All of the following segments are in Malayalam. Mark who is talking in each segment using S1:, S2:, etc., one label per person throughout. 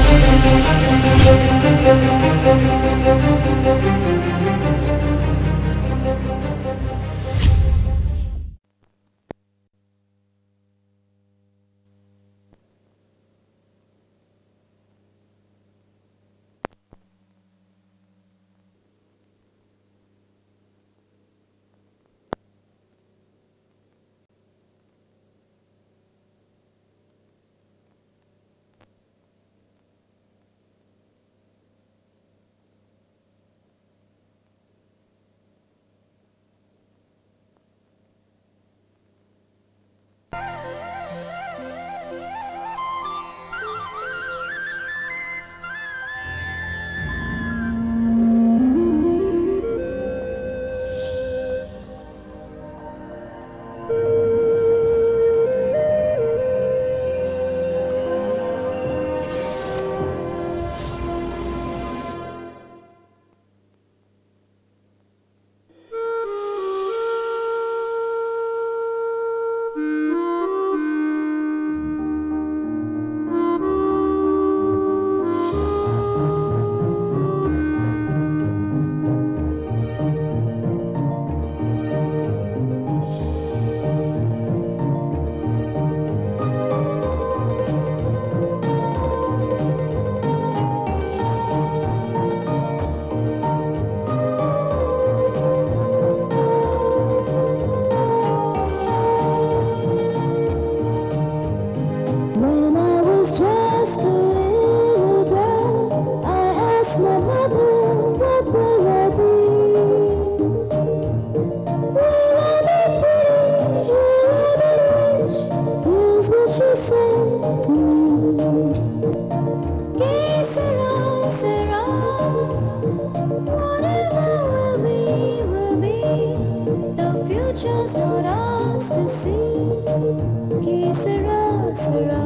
S1: When I was just a little girl, I asked my mother, what will I be? Will I be pretty? Will I be rich? Here's what she said to me. Que sera, sera. Whatever will be, will be. The future's not ours to see. Que sera, sera.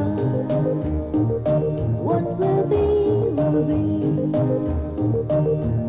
S1: What will be, will be.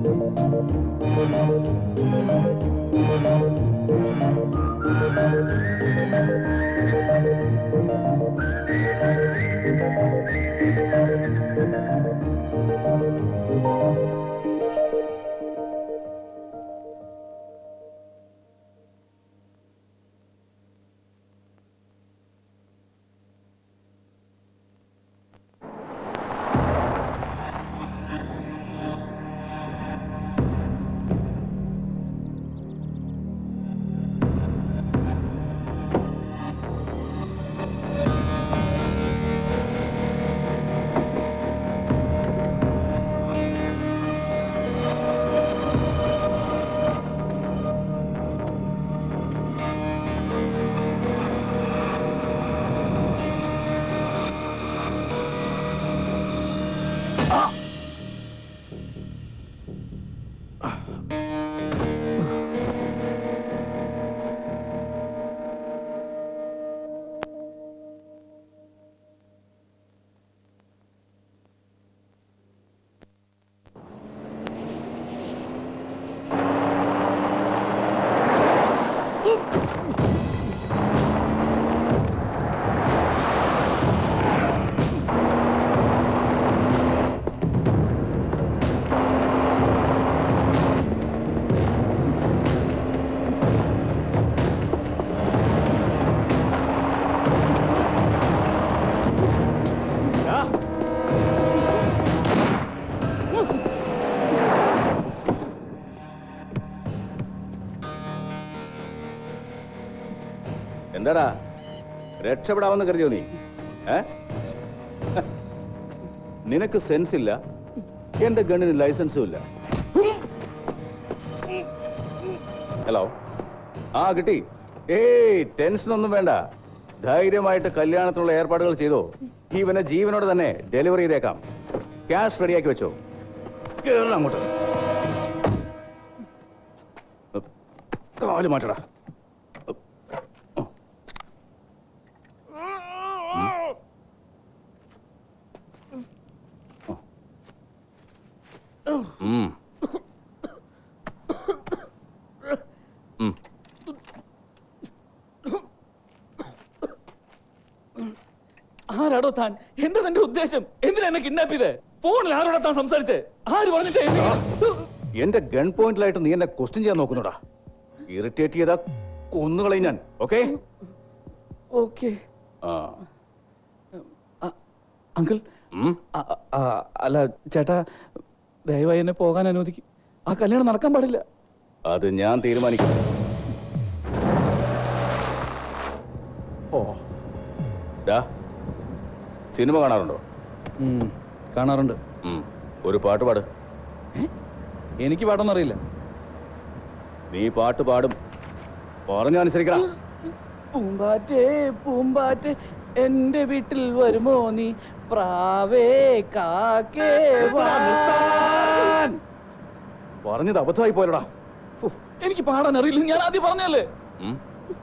S2: എന്താടാ രക്ഷപ്പെടാമെന്ന് കരുതിയോ നീ ഏ നിനക്ക് സെൻസ് ഇല്ല എന്റെ ഗണ്ണിന് ലൈസൻസും ഇല്ല ഹലോ ആ കിട്ടി ഏയ് ടെൻഷൻ ഒന്നും വേണ്ട ധൈര്യമായിട്ട് കല്യാണത്തിനുള്ള ഏർപ്പാടുകൾ ചെയ്തോ ഇവനെ ജീവനോട് തന്നെ ഡെലിവറി ചെയ്തേക്കാം ക്യാഷ് റെഡിയാക്കി വെച്ചോ കേറണം അങ്ങോട്ട് കാല് മാറ്റടാ ഉം. ഉം.
S3: ആരാ ആരാടോ താൻ എന്താ തന്റെ ഉദ്ദേശം എന്തിനാ എന്നെ കിഡ്നാപ്പ് ചെയ്തേ ഫോണിൽ ആരോടാ താൻ സംസാരിച്ചേ ആര് പറഞ്ഞിട്ടേ
S2: എന്റെ ഗൺ പോയിന്റിലായിട്ട് നീ എന്നെ ക്വസ്റ്റ്യൻ ചെയ്യാൻ നോക്കുന്നുടാ ഇറിറ്റേറ്റ് ചെയ്താ കൊന്നുകളയും ഞാൻ ഓക്കെ
S3: ഓക്കെ
S2: ആ
S3: അങ്കിൾ
S2: ഉം.
S3: അ- അ- അ- അല്ല ചേട്ടാ ദയവായി എന്നെ പോകാൻ അനുവദിക്കും ആ കല്യാണം നടക്കാൻ പാടില്ല
S2: അത് ഞാൻ തീരുമാനിക്കും
S3: ഓ
S2: ഡാ സിനിമ കാണാറുണ്ടോ
S3: ഉം, കാണാറുണ്ട്
S2: ഉം. ഒരു പാട്ട് പാട്
S3: എനിക്ക് പാടൊന്നും അറിയില്ല
S2: നീ പാട്ട് പാടും പറഞ്ഞു അനുസരിക്കണം
S3: പൂമ്പാറ്റേ പൂമ്പാറ്റേ എന്റെ വീട്ടിൽ വരുമോ നീ പ്രാവേ കാക്കേ വാ.
S2: പറഞ്ഞത് അബദ്ധമായി പോയലടാ ഫുഫ്.
S3: എനിക്ക് പാടാൻ അറിയില്ല ഞാൻ ആദ്യം പറഞ്ഞല്ലേ
S2: ഉം.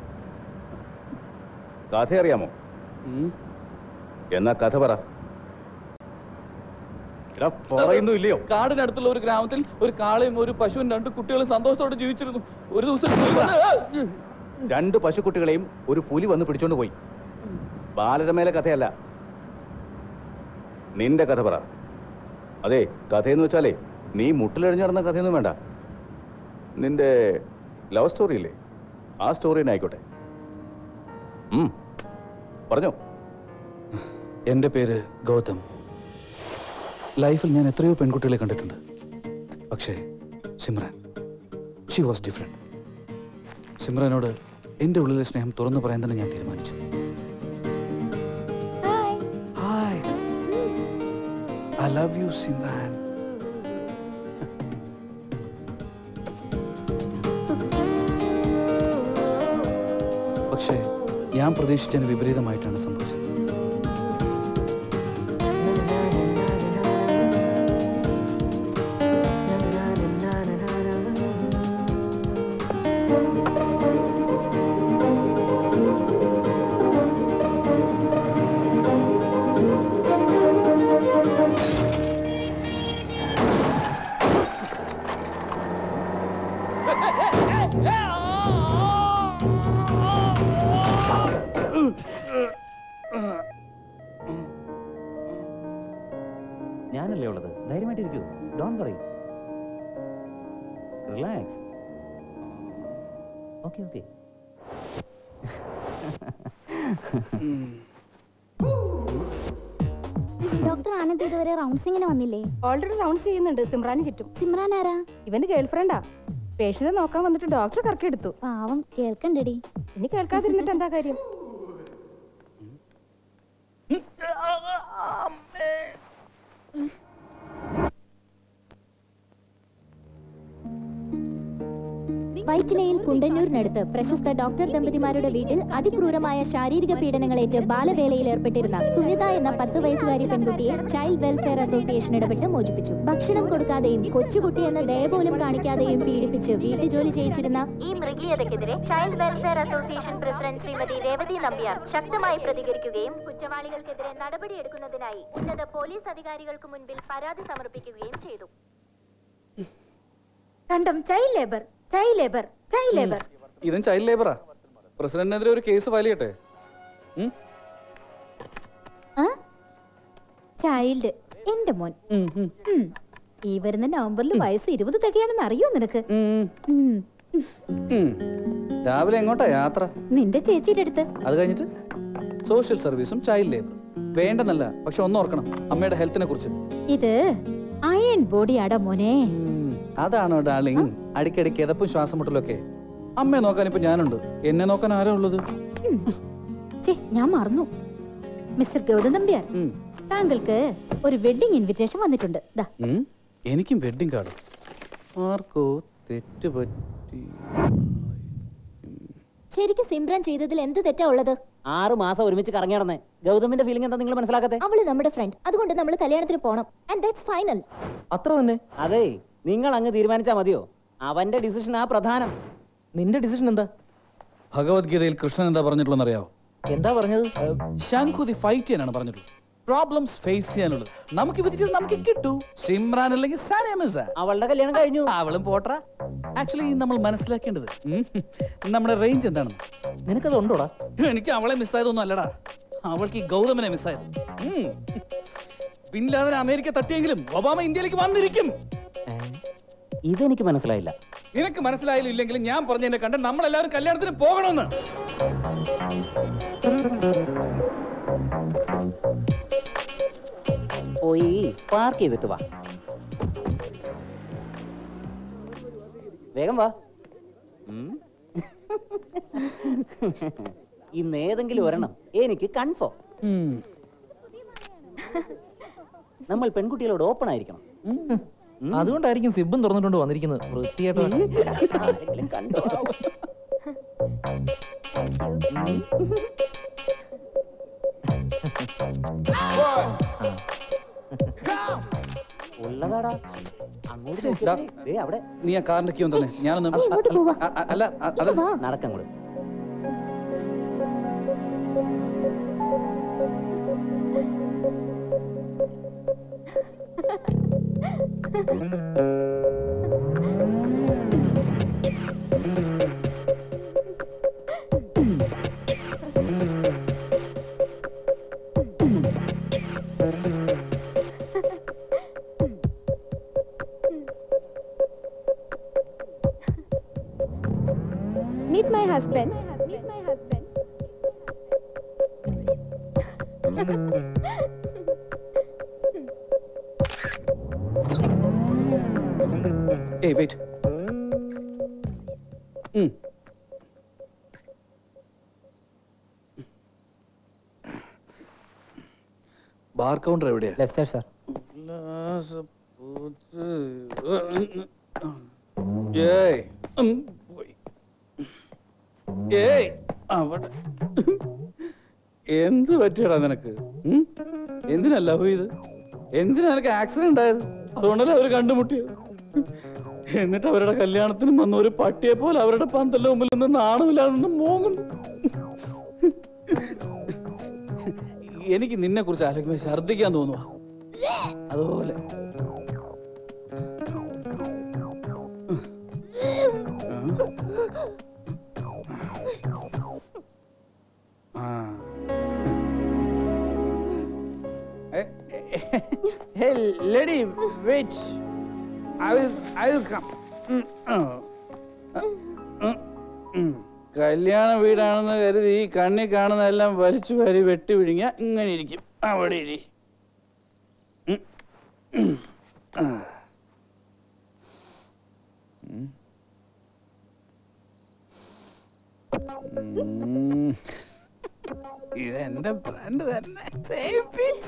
S2: കഥ അറിയാമോ എന്നാ കഥ പറ എടാ പറയുന്നു ഇല്ലയോ
S3: കാടിനടുത്തുള്ള ഒരു ഗ്രാമത്തിൽ ഒരു കാളയും ഒരു പശുവും രണ്ട് കുട്ടികളും സന്തോഷത്തോടെ ജീവിച്ചിരുന്നു ഒരു ദിവസം പുലി വന്ന്
S2: രണ്ട് പശുക്കുട്ടികളെയും ഒരു പുലി വന്ന് പിടിച്ചോണ്ട് പോയി ബാലരമേലെ കഥയല്ല നിന്റെ കഥ പറ അതെ കഥയെന്ന് വെച്ചാലേ നീ മുട്ടിലഴിഞ്ഞു നടന്ന കഥയൊന്നും വേണ്ട നിന്റെ ലവ് സ്റ്റോറി ഇല്ലേ ആ സ്റ്റോറി തന്നെ ആയിക്കോട്ടെ ഉം. പറഞ്ഞോ
S3: എന്റെ പേര് ഗൗതം ലൈഫിൽ ഞാൻ എത്രയോ പെൺകുട്ടികളെ കണ്ടിട്ടുണ്ട് പക്ഷേ സിമ്രാൻ ഷി വാസ് ഡിഫറെന്റ് സിമ്രാനോട് എൻ്റെ ഉള്ളിലെ സ്നേഹം തുറന്നു പറയാൻ തന്നെ ഞാൻ തീരുമാനിച്ചു
S1: hi
S3: hi I love you Simran പക്ഷേ ഞാൻ പ്രതീക്ഷിച്ചതിന് വിപരീതമായിട്ടാണ് സംഭവിച്ചത്
S4: ഞാനല്ലേ ഉള്ളത് ധൈര്യമായിട്ടിരിക്കൂ ഡോൺ പറയൂ relax okay okay
S1: doctor Anand ഇതുവരെ റൗണ്ട്സിങ്ങിന് വന്നില്ലേ
S5: ഓൾറെഡി റൗണ്ട്സ് ചെയ്യുന്നുണ്ട് സിമ്രാന് ചുറ്റും
S1: സിമ്രാൻ ആരാ
S5: ഇവന്റെ ഗേൾഫ്രണ്ടാ പേഷ്യനെ നോക്കാൻ വന്നിട്ട് ഡോക്ടർ കറക്കെടുത്തു
S1: പാവം കേൾക്കണ്ടടി
S5: ഇനി കേൾക്കാതിരുന്നിട്ട് എന്താ കാര്യം
S6: വൈറ്റിലയിൽ കുണ്ടന്നൂരിനടുത്ത് പ്രശസ്ത ഡോക്ടർ ദമ്പതിമാരുടെ വീട്ടിൽ അതിക്രൂരമായ ശാരീരിക പീഡനങ്ങളേറ്റ് ബാലവേലയിൽ ഏർപ്പെട്ടിരുന്ന സുനിത എന്ന പത്ത് വയസ്സുകാരി പെൺകുട്ടിയെ ചൈൽഡ് വെൽഫെയർ അസോസിയേഷൻ ഇടപെട്ട് മോചിപ്പിച്ചു ഭക്ഷണം കൊടുക്കാതെയും കൊച്ചുകുട്ടി എന്ന ദയ പോലും കാണിക്കാതെയും പീഡിപ്പിച്ച് വീട്ടുജോലി ചെയ്യിച്ചിരുന്ന ഈ മൃഗീയതയ്ക്കെതിരെ child welfare association president Shrimati Revathi Nambiar ശക്തമായി പ്രതികരിക്കുകയും കുറ്റവാളികൾക്കെതിരെ നടപടിയെടുക്കുന്നതിനായി ഉന്നത പോലീസ് അധികാരികൾക്ക് മുൻപിൽ പരാതി സമർപ്പിക്കുകയും ചെയ്തു
S7: condemn child labour child labour child labour
S3: ഇതും ചൈൽഡ് ലേബറാ പ്രസിഡന്റിനെതിരെ ഒരു കേസ് ഫയൽ ചെയ്യട്ടെ ഉം?
S7: ചൈൽഡ് എന്റെ മോൻ
S3: ഉം, ഉം,
S7: ഉം. ഈ വരുന്ന നവംബറിൽ വയസ്സ് ഇരുപത് തികയാണെന്ന് അറിയോ നിനക്ക്
S3: ഉം,
S7: ഉം.
S3: ഉം. രാവിലെ എങ്ങോട്ടാ യാത്ര
S7: നിന്റെ ചേച്ചിയുടെ അടുത്ത്
S3: അത് കഴിഞ്ഞിട്ട് സോഷ്യൽ സർവീസും ചൈൽഡ് ലേബറും വേണ്ടെന്നല്ല പക്ഷെ ഒന്ന് ഓർക്കണം അമ്മയുടെ ഹെൽത്തിനെ കുറിച്ച്
S7: ഇത് അയൺ ബോഡിയാടാ മോനെ
S3: ഉം, അതാണോ ഡാർലിംഗ് അടിക്കടി കിതപ്പും ശ്വാസം മുട്ടലൊക്കെ അമ്മയെ നോക്കാൻ ഇപ്പൊ ഞാനുണ്ട് എന്നെ നോക്കാൻ ആരാ ഉള്ളത്
S7: ചേ ഞാൻ മറന്നു മിസ്റ്റർ ഗൗതം നമ്പ്യാർ
S3: ഉം.
S7: താങ്കൾക്ക് ഒരു വെഡിങ് ഇൻവിറ്റേഷൻ വന്നിട്ടുണ്ട് ദാ
S3: ഉം? എനിക്കും വെഡിങ് കാർഡ് ആർക്കോ തെറ്റുപറ്റി
S6: ശരിക്കും സിമ്രാൻ ചെയ്തതിൽ എന്ത് തെറ്റാ ഉള്ളത്
S4: ആറ് മാസം ഒരുമിച്ച് കറങ്ങി നടന്നേ ഗൗതമിന്റെ ഫീലിംഗ് എന്താ നിങ്ങൾ മനസ്സിലാക്കാത്തെ
S6: അവള് നമ്മുടെ ഫ്രണ്ട് അതുകൊണ്ട് നമ്മൾ കല്യാണത്തിന് പോണം ആൻഡ് ദാറ്റ്സ് ഫൈനൽ
S8: അത്ര തന്നെ
S4: അതെ നിങ്ങൾ അങ്ങ് തീരുമാനിച്ചാ മതിയോ അവന്റെ ഡിസിഷൻ ആ പ്രധാനം
S8: നിന്റെ ഡിസിഷൻ എന്താ
S3: ഭഗവത്ഗീതയിൽ കൃഷ്ണൻ എന്താ പറഞ്ഞിട്ടുള്ളതെന്ന് അറിയാവോ
S8: എന്താ പറഞ്ഞത്
S3: ശംഖുതി ഫൈറ്റ് ചെയ്യാനാണ് പറഞ്ഞിട്ടുള്ളത് പ്രോബ്ലംസ് ഫേസ് ചെയ്യാനുള്ളത് നമുക്ക് വിധിച്ചത് നമുക്ക് കിട്ടൂ സിമ്രാൻ അല്ലെങ്കിൽ സാനിയ മിർസ.
S4: അവളുടെ കല്യാണം കഴിഞ്ഞു
S3: അവളും പോട്ര ആക്ച്വലി നമ്മൾ മനസ്സിലാക്കേണ്ടത് ഉം, നമ്മുടെ റേഞ്ച് എന്താണെന്ന്
S8: നിനക്കത് ഉണ്ടോടാ
S3: എനിക്ക് അവളെ മിസ്സായതൊന്നും അല്ലടാ അവൾക്ക് ഈ ഗൗതമനെ മിസ്സായത് ഉം. ബിൻ ലാദൻ അമേരിക്ക തട്ടിയെങ്കിലും ഒബാമ ഇന്ത്യയിലേക്ക് വന്നിരിക്കും
S4: ഇതെനിക്ക് മനസ്സിലായില്ല
S3: നിനക്ക് മനസ്സിലായാലും ഇല്ലെങ്കിലും ഞാൻ പറഞ്ഞതിനെ കണ്ട് നമ്മളെല്ലാവരും കല്യാണത്തിന് പോകണമെന്ന്
S4: പോയി പാർക്ക് ചെയ്തിട്ട് വാ വേഗം വാ ഉം. ഇന്ന് ഏതെങ്കിലും ഒരെണ്ണം എനിക്ക് കൺഫേം നമ്മൾ പെൺകുട്ടികളോട് ഓപ്പൺ ആയിരിക്കണം
S8: അതുകൊണ്ടായിരിക്കും സിബും തുറന്നിട്ടുണ്ട് വന്നിരിക്കുന്നത് വൃത്തിയായിട്ട് വേണം.
S4: ആരെങ്കിലും കണ്ടോ ഉള്ളതാടാ അങ്ങോട്ട് നോക്കിയേ. ദേ അവിടെ
S3: നീ ആ കാറിന്റെ ക്യൂ തന്നെ ഞാനൊന്ന്
S6: നീ എങ്ങോട്ട് പോവാ?
S3: അ- അ- അല്ല അ- അത്
S6: വാ
S4: നടക്കങ്ങോട്ട്
S6: Meet my husband. Meet my husband.
S3: ഏയ് വെയിറ്റ് ബാർ കൗണ്ടർ എവിടെയാ
S8: ലെഫ്റ്റ് സൈഡ് സാർ
S3: ഏയ് ഉം, പോയി. ഏയ് അവിടെ എന്ത് പറ്റിയടാ നിനക്ക് ഉം? എന്തിനാ ലവ് ചെയ്ത് എന്തിനാ നിനക്ക് ആക്സിഡന്റ് ആയത് അതുകൊണ്ടല്ലേ അവര് കണ്ടുമുട്ടിയത് എന്നിട്ട് അവരുടെ കല്യാണത്തിനും വന്ന ഒരു പട്ടിയെ പോലെ അവരുടെ പന്തലിന്റെ മുമ്പിൽ നിന്ന് നാണമില്ലാതെ നിന്ന് മോങ്ങുന്നു എനിക്ക് നിന്നെ കുറിച്ച് ആലോചിക്കുമ്പോൾ ഛർദ്ദിക്കാൻ തോന്നുക അതുപോലെ ആ. Eh, eh, Hey, lady, wait. I will, I will come. ഉം, ആ. ഉം, ഉം. കല്യാണ വീടാണെന്ന് കരുതി ഈ കണ്ണി കാണുന്നതെല്ലാം വലിച്ചു വാരി വെട്ടി വിഴുങ്ങിയ ഇങ്ങനെ ഇരിക്കും അവിടെ ഇരി ഉം, ഉം. ആ. ഉം. ഉം. ഇതെന്റെ ബ്രാൻഡ് തന്നെ Same pitch.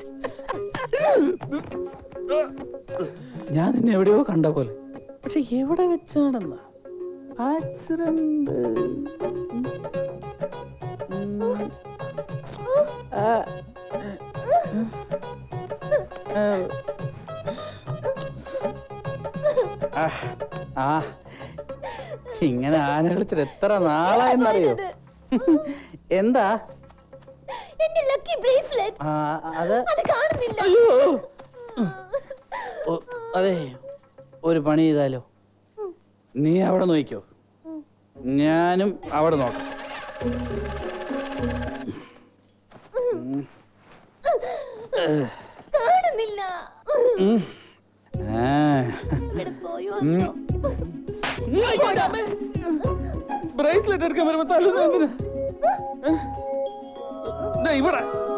S3: ഞാൻ നിന്നെ എവിടെയോ കണ്ട പോലെ പക്ഷെ എവിടെ വെച്ചാണെന്ന ആക്സിഡന്റ് ആ ഇങ്ങനെ ആന കളിച്ചിട്ട് എത്ര നാളായെന്നറിയോ എന്താ
S6: എന്റെ ലക്കി ബ്രേസ്ലെറ്റ്
S3: ആ, അത്
S6: അത് കാണുന്നില്ല
S3: അയ്യോ ഓ, അതെ ഒരു പണി ചെയ്താലോ നീ അവിടെ നോക്കിക്കോ ഞാനും അവിടെ നോക്കാം
S6: കാണുന്നില്ല
S3: ആ.
S6: ഇവിടെ പോയോ എന്തോ?
S3: ബ്രേസ്ലെറ്റ് എടുക്കാൻ വരുമ്പോ തല്ലുന്ന എന്തിനാ ദേ ഇവിടെ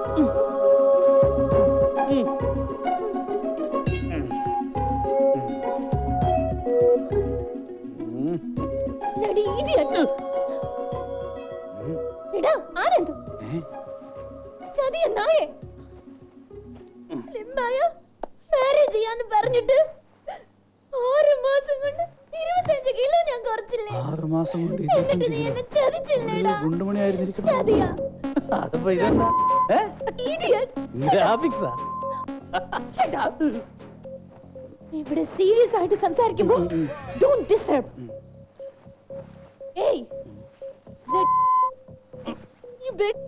S6: Bloody idiot. എടാ ആനന്ദ്
S3: ഏ?
S6: ചതിയ നായേ ലിംബായ മാരേജ് ചെയ്യാന്ന് പറഞ്ഞിട്ട് ആറ് മാസം കൊണ്ട് ഇരുപത്തഞ്ച് കിലോ ഞാൻ കുറച്ചില്ലേ
S3: ആറ് മാസം കൊണ്ട്
S6: എന്നിട്ട് നീ എന്നെ ചതിച്ചില്ലേടാ
S3: ഗുണ്ടുമണി ആയിരുന്നിരിക്കണം
S6: ചതിയാ
S3: അതിപ്പോ ഇതെന്താ ഏ
S6: ഇഡിയറ്റ്
S3: ഗ്രാഫിക്സാ
S6: ഇവിടെ സീരിയസ് ആയിട്ട് സംസാരിക്കുമ്പോ ഡോണ്ട് ഡിസ്റ്റർബ് ഏയ് യു ബെറ്റ്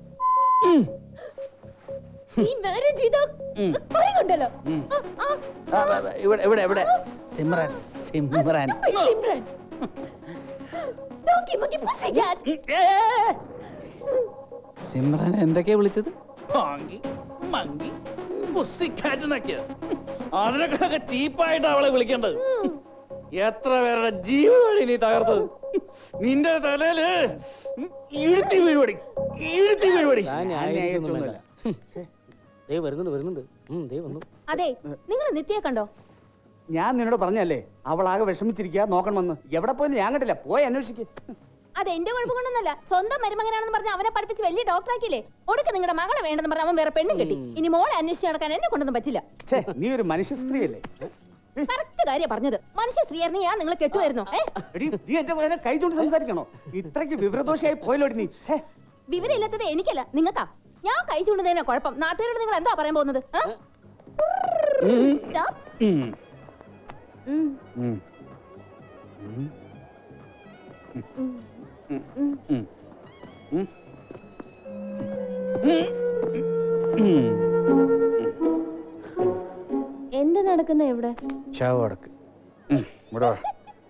S6: നീ മാരേജ് ചെയ്ത പറയുന്നുണ്ടല്ലോ
S3: ആ, ആ, ആ, ഇവിടെ ഇവിടെ ഇവിടെ Simran Simran
S6: Simran donkey monkey pussy cat
S3: Simran എന്തൊക്കെയാ വിളിച്ചത് പാങ്കി മങ്കി പുസ്സിക്കാറ്റെന്നൊക്കെയാ അതിനൊക്കെ ചീപ്പായിട്ട് അവളെ വിളിക്കേണ്ടത് എത്ര പേരുടെ ജീവിതമാണ് നീ തകർത്തത് നിന്റെ തലയില് ഇഴുത്തി വീഴുപടി ഇഴുത്തി വീഴുപടി
S4: ദേ വരുന്നുണ്ട് വരുന്നുണ്ട് ഉം, ദേ വന്നു
S7: അതെ നിങ്ങൾ നിത്യയെ കണ്ടോ
S9: ഞാൻ നിന്നോട് പറഞ്ഞല്ലേ അവളാകെ വിഷമിച്ചിരിക്കുക നോക്കണമെന്ന് എവിടെ പോയെന്ന് ഞാൻ കണ്ടില്ല പോയി അന്വേഷിക്ക്
S7: അത് എന്റെ കുഴപ്പം കൊണ്ടൊന്നല്ല സ്വന്തം മരുമകനാണെന്ന് പറഞ്ഞ് അവനെ പഠിപ്പിച്ച് വലിയ ഡോക്ടർ ആക്കിയില്ലേ ഒടുക്ക നിങ്ങളുടെ മകളെ വേണ്ടെന്ന് പറഞ്ഞ അവൻ വേറെ പെണ്ണും കെട്ടി ഇനി മോളെ അന്വേഷിച്ച് നടക്കാൻ എന്നെ കൊണ്ടൊന്നും പറ്റില്ല
S9: ഛേ നീ ഒരു മനുഷ്യ സ്ത്രീയല്ലേ
S7: കറക്റ്റ് കാര്യം പറഞ്ഞത് മനുഷ്യ സ്ത്രീയായിരുന്നു ഞാൻ നിങ്ങളെ കെട്ടുമായിരുന്നു ഏ
S9: എടി നീ എന്റെ പോലെ കൈ ചൂണ്ടി സംസാരിക്കണോ ഇത്രയ്ക്ക് വിവരദോഷയായി പോയല്ലോടി നീ ഛേ
S7: വിവരമില്ലാത്തത് എനിക്കല്ല നിങ്ങൾക്കാ ഞാൻ കൈ ചൂണ്ടുന്നതിനെ കുഴപ്പം നാട്ടുകാരോട് നിങ്ങൾ എന്താ പറയാൻ പോകുന്നത് ആ? Stop. ഉം.
S6: എന്ത് നടക്കുന്ന ഇവിടെ
S3: ശവടക്ക് ഇവിടെ വാ.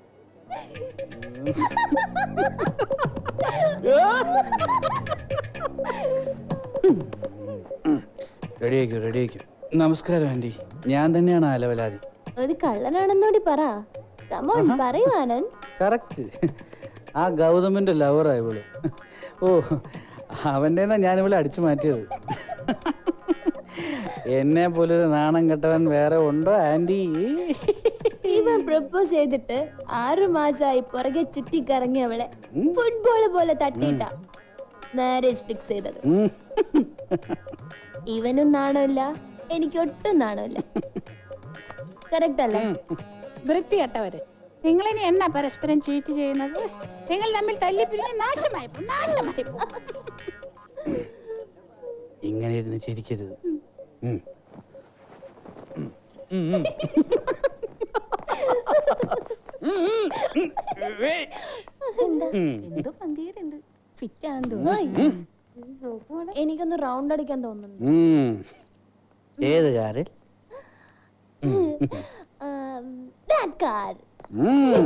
S3: റെഡിയാക്കൂ റെഡിയാക്കൂ നമസ്കാരം ആൻറ്റി ഞാൻ തന്നെയാണ് അലവലാതി
S6: ഒരു കള്ളനാണെന്നോടി പറ കമോൺ പറയൂ ആനന്ദ്
S3: കറക്റ്റ് ആ ഗൗതമിന്റെ ലവറായി ഇവള് ഓ അവൻ്റെ ഞാനിവളെ അടിച്ചു മാറ്റിയത് എന്നെ പോലൊരു നാണം കെട്ടവൻ വേറെ ഉണ്ടോ ആൻറ്റി
S6: ഇവൻ പ്രപ്പോസ് ചെയ്തിട്ട് ആറു മാസമായി പുറകെ ചുറ്റിക്കറങ്ങി അവളെ ഫുട്ബോൾ പോലെ തട്ടിയിട്ട മാരേജ് ഫിക്സ് ചെയ്തത്
S3: ഉം.
S6: ഇവനും നാണമില്ല എനിക്ക് ഒട്ടും നാണമില്ല കറക്റ്റ് അല്ലേ
S5: വൃത്തികെട്ടവര് നിങ്ങളിനി എന്നാ പരസ്പരം ചീറ്റ് ചെയ്യുന്നത് നിങ്ങൾ തമ്മിൽ തല്ലിപ്പിരിഞ്ഞ് നാശമായി പോകും, നാശമായി പോകും.
S3: ഇങ്ങനെ ഇരുന്ന് ചിരിക്കരുത് ഉം.
S6: എന്തോ പന്തിയുണ്ട് ഫിറ്റ് ആണെന്ന് തോന്നുന്നു എനിക്കൊന്ന് റൗണ്ട് അടിക്കാൻ തോന്നുന്നു
S3: ഉം. ഏത് കാറിൽ
S6: That car.
S3: ഉം.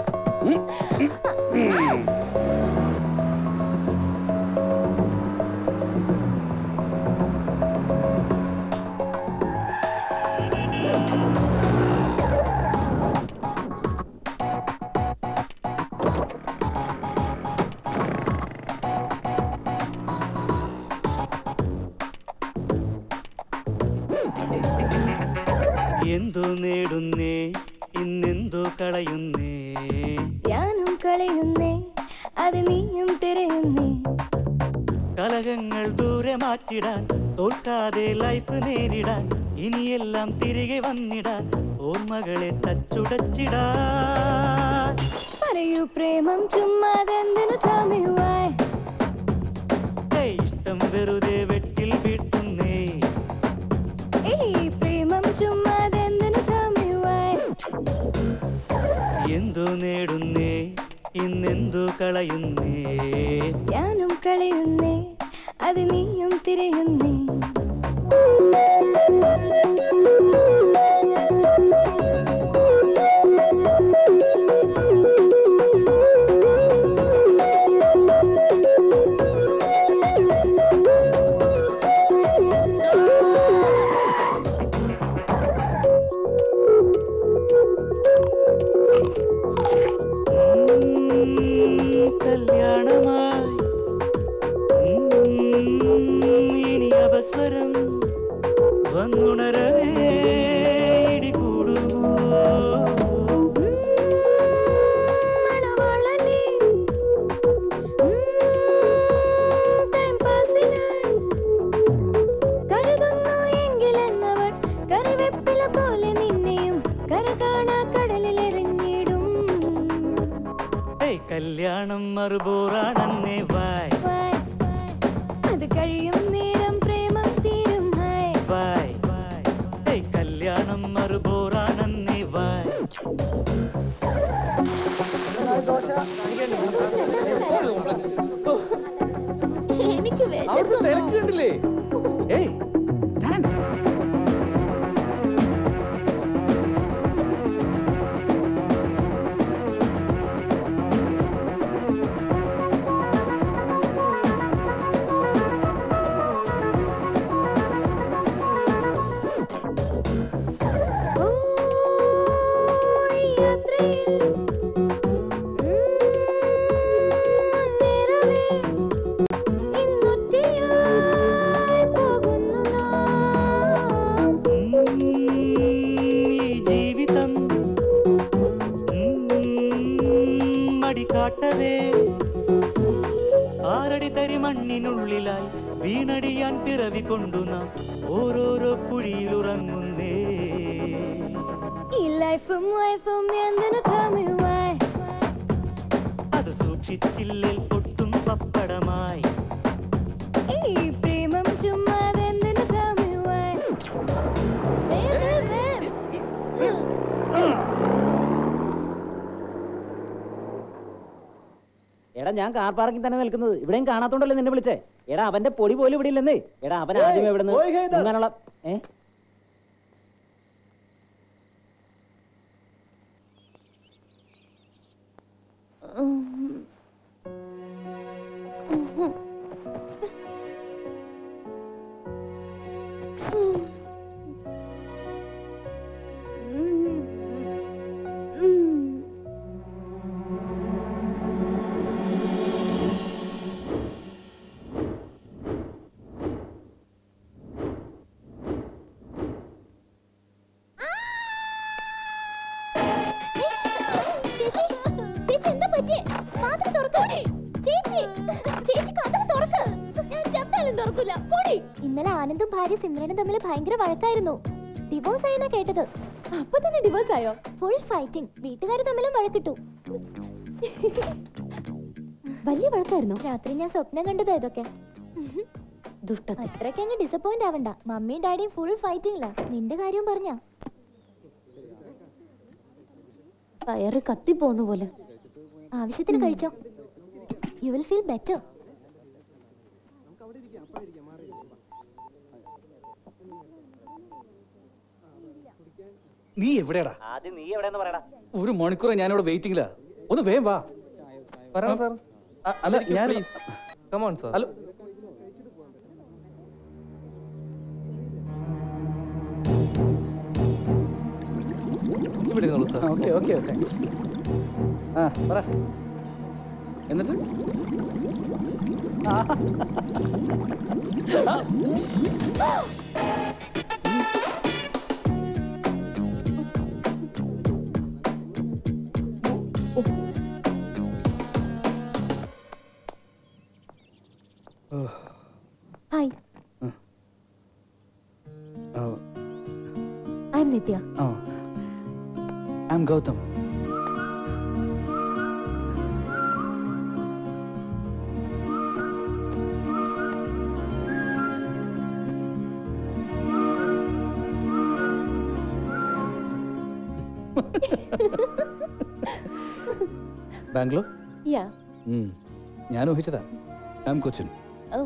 S10: എന്തോ നേടുന്നേ ഇന്നെന്തോ കളയുന്നേ
S6: ഞാനും കളയുന്നേ അത് നീയും തിരയുന്നേ
S10: കലഹങ്ങൾ ദൂരെ മാറ്റിടാൻ തോൽക്കാതെ ലൈഫ് നേരിടാൻ ഇനിയെല്ലാം തിരികെ വന്നിടാൻ ഓർമ്മകളെ തച്ചുടച്ചിടാൻ
S6: പറയൂ പ്രേമം ചുമ്മാതെന്തിനു tell me why
S10: ഏയ്, ഇഷ്ടം വെറുതെ വെട്ടിൽ വീഴ്ത്തുന്നേ
S6: ഏയ് പ്രേമം ചുമ്മാതെന്തിനു tell me why
S10: എന്തോ നേടുന്നേ ഇന്നെന്തോ കളയുന്നേ
S6: ഞാനും കളയുന്നേ അത് നീയും തിരയുന്നേ
S10: ഉം, കല്യാണമായി ഉം, ഇനി അപസ്വരം വന്നുണരവേ ഇടികൂടുമോ
S6: മണവാളനേ ടൈം പാസിനായി കരുതുന്നു എങ്കിലെന്നവൾ കറിവെപ്പില പോലെ നിന്നെയും കര കാണാ കടലിൽ എറിഞ്ഞിടും
S10: ഏയ് കല്യാണം മറുപോറാണെന്നേ വായ്
S6: വായ്, വായ്. അത് കഴിയും നേരം പ്രേമം തീരും ഹായ്
S10: വായ് ഏയ് കല്യാണം മറുപോറാണെന്നേ വായ്
S6: എനിക്ക്
S3: അവർക്ക് തിരക്ക്
S6: വിശക്കുന്നു
S3: കണ്ടില്ലേ ഏയ് ഡാൻസ്
S1: ഇന്നൊറ്റയായി പോകുന്നു നാം
S10: ഈ ജീവിതം മടി കാട്ടവേ ആറടി തരി മണ്ണിനുള്ളിലായി വീണടിയാൻ പിറവി കൊണ്ടു നാം ഓരോരോ കുഴിയിലുറങ്ങുന്നേ
S1: ഈ ലൈഫും വൈഫും എന്തിനു tell me why
S10: അത് സൂക്ഷിച്ചില്ലേൽ പൊട്ടും പപ്പടമായി
S1: ഈ പ്രേമം ചുമ്മാ എന്തിനു tell me why വേം, വേം, വേം.
S4: എടാ ഞാൻ കാർ പാർക്കിൽ തന്നെ നിൽക്കുന്നത് ഇവിടെയും കാണാത്തോണ്ടല്ലേ നിന്നെ വിളിച്ചേ എടാ അവന്റെ പൊടി പോലും ഇവിടെ ഇല്ലെന്നേ എടാ അവൻ ആദ്യമേ ഇവിടെ
S9: ഓയ് ഹൈദർ.
S4: മുങ്ങാനുള്ള ഏ
S6: ചേച്ചി ചേച്ചി എന്താ പറ്റിയേ വാതിൽ തുറക്ക് ചേച്ചി ചേച്ചി കഥ തുറക്ക് ഞാൻ ചത്താലും തുറക്കില്ല പൊടി ഇന്നലെ ആനന്ദും ഭാര്യ സിമ്രനും തമ്മിൽ ഭയങ്കര വഴക്കായിരുന്നു ഡിവോഴ്സ് ആയെന്നാ കേട്ടത് അപ്പൊ തന്നെ ഡിവോഴ്സ് ആയോ ഫുൾ ഫൈറ്റിംഗ് വീട്ടുകാർ തമ്മിലും വഴക്കിട്ടു വലിയ വഴക്കായിരുന്നു രാത്രി ഞാൻ സ്വപ്നം കണ്ടതാ ഇതൊക്കെ ദുഷ്ട അത്രയ്ക്ക് അങ്ങ് ഡിസപ്പോയിന്റ് ആവണ്ട മമ്മിയും ഡാഡിയും ഫുൾ ഫൈറ്റിംഗിലാ നിന്റെ കാര്യവും പറഞ്ഞാ വയറ് കത്തിപ്പോന്നു പോലെ ആവശ്യത്തിന് കഴിച്ചോ യു വിൽ ഫീൽ ബെറ്റർ
S3: നീ എവിടെയാടാ
S4: ആദ്യം നീ എവിടെയെന്ന് പറയടാ
S3: ഒരു മണിക്കൂർ ഞാനിവിടെ വെയിറ്റിംഗിലാ ഒന്ന് വേഗം വാ
S8: വരണം സാർ
S3: അ- അല്ല ഞാൻ
S8: കമോൺ സാർ
S3: അല്ല
S8: ഇവിടെ ഇരുന്നോളൂ സാർ
S3: ഓക്കെ ഓക്കെ താങ്ക്സ് ആ പറ എന്നിട്ട്
S6: hi I'm Nithya
S3: Oh. I'm Gautam. Bangalore
S6: yeah
S3: ഞാൻ ഊഹിച്ചതാ ആം കൊച്ചിൻ
S6: ഓ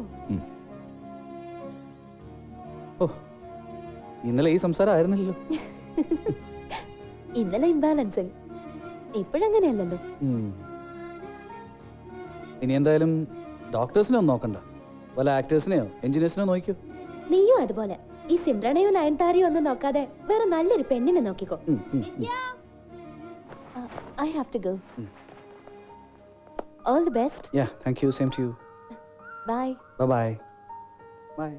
S3: ഓ ഇന്നലെ ഈ സംസാരം ആയിരുന്നില്ലല്ലോ
S6: ഇന്നലെ ഇംബാലൻസിങ് ഇപ്പോഴങ്ങനെയല്ലല്ലോ
S3: ഉം. ഇനി എന്തായാലും ഡോക്ടേഴ്സിനെ ഒന്നും നോക്കണ്ട വല്ല ആക്ടേഴ്സിനെയോ എഞ്ചിനീയേഴ്സിനെയോ നോക്കിയോ
S6: നീയും അതുപോലെ ഈ സിമ്രണയും നയൻതാരയും ഒന്നും നോക്കാതെ വേറെ നല്ലൊരു പെണ്ണിനെ നോക്കിക്കോ
S3: ഉം, ഉം, ഉം.
S6: I have to go all the best
S3: Yeah, thank you. Same to you.
S6: Bye
S3: Bye bye. Bye.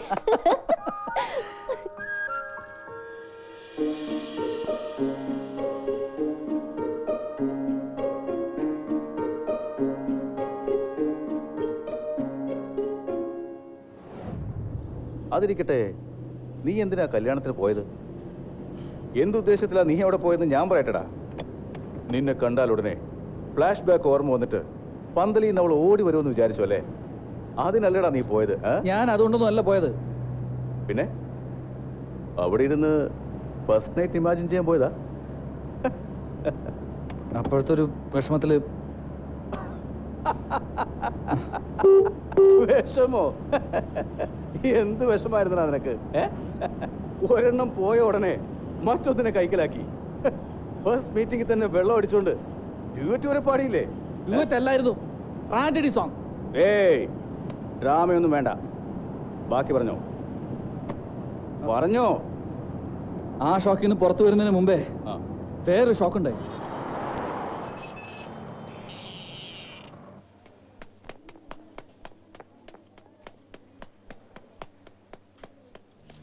S2: അതിരിക്കട്ടെ നീ എന്തിനാ കല്യാണത്തിന് പോയത് എന്തുദ്ദേശത്തിലാ നീ അവിടെ പോയെന്ന് ഞാൻ പറയട്ടടാ നിന്നെ കണ്ടാൽ ഉടനെ ഫ്ലാഷ് ബാക്ക് ഓർമ്മ വന്നിട്ട് പന്തലിൽ നിന്ന് അവൾ ഓടി വരുമെന്ന് വിചാരിച്ചു അല്ലേ അതിനല്ലടാ നീ പോയത് ആ?
S3: ഞാൻ അതുകൊണ്ടൊന്നും അല്ല പോയത്
S2: പിന്നെ അവിടെ ഇരുന്ന് ഫസ്റ്റ് നൈറ്റ് ഇമാജിൻ ചെയ്യാൻ പോയതാ
S3: അപ്പോഴത്തെ ഒരു വിഷമത്തില്
S2: വിഷമോ എന്ത് വിഷമായിരുന്നാ നിനക്ക് ഏ? ഒരെണ്ണം പോയ ഉടനെ മറ്റൊന്നിനെ കൈക്കലാക്കി ഫസ്റ്റ് മീറ്റിംഗിൽ തന്നെ വെള്ളം അടിച്ചോണ്ട് ഡ്യൂറ്റ് വരെ പാടിയില്ലേ
S3: ഡുവറ്റ് അല്ലായിരുന്നു ട്രാജഡി സോങ്
S2: ഏയ് ഡ്രാമയൊന്നും വേണ്ട ബാക്കി പറഞ്ഞോ പറഞ്ഞോ
S3: ആ ഷോക്കിൽ നിന്ന് പുറത്തു വരുന്നതിന് മുമ്പേ
S2: ആ
S3: വേറൊരു ഷോക്ക് ഉണ്ടായി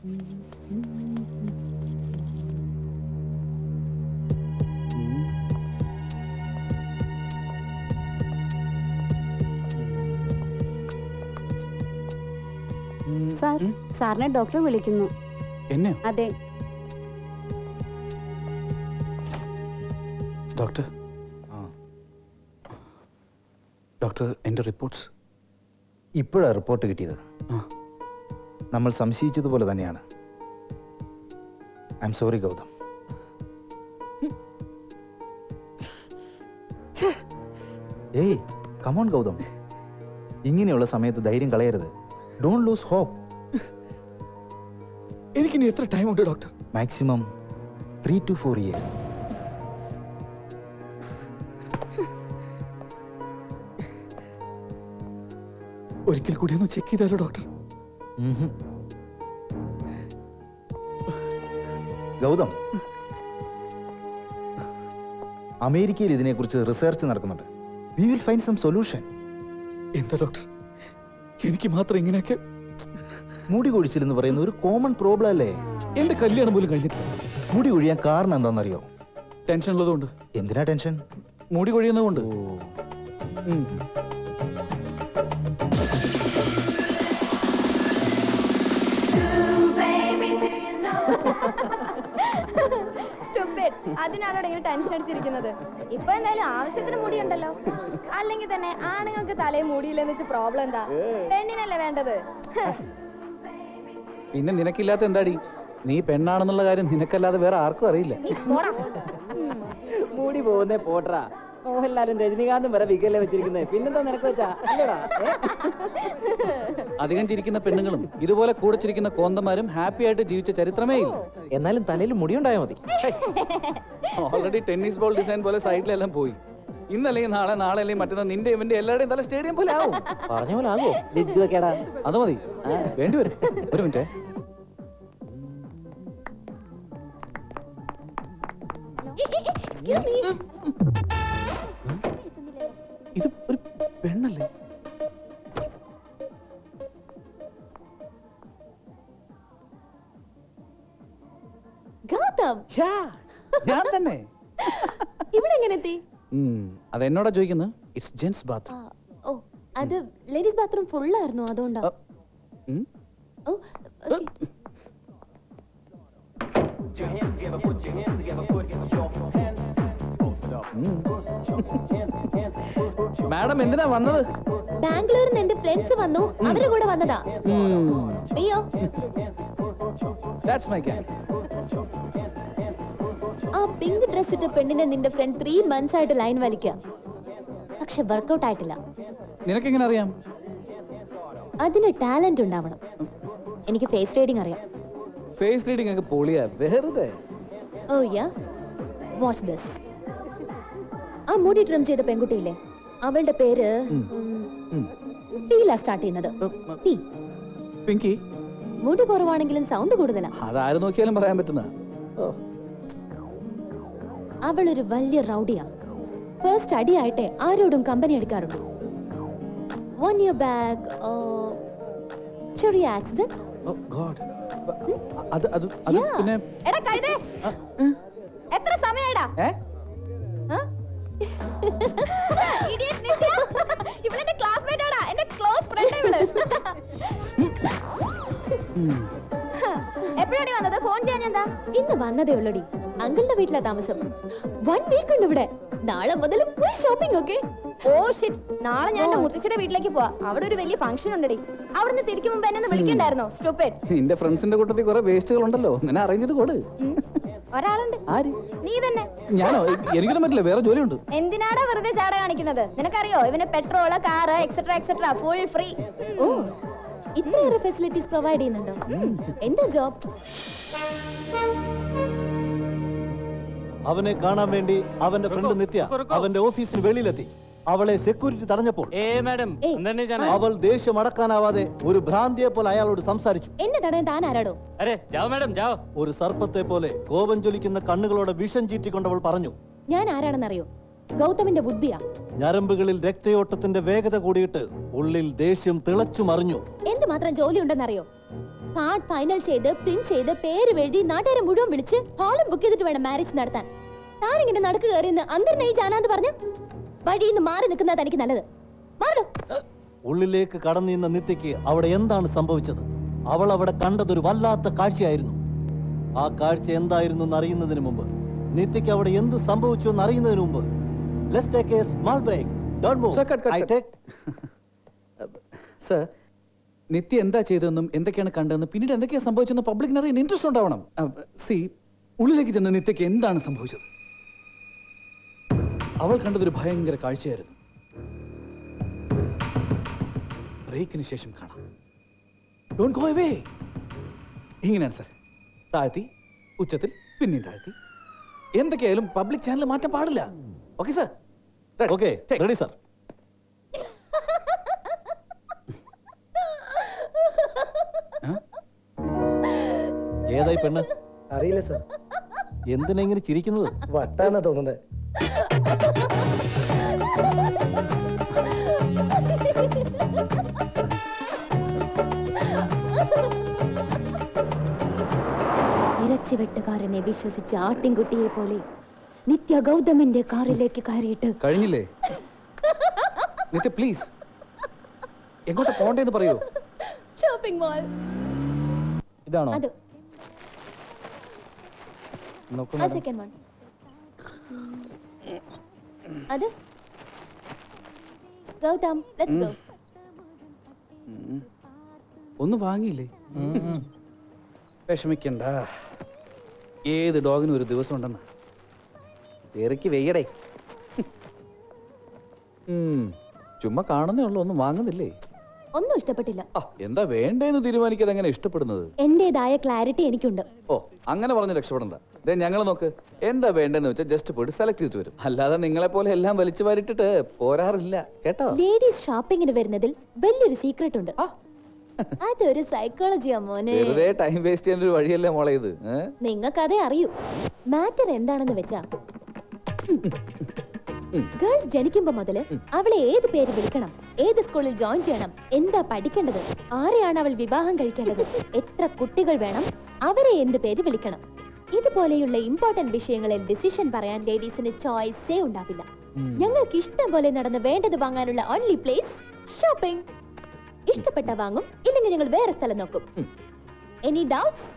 S11: സാർ സാറിനെ ഡോക്ടർ വിളിക്കുന്നു
S3: എന്നെയോ
S11: അതെ
S3: ഡോക്ടർ ഡോക്ടർ എൻ്റെ റിപ്പോർട്ട്സ്
S12: ഇപ്പോഴാണ് റിപ്പോർട്ട് കിട്ടിയത്
S3: ആ.
S12: നമ്മൾ സംശയിച്ചതുപോലെ തന്നെയാണ് ഐ എം സോറി ഗൗതം ഏയ് കമോൺ ഗൗതം ഇങ്ങനെയുള്ള സമയത്ത് ധൈര്യം കളയരുത് ഡോണ്ട് ലൂസ് ഹോപ്പ്
S3: എനിക്കിനി എത്ര ടൈം ഉണ്ട് doctor
S12: maximum three two four years
S3: ഒരിക്കൽ കൂടി ഒന്ന് ചെക്ക് ചെയ്താലോ ഡോക്ടർ
S12: ഗൗതം അമേരിക്കയിൽ ഇതിനെക്കുറിച്ച് റിസർച്ച് നടക്കുന്നുണ്ട് we will find some solution
S3: എന്താ ഡോക്ടർ എനിക്ക് മാത്രം ഇങ്ങനെയൊക്കെ
S12: മുടി കൊഴിച്ചിൽ എന്ന് പറയുന്ന ഒരു കോമൺ പ്രോബ്ലം അല്ലേ
S3: എന്റെ കല്യാണം പോലും കഴിഞ്ഞിട്ടില്ല
S12: മുടി കൊഴിയാൻ കാരണം എന്താണെന്നറിയോ
S3: ടെൻഷൻ ഉള്ളതുകൊണ്ട്
S12: എന്തിനാ ടെൻഷൻ
S3: മുടി കൊഴിയുന്നതുകൊണ്ട് ഉം.
S13: Stupid. അതിനാണോ ഇങ്ങനെ ടെൻഷൻ അടിച്ചിരിക്കുന്നത് ഇപ്പൊ എന്തായാലും ആവശ്യത്തിന് മുടിയുണ്ടല്ലോ അല്ലെങ്കിൽ തന്നെ ആണുങ്ങൾക്ക് തലയിൽ മുടിയില്ലെന്ന് വെച്ച് പ്രോബ്ലം എന്താ പെണ്ണിനല്ലേ വേണ്ടത് ഹ്.
S3: പിന്നെ നിനക്കില്ലാത്ത എന്താടി നീ പെണ്ണാണെന്നുള്ള കാര്യം നിനക്കല്ലാതെ വേറെ ആർക്കും അറിയില്ല
S13: നീ പോടാ.
S4: മൂടി പോകുന്നേ പോട്ടറാ മോഹൻലാലും രജനീകാന്തും വരെ വിക്കല്ലേ വെച്ചിരിക്കുന്നത് പിന്നെന്താ നിനക്ക് വെച്ചാ അല്ലടാ ഏ?
S3: അധികം ചിരിക്കുന്ന പെണ്ണുങ്ങളും ഇതുപോലെ കൂടെ ചിരിക്കുന്ന കോന്തമാരും ഹാപ്പി ആയിട്ട് ജീവിച്ച ചരിത്രമേ ഇല്ല
S8: എന്നാലും തലയിൽ മുടിയുണ്ടായാൽ മതി
S3: ഓൾറെഡി ടെന്നീസ് ബോൾ ഡിസൈൻ പോലെ സൈഡിലെല്ലാം പോയി ഇന്നല്ലെങ്കിൽ നാളെ നാളെ അല്ലെങ്കിൽ മറ്റന്നാൾ നിന്റെ ഇവന്റെ എല്ലാവരുടെയും തല സ്റ്റേഡിയം പോലെ ആവും
S8: പറഞ്ഞ പോലെ ആകോ
S4: ലിഗ് വെക്കടാ
S3: അത് മതി വേണ്ടി വരും ഒരു മിനിറ്റ്
S13: Excuse me.
S3: ഇത് ഒരു പെണ്ണല്ലേ
S11: ഗൗതം
S3: ഞാൻ തന്നെ
S11: ഇവിടെ എങ്ങനെ എത്തി
S3: ഉം, അത് എന്നോടാ ചോദിക്കുന്നത് ഇറ്റ്സ് ജെൻസ് ബാത്ത്
S11: ആ, ഓ അത് ലേഡീസ് ബാത്റൂം ഫുള്ളായിരുന്നു അതുകൊണ്ടാ ഓ okay.
S3: മാഡം എന്തിനാ വന്നത്
S11: ബാംഗ്ലൂരിൽ നിന്ന് എന്റെ ഫ്രണ്ട്സ് വന്നു അവരുടെ കൂടെ വന്നതാ നീയോ
S3: ദാറ്റ്സ് മൈ ക്യാൻ
S11: ആ പിങ്ക് ഡ്രസ് ഇട്ട പെണ്ണിനെ നിന്റെ ഫ്രണ്ട് ത്രീ മന്ത്സ് ആയിട്ട് ലൈൻ വലിക്കുക പക്ഷെ വർക്കൗട്ട് ആയിട്ടില്ല
S3: നിനക്കെങ്ങനെ അറിയാം
S11: അതിന് ടാലന്റ് ഉണ്ടാവണം എനിക്ക് ഫേസ് റീഡിംഗ് അറിയാം
S3: ഫേസ് റീഡിംഗ് ഒക്കെ പൊളിയാ വെറുതെ
S11: ഓ യാ വാച്ച് ദിസ് ആ മുടി ട്രിം ചെയ്ത പെൺകുട്ടിയില്ലേ അവളുടെ പേര് പീല സ്റ്റാർട്ട് ചെയ്യുന്നത് പി
S3: പിങ്കി
S11: മുടി കുറവാണെങ്കിലും സൗണ്ട് കൂടുതലാ
S3: അതാര് നോക്കിയാലും പറയാൻ പറ്റുന്ന
S11: അവളൊരു വലിയ റൗഡിയാ ഫസ്റ്റ് അടിയായിട്ടെ ആരോടും കമ്പനി എടുക്കാറുള്ളൂ വൺ ഇയർ ബാക്ക് ചെറിയ ആക്സിഡന്റ്
S3: ഗോഡ് അത് അത് അത്
S11: Yeah.
S3: പിന്നെ
S13: എടാ കഴുതേ എത്ര സമയടാ
S3: ഏ
S13: Idiot നിത്യ. ഇവളെന്റെ ക്ലാസ്മേറ്റ് ആടാ എന്റെ ക്ലോസ് ഫ്രണ്ട് ഇവള് എപ്പോഴാണ് വന്നത് ഫോൺ ചെയ്യാൻ എന്താ
S11: ഇന്ന് വന്നതേ ഉള്ളടി അങ്കിളുടെ വീട്ടിലാ താമസം വൺ വീക്ക് ഉണ്ട് ഇവിടെ നാളെ മുതൽ full shopping okay
S13: oh shit നാളെ ഞാൻ എന്റെ മുത്തശ്ശിയുടെ വീട്ടിലേക്ക് പോവാ അവിടെ ഒരു വലിയ ഫംഗ്ഷൻ ഉണ്ടടി അവിടുന്ന് തിരിക്കും മുമ്പ് എന്നെ ഒന്ന് വിളിക്കണ്ടായിരുന്നോ സ്റ്റൂപ്പിഡ്
S3: നിന്റെ ഫ്രണ്ട്സിന്റെ കൂട്ടത്തിൽ കുറെ വേസ്റ്റുകൾ ഉണ്ടല്ലോ നിന്നെ അറേഞ്ച് ചെയ്ത് കൊടു
S13: ഒരാളുണ്ട്
S3: ആര്
S13: നീ തന്നെ
S3: ഞാനോ എനിക്കൊന്നും പറ്റില്ല വേറെ ജോലിയുണ്ട്
S13: എന്തിനാടാ വെറുതെ ചാട കാണിക്കുന്നത് നിനക്കറിയോ ഇവന് petrol car etcetera etcetera full free
S11: oh ഇത്രയേറെ ഫെസിലിറ്റീസ് പ്രൊവൈഡ് ചെയ്യുന്നുണ്ടോ എന്താ ജോബ്
S14: അവനെ കാണാൻ വേണ്ടി അവന്റെ ഫ്രണ്ട് നിത്യ അവന്റെ ഓഫീസിന് വെളിയിലെത്തി അവളെ സെക്യൂരിറ്റി തടഞ്ഞപ്പോൾ
S10: ഏ മാഡം
S14: അവൾ ദേഷ്യം അടക്കാനാവാതെ ഒരു ഭ്രാന്തിയെ പോലെ അയാളോട് സംസാരിച്ചു
S11: എന്നെ തടയാൻ താൻ ആരാടോ
S10: അരെ ജാओ മാഡം ജാओ
S14: ഒരു സർപ്പത്തെ പോലെ കോപം ജ്വലിക്കുന്ന കണ്ണുകളോടെ വിഷം ചീറ്റിക്കൊണ്ടവൾ പറഞ്ഞു
S11: ഞാൻ ആരാണെന്നറിയോ ഗൗതമിന്റെ വുഡ്ബിയാ
S14: ഞരമ്പുകളിൽ രക്തയോട്ടത്തിന്റെ വേഗത കൂടിയിട്ട് ഉള്ളിൽ ദേഷ്യം തിളച്ചു മറിഞ്ഞു
S11: എന്ത് മാത്രം ജോലി ഉണ്ടെന്നറിയോ കാർഡ് ഫൈനൽ ചെയ്ത് പ്രിന്റ് ചെയ്ത് പേര് എഴുതി നാട്ടുകാരെ മുഴുവൻ വിളിച്ച് ഹാളും ബുക്ക് ചെയ്തിട്ട് വേണം മാരേജ് നടത്താൻ താൻ ഇങ്ങനെ നടക്കുക കയറിയെന്ന് അന്തർനയി ജാനാന്ന് പറഞ്ഞ വഴിയിൽ നിന്ന് മാറി നിൽക്കുന്ന തനിക്ക് നല്ലത് മാറോ
S14: ഉള്ളിലേക്ക് കടന്നു നിന്ന നിത്യയ്ക്ക് അവിടെ എന്താണ് സംഭവിച്ചത് അവൾ അവിടെ കണ്ടതൊരു വല്ലാത്ത കാഴ്ചയായിരുന്നു ആ കാഴ്ച എന്തായിരുന്നു എന്ന് അറിയുന്നതിന് മുമ്പ് നിത്യയ്ക്ക് അവിടെ എന്ത് സംഭവിച്ചു എന്ന് അറിയുന്നതിന് മുമ്പ് let's take a small break don't move I take
S3: sir Nithya എന്താ ചെയ്തതെന്നും എന്തൊക്കെയാണ് കണ്ടതെന്നും പിന്നീട് എന്തൊക്കെയാണ് സംഭവിച്ചതെന്ന് പബ്ലിക്കിന് അറിയാൻ ഇൻട്രസ്റ്റ് ഉണ്ടാവണം സി ഉള്ളിലേക്ക് ചെന്ന് നിത്യയ്ക്ക് എന്താണ് സംഭവിച്ചത് അവൾ കണ്ടതൊരു ഭയങ്കര കാഴ്ചയായിരുന്നു ബ്രേക്കിന് ശേഷം കാണാം ഡോണ്ട് ഗോ അവേ ഇങ്ങനെയാണ് സർ താഴ്ത്തി ഉച്ചത്തിൽ പിന്നെയും താഴ്ത്തി എന്തൊക്കെയായാലും പബ്ലിക് ചാനൽ മാറ്റാൻ പാടില്ല okay sir
S14: okay ready sir ഏതായി പെണ്ണ്
S15: അറിയില്ല സർ
S14: എന്തിനാ ഇങ്ങനെ ചിരിക്കുന്നത്
S15: വട്ടാന്നാ തോന്നുന്നത്
S11: ഇറച്ചിവെട്ടുകാരനെ വിശ്വസിച്ച ആട്ടിൻകുട്ടിയെ പോലെ നിത്യ ഗൗതമിന്റെ കാറിലേക്ക് കയറിയിട്ട്
S3: കഴിഞ്ഞില്ലേ നിത്യ പ്ലീസ് എങ്ങോട്ട് പോണ്ടേന്ന് പറയൂ
S11: ഷോപ്പിംഗ് മാൾ
S3: ഇതാണോ
S11: അത്
S3: നോക്കൂ
S11: ആ സെക്കൻഡ് വൺ അത് ഗൗതം ലെറ്റ്സ് ഗോ
S3: ഉം. ഒന്നും വാങ്ങിയില്ലേ വിഷമിക്കണ്ട ഏത് ഡോഗിനും ഒരു ദിവസം ഉണ്ടെന്ന് ഇറക്കി വെയ്യടേ ഉം. ചുമ്മാ കാണുന്നേ ഉള്ളൂ ഒന്നും വാങ്ങുന്നില്ലേ
S11: ഒന്നും ഇഷ്ടപ്പെട്ടില്ല
S3: ആ, എന്താ വേണ്ടേന്ന് തീരുമാനിക്കാതെ എങ്ങനെ ഇഷ്ടപ്പെടുന്നത്
S11: എന്റേതായ ക്ലാരിറ്റി എനിക്കുണ്ട്
S3: ഓ അങ്ങനെ പറഞ്ഞ് രക്ഷപ്പെടണ്ട ദേ ഞങ്ങൾ നോക്ക് എന്താ വേണ്ടെന്ന് വെച്ചാൽ ജസ്റ്റ് പോയിട്ട് സെലക്ട് ചെയ്തിട്ട് വരും അല്ലാതെ നിങ്ങളെ പോലെ എല്ലാം വലിച്ചു വാരിട്ടിട്ട് പോരാറില്ല കേട്ടോ
S11: ലേഡീസ് ഷോപ്പിങ്ങിന് വരുന്നതിൽ വലിയൊരു സീക്രട്ട് ഉണ്ട് അതൊരു സൈക്കോളജിയാ മോനെ
S3: വെറുതെ ടൈം വേസ്റ്റ് ചെയ്യാൻ ഒരു വഴിയല്ലേ മോളെ ഇത് ഏ?
S11: നിങ്ങൾക്കതേ അറിയൂ മാറ്റർ എന്താണെന്ന് വെച്ചാ ഗേൾസ് ജനിക്കുമ്പോ മുതല് അവളെ ഏത് പേര് വിളിക്കണം ഏത് സ്കൂളിൽ ജോയിൻ ചെയ്യണം എന്താ പഠിക്കേണ്ടത് ആരെയാണ് അവൾ വിവാഹം കഴിക്കേണ്ടത് എത്ര കുട്ടികൾ വേണം അവരെ എന്ത് പേര് വിളിക്കണം ഇതുപോലെയുള്ള ഇമ്പോർട്ടന്റ് വിഷയങ്ങളിൽ ഡിസിഷൻ പറയാൻ ലേഡീസിന് ചോയ്സേ ഉണ്ടാവില്ല ഞങ്ങൾക്ക് ഇഷ്ടം പോലെ നടന്ന് വേണ്ടത് വാങ്ങാനുള്ള ഓൺലി പ്ലേസ് ഷോപ്പിംഗ് ഇഷ്ടപ്പെട്ട വാങ്ങും ഇല്ലെങ്കിൽ ഞങ്ങൾ വേറെ സ്ഥലം നോക്കും എനി ഡൗട്ട്സ്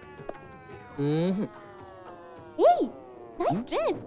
S11: ഏയ് നൈസ് ഡ്രസ്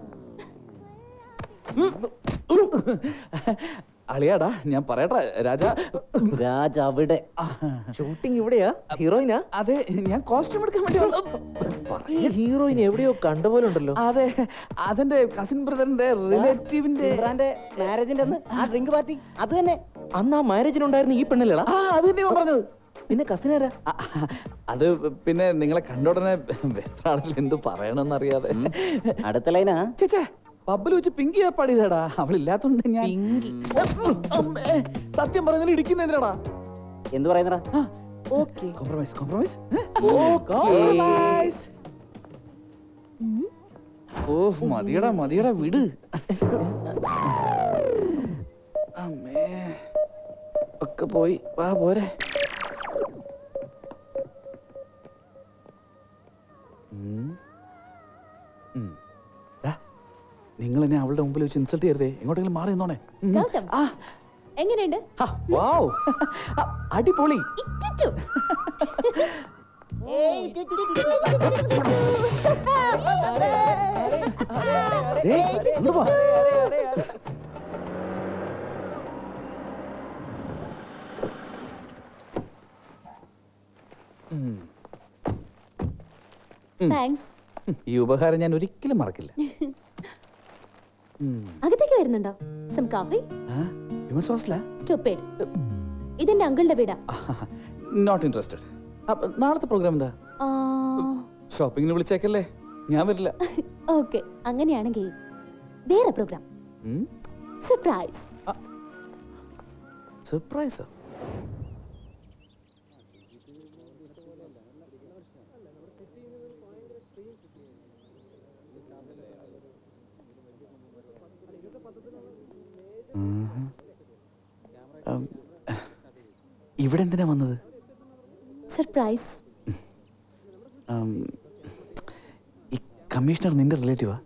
S3: അളിയാടാ ഞാൻ പറയട്ടെ രാജ
S8: രാജ അവിടെ ഷൂട്ടിംഗ് ഇവിടെയാ ഹീറോയിനാ
S3: അതെ ഞാൻ കോസ്റ്റ്യൂം എടുക്കാൻ വേണ്ടി വന്ന-
S8: ഈ ഹീറോയിൻ എവിടെയോ കണ്ട പോലെ ഉണ്ടല്ലോ
S3: അതെ അതെന്റെ കസിൻ ബ്രദറിന്റെ റിലേറ്റീവിന്റെ
S4: സിമ്രാന്റെ മാരേജിന്റെ അന്ന് ആ ഡ്രിങ്ക് പാർട്ടി അത് തന്നെ
S8: അന്ന് ആ മാരേജിനുണ്ടായിരുന്ന ഈ പെണ്ണല്ലേടാ
S3: ആ അത് തന്നെ ഞാൻ പറഞ്ഞത്
S8: പിന്നെ കസിനാരാ
S3: അത് പിന്നെ നിങ്ങളെ കണ്ട ഉടനെ വെത്രാളിൽ എന്ത് പറയണമെന്ന് അറിയാതെ
S4: അടുത്ത ലൈനാ
S3: ചേച്ചേ പബ്ബിൽ വെച്ച് പിങ്കി ഏർപ്പാട് ചെയ്തടാ അവളില്ലാത്തോണ്ട് ഞാൻ അമ്മേ, സത്യം പറയുന്നതിന് ഇടിക്കുന്ന എന്തിനാടാ
S4: എന്ത് പറയുന്നടാ
S3: ഓക്കെ കോംപ്രമൈസ് കോംപ്രമൈസ് ഓ മതിയടാ മതിയടാ വിട് അമ്മേ ഒക്കെ പോയി വാ പോരെ ഉം. ഉം. ദാ, നിങ്ങൾ എന്നെ അവളുടെ മുമ്പിൽ വെച്ച് ഇൻസൾട്ട് ചെയ്യരുതേ എങ്ങോട്ടെങ്കിലും മാറി നിന്നോണേ ഉം.
S11: ഗൗതം എങ്ങനെയുണ്ട്
S3: ആ, വൗ. ആ, അടിപൊളി
S11: ഇറ്റിറ്റു.
S3: ദേ, ഇങ്ങോട്ട് വാ. ഉം. ഉം.
S11: താങ്ക്സ്
S3: ഈ ഉപകാരം ഞാൻ ഒരിക്കലും മറക്കില്ല ഉം.
S11: അകത്തേക്ക് വരുന്നുണ്ടോ സം കോഫി
S3: ആ, വിമൻസ് ഹോസ്റ്റലാ
S11: സ്റ്റുപ്പിഡ് ഇതെന്റെ അങ്കിളുടെ വീടാ
S3: നോട്ട് ഇൻട്രസ്റ്റഡ് നാളത്തെ പ്രോഗ്രാം എന്താ ഷോപ്പിങ്ങിന് വിളിച്ചേക്കല്ലേ ഞാൻ വരില്ല
S11: ഓക്കെ അങ്ങനെയാണെങ്കിൽ വേറെ പ്രോഗ്രാം
S3: ഉം.
S11: സർപ്രൈസ്
S3: സർപ്രൈസാ ഉം. ഉം. ഇവിടെ എന്തിനാ വന്നത്
S11: സർപ്രൈസ്
S3: ഉം, ഈ കമ്മീഷണർ നിന്റെ റിലേറ്റീവാ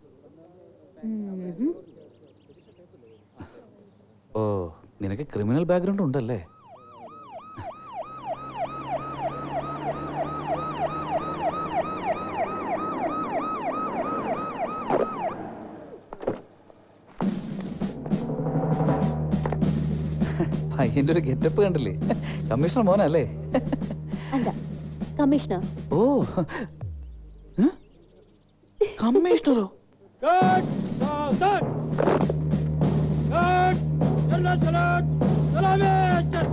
S3: ഓ നിനക്ക് ക്രിമിനൽ ബാക്ക്ഗ്രൗണ്ട് ഉണ്ടല്ലേ പയ്യന്റെ ഒരു ഗെറ്റപ്പ് കണ്ടില്ലേ കമ്മീഷണർ മോനല്ലേ
S11: അല്ല കമ്മീഷണർ
S3: ഓ ഏ? കമ്മീഷണറോ
S16: Good. Soldat. Good. Yalla salat. Salamet.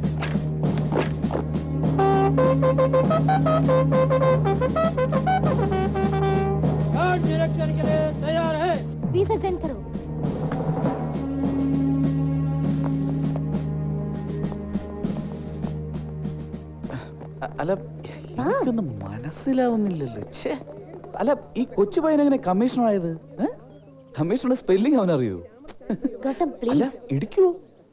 S16: Guard निरीक्षण के लिए तैयार है
S6: वीसा सेंड करो
S3: അ- അല്ല എനിക്കൊന്നും മനസ്സിലാവുന്നില്ലല്ലോ ഛേ അല്ല ഈ കൊച്ചു പയ്യൻ എങ്ങനെ കമ്മീഷണർ ആയത് കമ്മീഷണറുടെ സ്പെല്ലിംഗ് അവൻ അറിയൂ
S11: ഗൗതം
S3: അല്ല
S11: പ്ലീസ്
S3: ഇടിക്കൂ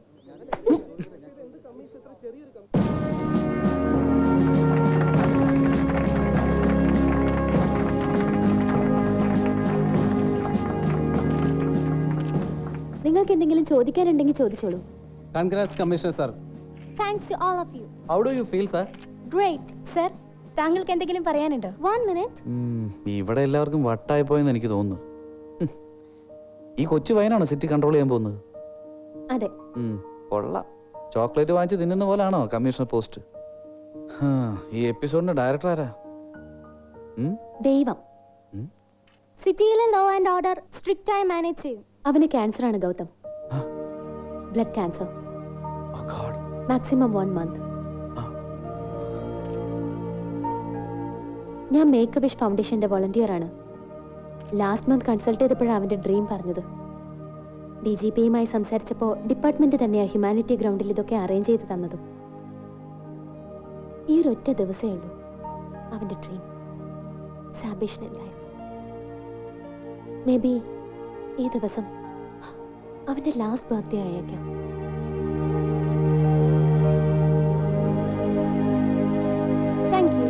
S11: നിങ്ങൾക്ക് എന്തെങ്കിലും ചോദിക്കാനുണ്ടെങ്കിൽ ചോദിച്ചോളൂ
S17: congrats commissioner sir
S6: thanks to all of you
S17: how do you feel sir
S6: great sir താങ്കൾക്ക് എന്തെങ്കിലും പറയാനുണ്ടോ വൺ മിനിറ്റ്
S3: ഉം, ഇവിടെ എല്ലാവർക്കും വട്ടായി പോയെന്ന് എനിക്ക് തോന്നുന്നു ഉം. ഈ കൊച്ചു പയ്യനാണോ സിറ്റി കൺട്രോൾ ചെയ്യാൻ പോകുന്നത്
S11: അതെ
S3: ഉം, കൊള്ളാം ചോക്ലേറ്റ് വാങ്ങിച്ച് തിന്നുന്ന പോലാണോ കമ്മീഷണർ പോസ്റ്റ് ഹാ, ഈ എപ്പിസോഡിന്റെ ഡയറക്ടർ ആരാ ഉം?
S11: ദൈവം
S6: സിറ്റിയിലെ ലോ ആൻഡ് ഓർഡർ സ്ട്രിക്റ്റ് ആയി മാനേജ് ചെയ്യും
S11: അവന് ക്യാൻസർ ആണ് Gautam blood cancer maximum one month ഞാൻ മേക്ക് വിഷ് ഫൗണ്ടേഷന്റെ വോളണ്ടിയർ ആണ് ലാസ്റ്റ് മന്ത് കൺസൾട്ട് ചെയ്തപ്പോഴാണ് അവന്റെ ഡ്രീം പറഞ്ഞത് ഡി ജി പിയുമായി സംസാരിച്ചപ്പോൾ ഡിപ്പാർട്ട്മെന്റ് തന്നെയാണ് ഹ്യൂമാനിറ്റി ഗ്രൗണ്ടിൽ ഇതൊക്കെ അറേഞ്ച് ചെയ്ത് തന്നതും ഈ ഒരു ഒറ്റ ദിവസമേ ഉള്ളൂ അവന്റെ dream ambition in life may be ഈ ദിവസം അവന്റെ ലാസ്റ്റ് ബർത്ത്ഡേ ആയേക്കാം
S6: താങ്ക് യു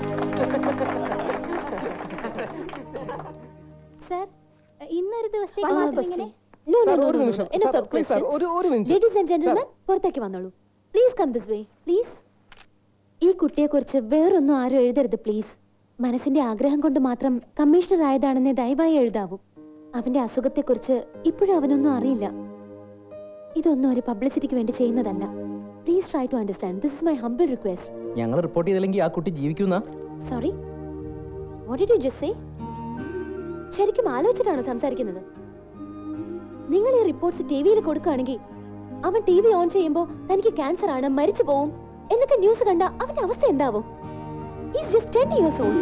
S6: സർ ഇന്നൊരു ദിവസത്തേക്ക്
S11: ആ,
S6: മാത്രം
S11: question.
S6: ഇങ്ങനെ
S11: No, no,
S15: Sir,
S11: no,
S15: ഒരു
S11: no, no,
S15: നിമിഷം.
S11: no. Enough
S15: Sir,
S11: of
S15: please, sir,
S11: questions.
S15: ഒരു- ഒരു minute.
S11: Ladies and gentlemen,
S15: Sir.
S11: പുറത്തേക്ക് വന്നോളൂ please come this way please ഈ കുട്ടിയെക്കുറിച്ച് വേറൊന്നും ആരും എഴുതരുത് പ്ലീസ് മനസ്സിന്റെ ആഗ്രഹം കൊണ്ട് മാത്രം കമ്മീഷണർ ആയതാണെന്ന് ദയവായി എഴുതാവൂ അവന്റെ അസുഖത്തെക്കുറിച്ച് ഇപ്പോഴും അവനൊന്നും അറിയില്ല ഇതൊന്നും ഒരു പബ്ലിസിറ്റിക്ക് വേണ്ടി ചെയ്യുന്നതല്ല please try to understand this is my humble request
S17: ഞങ്ങൾ റിപ്പോർട്ട് ചെയ്തില്ലെങ്കിൽ ആ കുട്ടി ജീവിക്കുന്ന
S11: sorry what did you just say ശരിക്കും ആലോചിച്ചിട്ടാണോ സംസാരിക്കുന്നത് നിങ്ങൾ ഈ റിപ്പോർട്ട്സ് ടി വിയിൽ കൊടുക്കുകയാണെങ്കിൽ അവൻ ടി വി ഓൺ ചെയ്യുമ്പോൾ തനിക്ക് ക്യാൻസർ ആണ് മരിച്ചു പോവും എന്നൊക്കെ ന്യൂസ് കണ്ട അവന്റെ അവസ്ഥ എന്താവും is just ten years old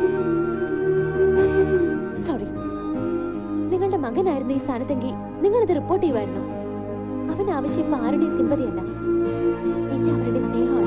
S11: sorry നിങ്ങളുടെ മകനായിരുന്നു ഈ സ്ഥാനത്തെങ്കിൽ നിങ്ങളിത് റിപ്പോർട്ട് ചെയ്യുമായിരുന്നു അവൻ ആവശ്യം ഇപ്പൊ ആരുടെയും സിമ്പതിയല്ല എല്ലാവരുടെയും സ്നേഹമാണ്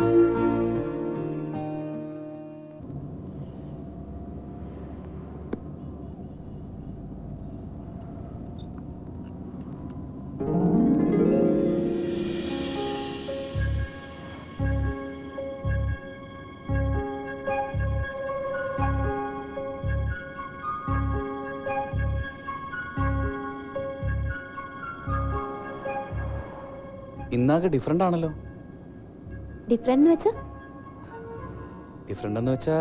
S3: ഇന്നാകെ ഡിഫറെൻ്റ് ആണല്ലോ
S11: ഡിഫറെന്റ് എന്ന് വെച്ചാ
S3: ഡിഫറെൻ്റ് എന്ന് വെച്ചാ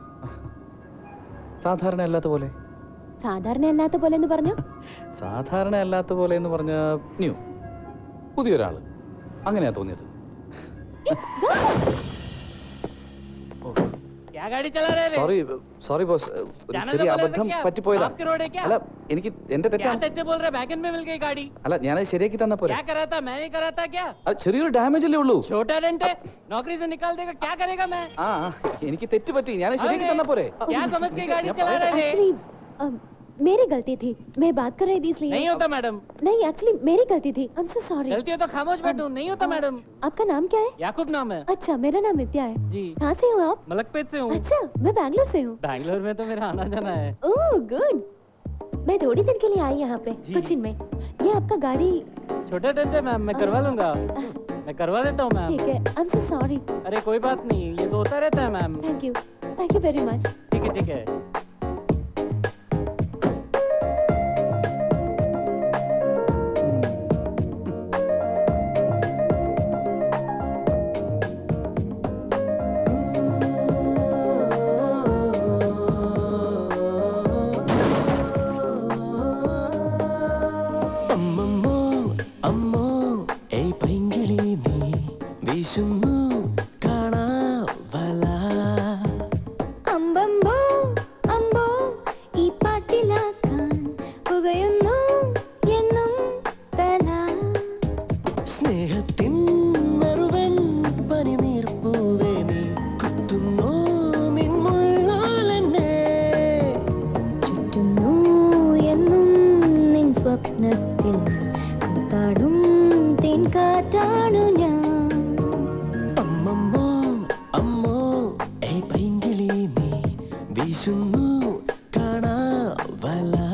S3: സാധാരണ അല്ലാത്ത പോലെ
S11: സാധാരണ അല്ലാത്ത പോലെ എന്ന് പറഞ്ഞു
S3: സാധാരണ അല്ലാത്ത പോലെ എന്ന് പറഞ്ഞ ന്യൂ പുതിയൊരാള് അങ്ങനെയാ തോന്നിയത്
S16: क्या गाड़ी चला रहे रे
S3: സോറി സോറി ബോസ് ഒരു
S16: जाने
S3: ചെറിയ
S16: तो बोले थे
S3: അബദ്ധം
S16: क्या?
S3: പറ്റിപ്പോയതാ
S16: आपके रोड है क्या?
S3: അല്ല എനിക്ക് എന്റെ
S16: क्या
S3: തെറ്റാണ്
S16: तेरे बोल रहे बैगन में मिल गई गाड़ी
S3: അല്ല ഞാനത് ശരിയാക്കി തന്നാ പോരെ
S16: क्या करा था मैं नहीं करा था क्या
S3: അത് ചെറിയൊരു ഡാമേജ് അല്ലേ ഉള്ളൂ
S16: छोटा डेंट है नौकरी से निकाल देगा क्या करेगा मैं
S3: ആ ആ, എനിക്ക് തെറ്റ് പറ്റി ഞാൻ ശരിയാക്കി തന്നാ പോരെ
S16: क्या समझ के गाड़ी चला रहे थे
S11: एक्चुअली मेरी गलती थी मैं बात कर रही थी इसलिए
S16: नहीं होता मैडम
S11: नहीं एक्चुअली मेरी गलती थी आई एम सो सॉरी
S16: गलती हो तो खामोश बैठो नहीं होता मैडम
S11: आपका नाम क्या है
S16: याकूब नाम है
S11: अच्छा मेरा नाम नित्या है
S16: जी
S11: कहाँ से हो आप
S16: मलकपेट से हूँ
S11: अच्छा मैं बैंगलोर से हूँ
S16: बैंगलोर में तो मेरा आना जाना है
S11: ओह गुड मैं थोड़ी दिन के लिए आई यहाँ पे कुछ दिन में ये आपका गाड़ी
S16: छोटा डेंट है मैम मैं करवा लूंगा मैं करवा देता हूँ मैम
S11: ठीक है आई एम सो सॉरी
S16: अरे कोई बात नहीं ये तो होता रहता है ma'am
S11: thank you thank you very much
S16: ठीक ठीक है ठीक है
S18: അമ്മമ്മോ അമ്മോ ഏയ് പൈങ്കിളി നീ വീശുന്നു കാണാവല
S1: അമ്പമ്പോ അമ്പോ ഈ പാട്ടിലാക്കാൻ പുകയുന്നു എന്നും തല
S18: സ്നേഹത്തിൻ മറുവൻ പനിനീർപ്പൂവേ നീ കുത്തുന്നു നിൻമുള്ളാലെന്നെ
S1: ചുറ്റുന്നു എന്നും നിൻ സ്വപ്നത്തിൽ കൂത്താടും തേൻകാറ്റാണു ഞാൻ
S18: അമ്മമ്മോ അമ്മോ ഏയ് പൈങ്കിളി നീ വീശുന്നു കാണാവല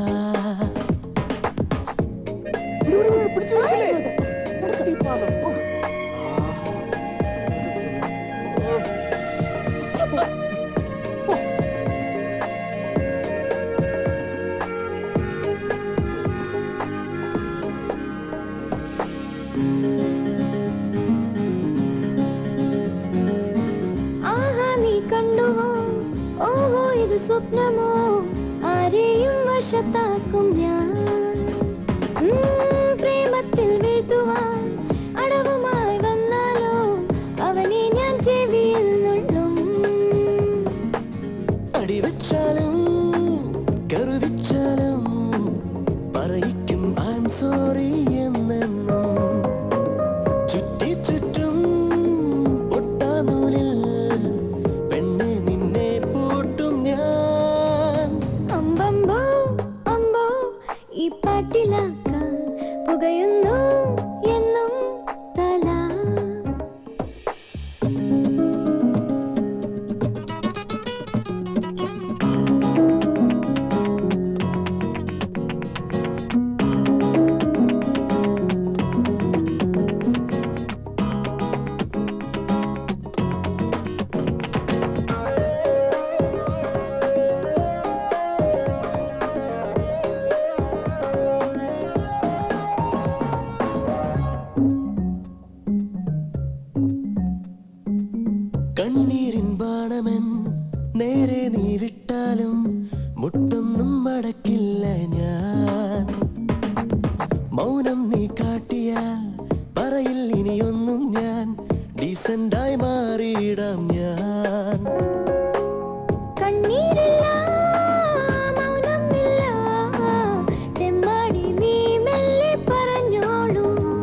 S1: ആഹാ നീ കണ്ടുവോ ഓഹോ ഇത് സ്വപ്നമോ ആരെയും വശത്താക്കും ഞാൻ ഉം, പ്രേമത്തിൽ വീഴ്ത്തുവാൻ അടവുമായി വന്നാലോ അവനെ ഞാൻ ചെവിയിൽ നുള്ളും
S18: അടിവച്ചാലും കറുവിച്ചാലും പറയിക്കും ഐം സോറി എന്നെന്നും ചുറ്റി ചുറ്റും പൊട്ടാനൂലിൽ പെണ്ണെ നിന്നെ പൂട്ടും ഞാൻ
S1: അമ്പമ്പോ അമ്പോ ഈ പാട്ടിലാക്കാൻ പുകയുന്നു എന്നും തല
S18: കണ്ണീരിൻ ബാണമെൻ നേരെ നീ വിട്ടാലും മുട്ടൊന്നും മടക്കില്ല ഞാൻ മൗനം നീ കാട്ടിയാൽ പറയിൽ ഇനിയൊന്നും ഞാൻ ഡീസന്റായി മാറിയിടാം ഞാൻ
S1: കണ്ണീരില്ല മൗനമില്ല തെമ്മാടി നീ മെല്ലെ പറഞ്ഞോളൂ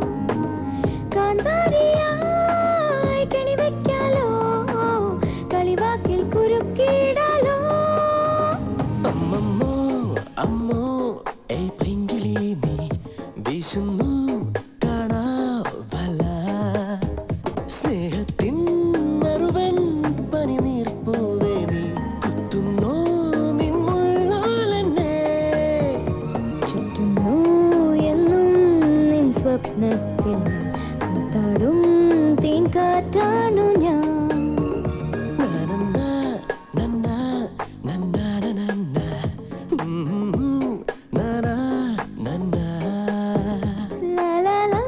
S1: കാന്താരിയായി കണിവയ്ക്കാലോ കളിവാക്കിൽ കുരുക്കിടാലോ
S18: അമ്മമ്മോ അമ്മോ ഏയ് പൈങ്കിളി നീ വീശുന്നു കാണാവല സ്നേഹത്തിൻ മറുവൻ പനിനീർപ്പൂവേ നീ കുത്തുന്നോ നിൻമുള്ളാലെന്നെ
S1: ചുറ്റുന്നു എന്നും നിൻ സ്വപ്നത്തിൽ കൂത്താടും തേൻകാറ്റാണു ഞാൻ
S18: നനന്ന, നന്ന, നന്ന, നനന്ന. ഉം, നന, നന്ന.
S1: ലാ, ലാ, ലാ.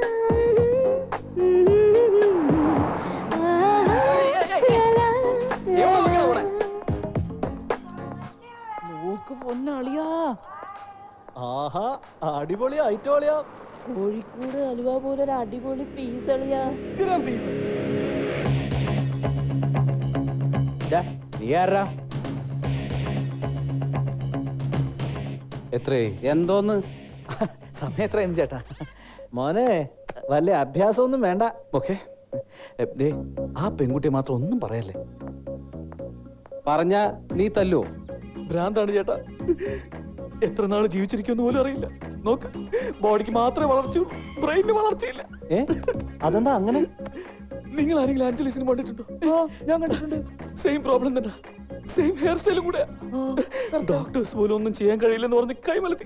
S1: ഉം, ആഹാ. ലാ, ലാ, ലാ.
S14: നോക്ക് പൊന്നളിയാ ആഹാ അടിപൊളി ഐറ്റോളിയാ
S8: കോഴിക്കോട് അലുവ പോലെ ഒരു അടിപൊളി പീസ് അളിയാ
S14: പീസ്
S17: നീ ആരാ
S3: എത്രേ
S17: എന്തോന്ന്
S3: സമയം എത്രയെന്ന് ചേട്ടാ
S8: മോനെ വല്ല അഭ്യാസമൊന്നും വേണ്ട
S3: ഓക്കെ ദേ ആ പെൺകുട്ടിയെ മാത്രം ഒന്നും പറയല്ലേ
S17: പറഞ്ഞ നീ തല്ലോ
S3: ഭ്രാന്താണ് ചേട്ടാ എത്ര നാൾ ജീവിച്ചിരിക്കുമെന്ന് പോലും അറിയില്ല നോക്ക് ബോഡിക്ക് മാത്രമേ വളർച്ചയുള്ളൂ ബ്രെയിനിന് വളർച്ചയില്ല
S14: ഏ അതെന്താ അങ്ങനെ
S3: നിങ്ങൾ ആരെങ്കിലും അഞ്ജലി സിനിമ കണ്ടിട്ടുണ്ടോ ഞാൻ കണ്ടിട്ടുണ്ട് സെയിം പ്രോബ്ലം തന്നെ സെയിം ഹെയർ സ്റ്റൈലും കൂടെ ഡോക്ടേഴ്സ് പോലും ഒന്നും ചെയ്യാൻ കഴിയില്ലെന്ന് പറഞ്ഞ് കൈമലത്തി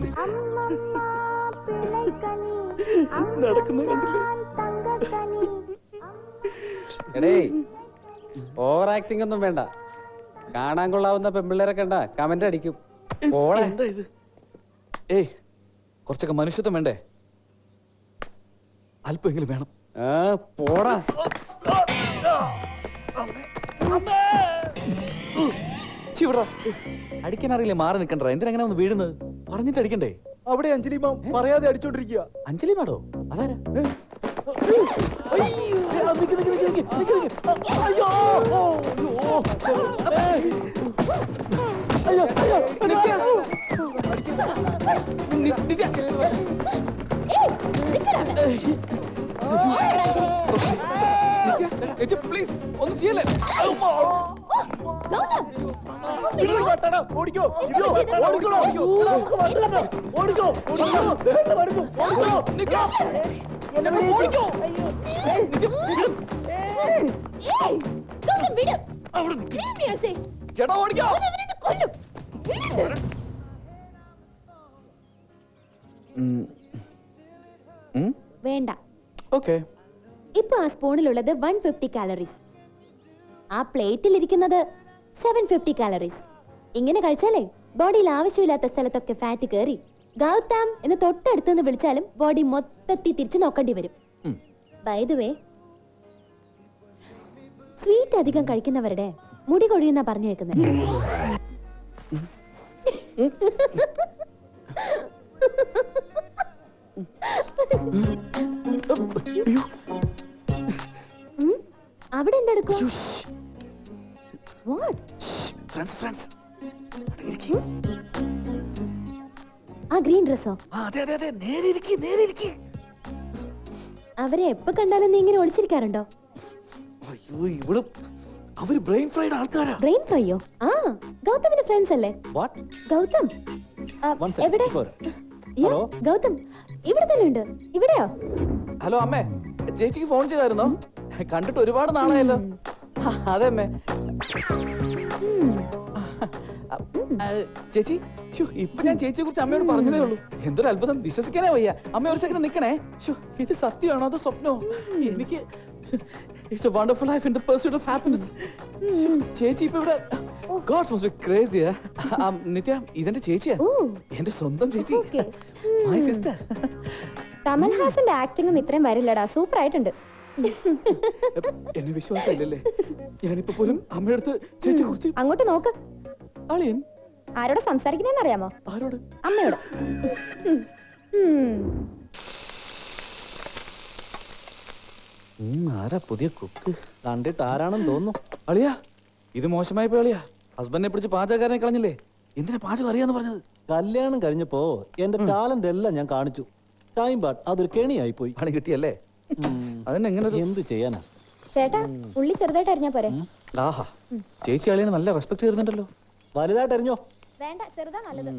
S3: നടക്കുന്ന കണ്ടില്ലേ
S17: എടേ ഓവർ ആക്ടിംഗ് ഒന്നും വേണ്ട കാണാൻ കൊള്ളാവുന്ന പെമ്പിള്ളേരെ കണ്ട കമന്റ് അടിക്കും പോളെ
S3: എന്താ ഇത് ഏയ് കുറച്ചൊക്കെ മനുഷ്യത്വം വേണ്ടേ അല്പമെങ്കിലും വേണം
S17: പോടാ
S3: ചി വിടറാ. ഏയ്, അടിക്കാൻ അറിയില്ല മാറി നിൽക്കണ്ട എന്തിനാ അങ്ങനെ ഒന്ന് വീഴുന്നത് പറഞ്ഞിട്ട് അടിക്കണ്ടേ
S12: അവിടെ അഞ്ജലി മാം പറയാതെ അടിച്ചോണ്ടിരിക്കുക
S3: അഞ്ജലി മാഡോ അതാരാ പ്ലീസ് ഒന്നും ചെയ്യല്ലേ
S12: ഓടിക്കോ ഇയ്യോ, ഓടിക്കോളൂ, അയ്യോ, നമുക്ക് വണ്ടിയുണ്ട്. ഓടിക്കോ ഓടിക്കോ ദേ വരുന്നു ഓടിക്കോ
S11: ഓടിക്കോ. ഏയ്, ഗൗതം വിട്. Leave me, I say.
S3: ചേട്ടാ ഓടിക്കോ
S11: അവൻ അവനെ ഇത് കൊല്ലും. വിട്. വേണ്ട
S3: ഓക്കെ
S11: ഇപ്പൊ ആ സ്പൂണിലുള്ളത് വൺ ഫിഫ്റ്റി കാലറീസ് ആ പ്ലേറ്റിൽ ഇരിക്കുന്നത് സെവൻ ഫിഫ്റ്റി കാലറീസ് ഇങ്ങനെ കഴിച്ചാലേ ബോഡിയിൽ ആവശ്യമില്ലാത്ത സ്ഥലത്തൊക്കെ ഫാറ്റ് കയറി ഗൗതം എന്ന് തൊട്ടടുത്ത് നിന്ന് വിളിച്ചാലും ബോഡി മൊത്തത്തിൽ തിരിച്ചു നോക്കേണ്ടി വരും ബൈ ദ വേ സ്വീറ്റ് അധികം കഴിക്കുന്നവരുടെ മുടി കൊഴിയുന്ന പറഞ്ഞു വെക്കുന്നത് ഉം? അവിടെ എന്തെടുക്കും വാട്ട്
S3: ഫ്രണ്ട്സ് ഫ്രണ്ട്സ്
S11: ആ ഗ്രീൻ ഡ്രസ്സോ
S3: അതെ അതെ അതെ നേരെ ഇരിക്കി നേരെ ഇരിക്കി
S11: അവരെ എപ്പോ കണ്ടാലും നീ ഇങ്ങനെ ഒളിച്ചിരിക്കാറുണ്ടോ
S3: അയ്യോ ഇവള് അവര് ബ്രെയിൻ ഫ്രൈഡ് ആൾക്കാരാ
S11: ബ്രെയിൻ ഫ്രൈയോ ആ ഗൗതമിന്റെ ഫ്രണ്ട്സ് അല്ലേ
S3: വാട്ട്
S11: ഗൗതം ആ,
S14: One second,
S11: എവിടെ
S14: ഇപ്പോ വരാം.
S11: യ്യോ,
S14: ഹലോ?
S11: ഗൗതം ഇവിടെ തന്നെ ഉണ്ട് ഇവിടെയോ
S3: ഹലോ അമ്മേ ചേച്ചിക്ക് ഫോൺ ചെയ്തായിരുന്നോ കണ്ടിട്ട് ഒരുപാട് നാളായല്ലോ ആ, അതെ അമ്മേ ആ, ചേച്ചി ശ്ശോ, ഇപ്പൊ ഞാൻ ചേച്ചിയെ കുറിച്ച് അമ്മയോട് പറഞ്ഞതേ ഉള്ളൂ എന്തൊരു അത്ഭുതം വിശ്വസിക്കാനേ വയ്യ അമ്മ ഒരു സെക്കൻഡ് നിക്കണേ ശ്ശോ, ഇത് സത്യമാണോ അതോ സ്വപ്നോ എനിക്ക് it's a wonderful life in the pursuit of happiness ചേച്ചി ഇപ്പൊ ഇവിടെ gods must be crazy Nithya ഇതെന്റെ ചേച്ചിയാ എന്റെ സ്വന്തം ചേച്ചി മൈ സിസ്റ്റർ
S13: കമൽഹാസന്റെ ആക്ടിങ്ങും ഇത്രയും വരില്ലടാ സൂപ്പർ ആയിട്ടുണ്ട്
S3: എന്നെ വിശ്വാസമില്ലല്ലേ ഞാനിപ്പോ പോലും അമ്മയുടെ അടുത്ത് ചേച്ചി കുറിച്ച്
S13: അങ്ങോട്ട് നോക്ക്
S3: അളിയൻ
S13: ആരോട് സംസാരിക്കുന്നതെന്ന് അറിയാമോ
S3: ആരോട്
S13: അമ്മയോട് ഉം. ഉം.
S3: ആരാ പുതിയ കുക്ക്
S14: കണ്ടിട്ട് ആരാണെന്ന് തോന്നുന്നു
S3: അളിയാ ഇത് മോശമായി പോയി അളിയാ ഹസ്ബൻഡിനെ പിടിച്ച് പാചകക്കാരനെ കളഞ്ഞില്ലേ എന്തിനാ പാചകം അറിയാന്ന് പറഞ്ഞത്
S14: കല്യാണം കഴിഞ്ഞപ്പോ എന്റെ ടാലന്റ് എല്ലാം ഞാൻ കാണിച്ചു ടൈം ബാട്ട് അതൊരു കെണിയായി പോയി
S3: പണി കിട്ടിയല്ലേ അതിനെങ്ങനെ
S14: എന്ത് ചെയ്യാനാ
S13: ചേട്ടാ ഉള്ളി ചെറുതായിട്ട് അരിഞ്ഞാ പോരെ
S3: ആഹാ ചേച്ചി അളിയനെ നല്ല റെസ്പെക്ട് ചെയ്യുന്നുണ്ടല്ലോ
S14: വലുതായിട്ട് അറിഞ്ഞോ
S13: വേണ്ട ചെറുതാ നല്ലത്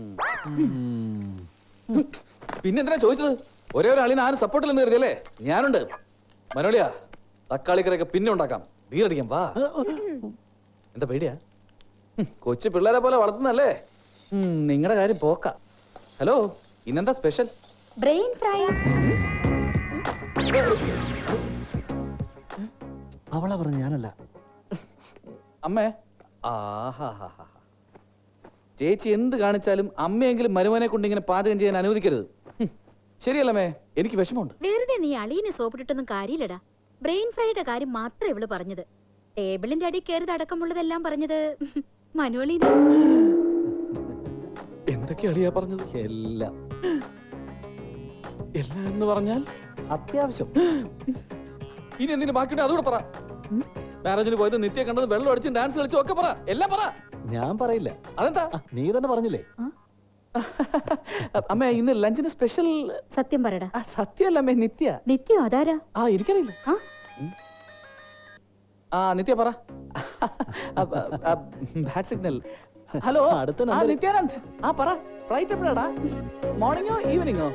S3: പിന്നെന്തിനാ ചോദിച്ചത് ഒരേ ഒരു അളിയൻ ആരും സപ്പോർട്ടില്ലെന്ന് കരുതിയല്ലേ ഞാനുണ്ട് മനോളിയാ തക്കാളിക്കറിയൊക്കെ പിന്നെ ഉണ്ടാക്കാം ബീറടിക്കാം വാ എന്താ പേടിയാ ഹും, കൊച്ചു പിള്ളേരെ പോലെ വളർത്തുന്നല്ലേ നിങ്ങളുടെ കാര്യം പോക്ക ഹലോ ഇന്നെന്താ സ്പെഷ്യൽ
S11: ബ്രെയിൻ ഫ്രൈ
S14: അവളെ പറഞ്ഞ ഞാനല്ല
S3: അമ്മേ ആഹാഹാഹാ. ചേച്ചി എന്ത് കാണിച്ചാലും അമ്മയെങ്കിലും മരുമനെ കൊണ്ട് ഇങ്ങനെ പാചകം ചെയ്യാൻ അനുവദിക്കരുത് ഹും, ശരിയല്ലമ്മേ എനിക്ക് വിഷമമുണ്ട്
S19: വെറുതെ നീ അളീനെ സോപ്പിട്ടിട്ടൊന്നും കാര്യമില്ലടാ ബ്രെയിൻ ഫ്രൈയുടെ കാര്യം മാത്രമേ ഇവള് പറഞ്ഞത് ടേബിളിന്റെ അടി കയറി അടക്കമുള്ളതെല്ലാം പറഞ്ഞത് മനോളീന
S3: എന്തൊക്കെയാ അളിയാ പറഞ്ഞത്
S14: എല്ലാം
S3: എല്ലാം എന്ന് പറഞ്ഞാൽ
S14: അത്യാവശ്യം
S3: ഇനി എന്തിനു ബാക്കിയുണ്ട് അതുകൂടെ പറ മാരേജിന് പോയത് നിത്യ കണ്ടത് വെള്ളം അടിച്ചും ഡാൻസ് കളിച്ചും ഒക്കെ പറ എല്ലാം പറ
S14: ഞാൻ പറയില്ല
S3: അതെന്താ
S14: നീ തന്നെ പറഞ്ഞില്ലേ
S3: അമ്മ ഇന്ന് ലഞ്ചിന് സ്പെഷ്യൽ
S19: സത്യം പറയടാ
S3: സത്യമല്ല അമ്മേ നിത്യ
S19: നിത്യം അതാരാ
S3: ആ എനിക്കറിയില്ല ഉം. ആ നിത്യ പറ ബാഡ് സിഗ്നൽ ഹലോ
S14: അടുത്ത
S3: ആ
S14: number.
S3: നിത്യാനന്ദ് ആ പറ ഫ്ലൈറ്റ് എപ്പോഴാടാ മോർണിംഗോ ഈവനിങ്ങോ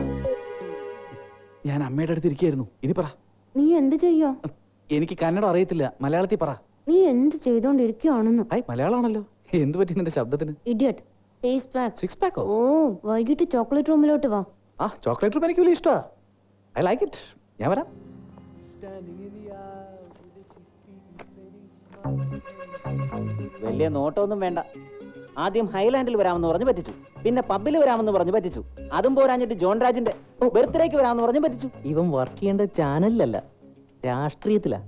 S3: ഞാൻ അമ്മയുടെ അടുത്ത് ഇരിക്കായിരുന്നു ഇനി പറ
S11: നീ എന്ത് ചെയ്യോ
S3: എനിക്ക് കന്നഡ അറിയത്തില്ല മലയാളത്തിൽ പറ
S11: നീ എന്ത് ചെയ്തോണ്ടിരിക്കുകയാണെന്ന്
S3: ഹായ് മലയാളമാണല്ലോ എന്ത് പറ്റി നിന്റെ ശബ്ദത്തിന്
S11: ഇഡിയറ്റ് ടേസ്റ്റ് പാക്ക്
S3: സിക്സ് പാക്കോ
S11: ഓ വൈകിട്ട് ചോക്ലേറ്റ് റൂമിലോട്ട് വാ
S3: ആ ചോക്ലേറ്റ് റൂം എനിക്ക് വലിയ ഇഷ്ടമാണ് ഐ ലൈക്ക് ഇറ്റ് ഞാൻ വരാം
S18: Standing in the aisle with a cheap feet and pretty smile.
S4: വലിയ നോട്ടമൊന്നും വേണ്ട ആദ്യം ഹൈലാൻഡിൽ വരാമെന്ന് പറഞ്ഞ് പറ്റിച്ചു പിന്നെ പബ്ബിൽ വരാമെന്ന് പറഞ്ഞ് പറ്റിച്ചു അതും പോരാഞ്ഞിട്ട് ജോൺ രാജിന്റെ ബർത്ത്ഡേക്ക് വരാമെന്ന് പറഞ്ഞ് പറ്റിച്ചു
S20: ഇവൻ വർക്ക് ചെയ്യേണ്ട ചാനലിലല്ല രാഷ്ട്രീയത്തിലാ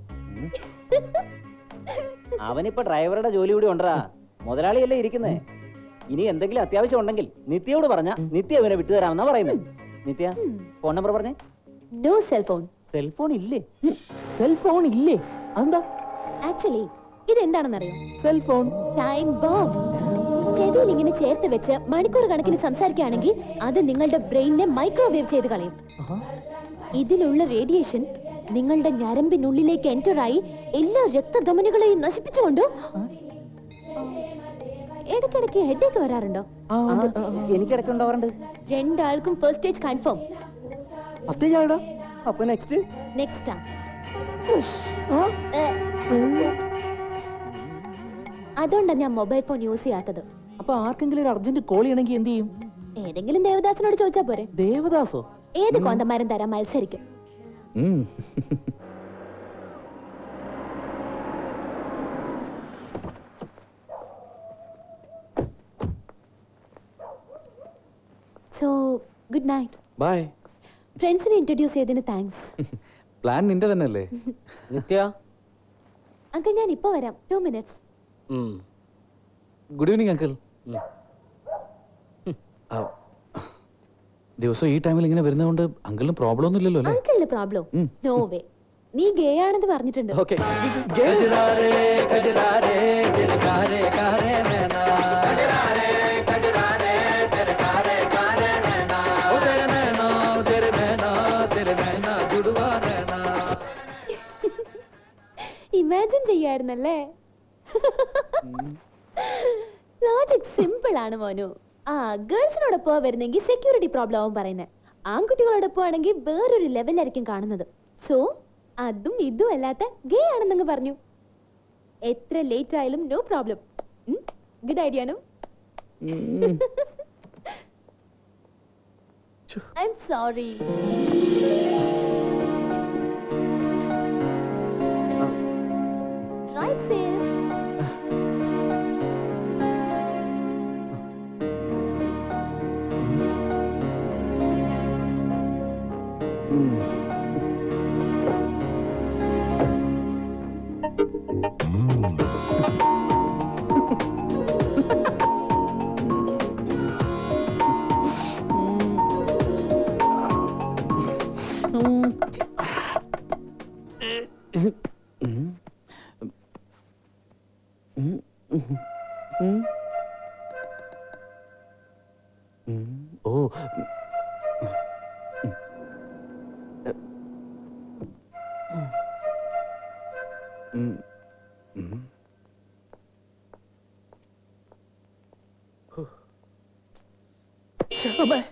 S4: അവനിപ്പോ ഡ്രൈവറുടെ ജോലി കൂടി ഉണ്ടടാ മുതലാളിയല്ലേ ഇരിക്കുന്നേ ഇനി എന്തെങ്കിലും അത്യാവശ്യം ഉണ്ടെങ്കിൽ നിത്യയോട് പറഞ്ഞ നിത്യ അവനെ വിട്ടുതരാമെന്നാ പറയുന്നത് നിത്യ ഫോൺ നമ്പർ പറഞ്ഞേ
S11: നോ സെൽഫോൺ
S4: സെൽഫോൺ ഇല്ലേ
S20: സെൽഫോൺ ഇല്ലേ അതെന്താ
S11: ആക്ച്വലി ഇത് എന്താണെന്നറിയോ
S20: സെൽഫോൺ
S11: ടൈം ബോംബ് ചെവിയിൽ ഇങ്ങനെ ചേർത്ത് വെച്ച് മണിക്കൂർ കണക്കിന് സംസാരിക്കുകയാണെങ്കിൽ അത് നിങ്ങളുടെ ബ്രെയിനിനെ മൈക്രോവേവ് ചെയ്ത് കളയും ഇതിലുള്ള റേഡിയേഷൻ നിങ്ങളുടെ ഞരമ്പിനുള്ളിലേക്ക് എൻറ്റർ ആയി എല്ലാ രക്തധമനികളെയും നശിപ്പിച്ചുകൊണ്ട് ഇടയ്ക്കിടയ്ക്ക് ഹെഡേക്ക് വരാറുണ്ടോ
S4: എനിക്കിടയ്ക്ക് ഉണ്ടാവാറുണ്ട്
S11: രണ്ടാൾക്കും ഫസ്റ്റ് സ്റ്റേജ് കൺഫേം
S20: ഫസ്റ്റ് ആടാ
S4: അപ്പൊ നെക്സ്റ്റ്
S11: നെക്സ്റ്റ് അതുകൊണ്ടാണ് ഞാൻ മൊബൈൽ ഫോൺ യൂസ് ചെയ്യാത്തത്
S20: അപ്പൊ ആർക്കെങ്കിലും ഒരു അർജന്റ് കോൾ ചെയ്യണമെങ്കിൽ എന്ത് ചെയ്യും
S11: ഏതെങ്കിലും ദേവദാസിനോട് ചോദിച്ചാ പോരെ
S20: ദേവദാസോ
S11: ഏത് കോന്തമാരും തരാൻ മത്സരിക്കും സോ ഗുഡ് നൈറ്റ്
S3: ബൈ
S11: ഫ്രണ്ട്സിനെ ഇൻട്രൊഡ്യൂസ് ചെയ്തതിന് താങ്ക്സ്
S3: പ്ലാൻ നിന്റെ തന്നെ അല്ലേ
S20: നിത്യ
S11: അങ്കിൾ ഞാൻ ഇപ്പൊ വരാം two minutes
S3: good evening uncle ദിവസം ഈ ടൈമിൽ ഇങ്ങനെ വരുന്നതുകൊണ്ട് അങ്കിളിന് പ്രോബ്ലം ഒന്നും ഇല്ലല്ലോ അല്ലേ
S11: അങ്കിളിന് പ്രോബ്ലം നോ വേ നീ ഗേ ആണെന്ന് പറഞ്ഞിട്ടുണ്ട്
S3: ഓക്കെ
S11: ഇമാജിൻ ചെയ്യായിരുന്നല്ലേ ലോജിക് സിമ്പിൾ ആണ് മോനു ആ ഗേൾസിനോടൊപ്പം വരുന്നെങ്കിൽ സെക്യൂരിറ്റി പ്രോബ്ലം ആവും പറയുന്നത് ആൺകുട്ടികളോടൊപ്പം ആണെങ്കിൽ വേറൊരു ലെവലായിരിക്കും കാണുന്നത് സോ അതും ഇതും അല്ലാത്ത ഗേ ആണെന്നങ്ങ് പറഞ്ഞു എത്ര ലേറ്റ് ആയാലും നോ പ്രോബ്ലം ഗുഡ് ഐഡിയ ആണോ I'm sorry drive safe
S3: ഓ ശ്യാമേ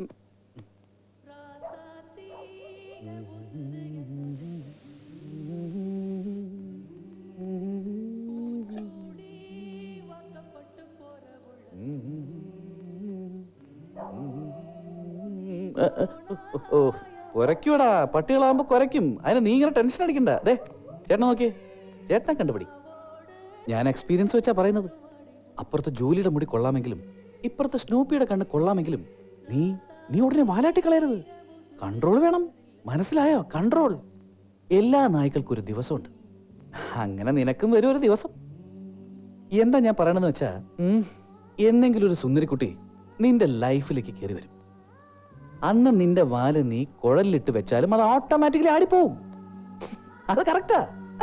S3: ഓ കുരയ്ക്കൂടാ പട്ടികളാകുമ്പോ കുരയ്ക്കും അതിന് നീ ഇങ്ങനെ ടെൻഷൻ അടിക്കണ്ട ദേ ചേട്ടനെ നോക്കിയേ ചേട്ടനെ കണ്ടുപിടി ഞാൻ എക്സ്പീരിയൻസ് വെച്ചാ പറയുന്നത് അപ്പുറത്തെ ജോലിയുടെ മുടി കൊള്ളാമെങ്കിലും ഇപ്പുറത്തെ സ്നൂപ്പിയുടെ കണ്ണ് കൊള്ളാമെങ്കിലും നീ നീ ഉടനെ വാലാട്ടി കളയരുത് കൺട്രോൾ വേണം മനസ്സിലായോ കൺട്രോൾ എല്ലാ നായ്ക്കൾക്കും ഒരു ദിവസമുണ്ട് അങ്ങനെ നിനക്കും വരും ഒരു ദിവസം എന്താ ഞാൻ പറയണെന്ന് വെച്ചാ ഉം, എന്നെങ്കിലും ഒരു സുന്ദരിക്കുട്ടി നിന്റെ ലൈഫിലേക്ക് കയറി വരും അന്ന് നിന്റെ വാല് നീ കുഴലിലിട്ട് വെച്ചാലും അത് ഓട്ടോമാറ്റിക്കലി ആടിപ്പോവും അത് കറക്റ്റാ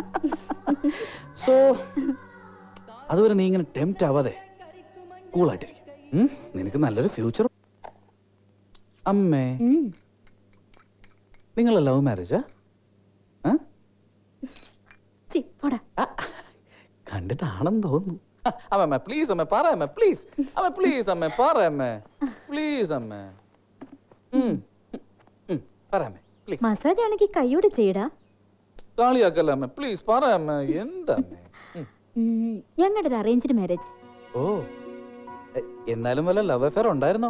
S3: സോ അതുവരെ നീ ഇങ്ങനെ ടെംപ്റ്റ് ആവാതെ കൂളായിട്ടിരിക്കും ഉം? നിനക്ക് നല്ലൊരു ഫ്യൂച്ചർ അമ്മേ നിങ്ങൾ ലവ് മാരേജാ കണ്ടിട്ടാണെന്ന് തോന്നുന്നു അമ്മ പ്ലീസ് അമ്മ പറ അമ്മ പ്ലീസ് അമ്മ പ്ലീസ് അമ്മ പറ അമ്മ പ്ലീസ് അമ്മ ഉം, ഉം, പറ അമ്മ പ്ലീസ്
S19: മസാജ് ആണെങ്കിൽ കൈയോട് ചെയ്യടാ
S3: കാളിയാക്കല്ല അമ്മ പ്ലീസ് പറ അമ്മ എന്താ അമ്മേ ഉം.
S19: ഞങ്ങളുടേത് അറേഞ്ച്ഡ് മാരേജ്
S3: ഓ എ, എന്നാലും വല്ല ലവ് അഫെയർ ഉണ്ടായിരുന്നോ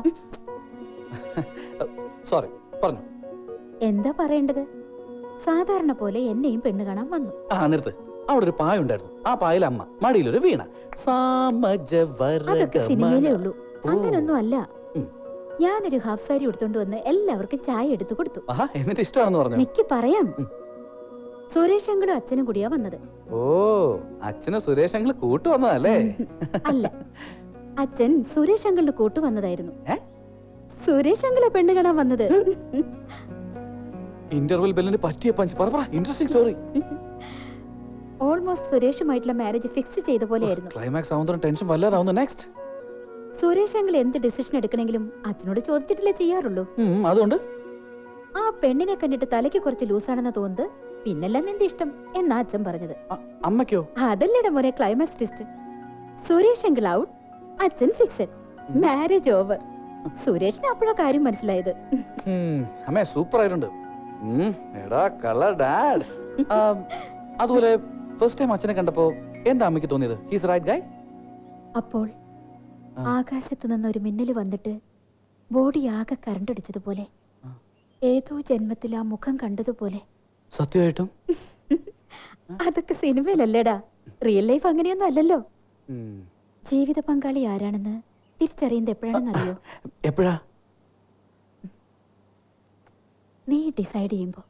S3: സോറി പറഞ്ഞു
S19: എന്താ പറയേണ്ടത് സാധാരണ പോലെ എന്നെയും പെണ്ണ് കാണാൻ വന്നു
S3: ആ നിർത്ത് അവിടെ ഒരു പായ ഉണ്ടായിരുന്നു ആ പായയിൽ അമ്മ മടിയിലൊരു വീണ
S19: അതൊക്കെ സിനിമയിലേ ഉള്ളൂ അങ്ങനൊന്നും അല്ല ഞാനൊരു ഹാഫ് സാരി എടുത്തോണ്ട് വന്ന് എല്ലാവർക്കും ചായ എടുത്തു കൊടുത്തു
S3: ആഹാ എന്നിട്ട് ഇഷ്ടമാണെന്ന് പറഞ്ഞു
S19: മിക്ക പറയാം സുരേഷ് അങ്കിളും അച്ഛനും കൂടിയാ വന്നത്
S3: ഓ അച്ഛനും സുരേഷ് അങ്കിൾ കൂട്ടു വന്നതല്ലേ
S19: അല്ല അച്ഛൻ സുരേഷ് അങ്കിളിന്റെ കൂട്ട് വന്നതായിരുന്നു സുരേഷ് അങ്കിളെ പെണ്ണ് കാണാൻ വന്നത്
S3: ഇന്റർവെൽ ബെല്ലിന് പറ്റിയ പഞ്ച് പറ പറ ഇൻട്രസ്റ്റിംഗ് സ്റ്റോറി
S19: ഓൾമോസ്റ്റ് സുരേഷുമായിട്ടുള്ള മാരേജ് ഫിക്സ് ചെയ്ത പോലെയായിരുന്നു
S3: ക്ലൈമാക്സ് ആവുന്നതും ടെൻഷൻ വല്ലാതാവുന്നു നെക്സ്റ്റ്
S19: സുരേഷ് അങ്കിൾ എന്ത് ഡിസിഷൻ എടുക്കണമെങ്കിലും അച്ഛനോട് ചോദിച്ചിട്ടില്ലേ ചെയ്യാറുള്ളൂ
S3: അതുകൊണ്ട്
S19: ആ പെണ്ണിനെ കണ്ടിട്ട് തലയ്ക്ക് കുറച്ച് ലൂസാണെന്ന് തോന്നുന്നത് പിന്നല്ല നിന്റെ ഇഷ്ടം എന്നാ അച്ഛൻ പറഞ്ഞത്
S3: അമ്മയ്ക്കോ
S19: അതല്ലേടെ മോനെ climax twist Suresh uncle out അച്ഛൻ ഫിക്സഡ് മാരേജ് ഓവർ സുരേഷിന് അപ്പോഴാ കാര്യം മനസ്സിലായത്
S3: ഉം, അമ്മേ സൂപ്പർ ആയിട്ടുണ്ട് ഉം, എടാ കള ഡാഡ് അതുപോലെ ഫസ്റ്റ് ടൈം അച്ഛനെ കണ്ടപ്പോ എന്താ അമ്മയ്ക്ക് തോന്നിയത് ഹീസ് റൈറ്റ് ഗൈ
S19: അപ്പോൾ ആകാശത്ത് നിന്ന് ഒരു മിന്നല് വന്നിട്ട് ബോഡി ആകെ കരണ്ടടിച്ചതുപോലെ ഏതോ ജന്മത്തിൽ ആ മുഖം കണ്ടതുപോലെ
S3: സത്യമായിട്ടും
S19: അതൊക്കെ സിനിമയിലല്ലേടാ റിയൽ ലൈഫ് അങ്ങനെയൊന്നും അല്ലല്ലോ
S3: ഉം.
S19: ജീവിത പങ്കാളി ആരാണെന്ന് തിരിച്ചറിയുന്നത് എപ്പോഴാണെന്ന് അറിയോ
S3: എപ്പോഴാ
S19: നീ ഡിസൈഡ് ചെയ്യുമ്പോ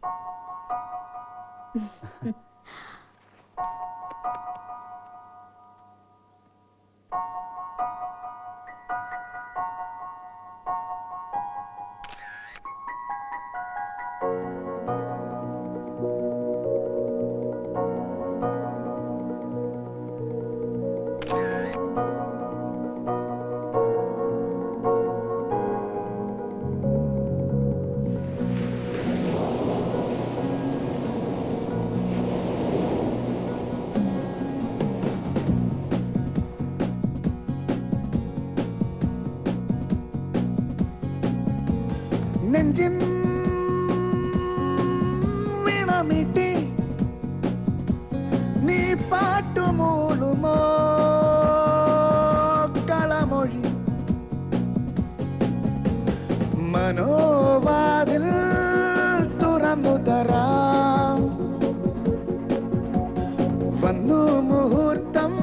S21: നെഞ്ചിൻ വീണമിട്ടി നീ പാട്ടുമൂളുമോ കളമൊഴി മനോവാതിൽ തുറന്നു തരാം വന്നു മുഹൂർത്തം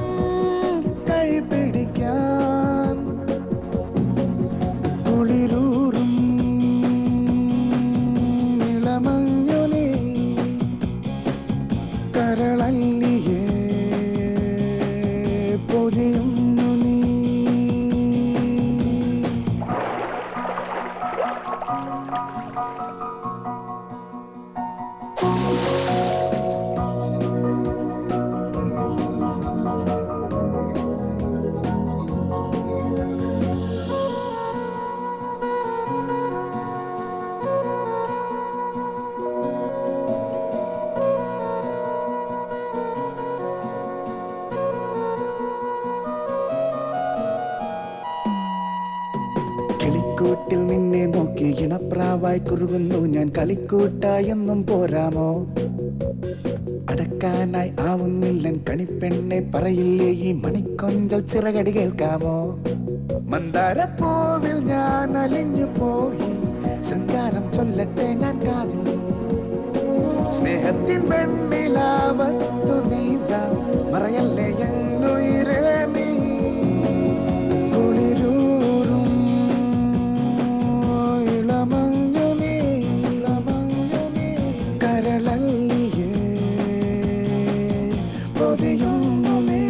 S21: കൈപിടിക്കാൻ കുളിരൂറും ഇളമഞ്ഞു നീ കരളല്ലിയേ പൊതിയുന്നു നീ കിളിക്കൂട്ടിൽ നിന്നെ നോക്കി ഇണപ്രാവായി കുറുകുന്നു ഞാൻ കളിക്കൂട്ടായെന്നും പോരാമോ അടക്കാനായി ആവുന്നില്ലൻ കണിപ്പെണ്ണെ പറയില്ലേ ഈ മണിക്കൊഞ്ചൽ ചിറകടി കേൾക്കാമോ മന്ദാരപ്പൂവിൽ ഞാൻ അലിഞ്ഞു പോയി ശൃംഗാരം ചൊല്ലട്ടെ ഞാൻ കാതിൽ സ്നേഹത്തിൻ വെണ്ണിലാവത്തു നീന്താം മറയല്ലേ എന്നുയിരേ നീ കുളിരൂറും ഇളമഞ്ഞു നീ ഇളമഞ്ഞു നീ കരളല്ലിയേ പൊതിയുന്നു നീ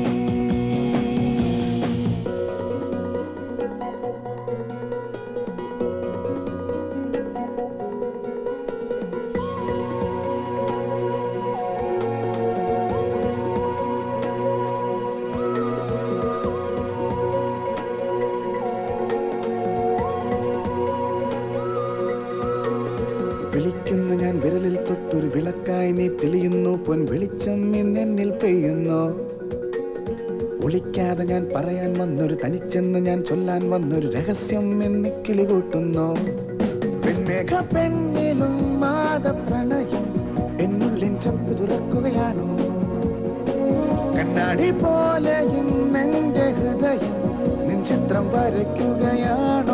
S21: വിളിക്കുന്നു ഞാൻ വിരലിൽ തൊട്ടൊരു വിളക്കായി നീ തെളിയുന്നു പൊൻ വെളിച്ചം ഇന്നെന്നിൽ പെയ്യുന്നു ഒളിക്കാതെ ഞാൻ പറയാൻ വന്നൊരു തനിച്ചെന്ന് ഞാൻ ചൊല്ലാൻ വന്നൊരു രഹസ്യം എന്നെ കിളികൂട്ടുന്നു പെൺമേഘ പെണ്ണിലും മാത പ്രണയം എന്നുള്ളിൻ ചപ്പ് തുറക്കുകയാണോ കണ്ണാടി പോലെ ഇന്നെന്റെ ഹൃദയം നിൻ ചിത്രം വരയ്ക്കുകയാണോ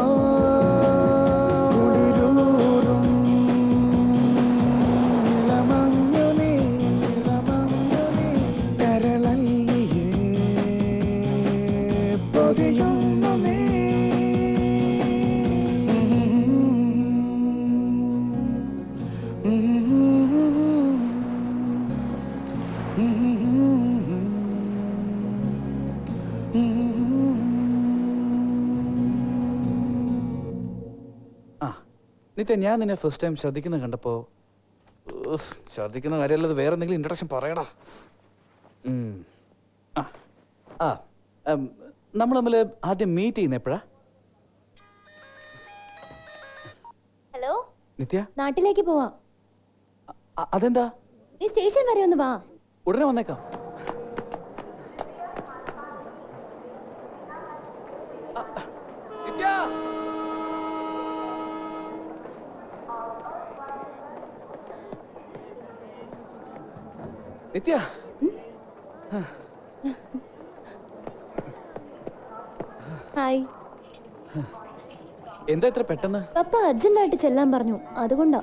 S21: കുളിരൂറും ഇളമഞ്ഞു നീ, ഇളമഞ്ഞു നീ,
S3: നിത്യ ഞാൻ നിന്നെ ഫസ്റ്റ് ടൈം ശ്രദ്ധിക്കുന്നത് കണ്ടപ്പോ ഉഫ്, ഛർദ്ദിക്കുന്ന കാര്യമല്ലത് വേറെ എന്തെങ്കിലും ഇൻട്രഡക്ഷൻ പറയടാ ഉം. ആ ആ നമ്മൾ തമ്മിൽ ആദ്യം മീറ്റ് ചെയ്യുന്ന എപ്പോഴാ
S11: ഹലോ
S3: നിത്യ
S11: നാട്ടിലേക്ക് പോവാം
S3: അ- അതെന്താ
S11: നീ സ്റ്റേഷൻ വരെ ഒന്ന് വാ
S3: ഉടനെ വന്നേക്കാം നിത്യ
S11: ഹായ്
S3: എന്താ ഇത്ര പെട്ടെന്ന്
S11: പപ്പ അർജന്റായിട്ട് ചെല്ലാൻ പറഞ്ഞു അതുകൊണ്ടാ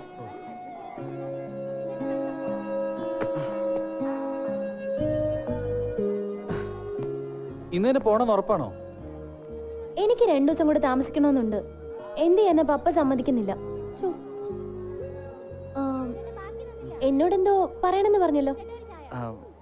S3: ഇന്ന് തന്നെ പോണെന്ന് ഉറപ്പാണോ
S11: എനിക്ക് രണ്ടു ദിവസം കൂടെ താമസിക്കണമെന്നുണ്ട് എന്ത് ചെയ്യാനാ പപ്പ സമ്മതിക്കുന്നില്ല ഛോ. ആ, എന്നോടെന്തോ പറയണമെന്ന് പറഞ്ഞല്ലോ
S3: ആ,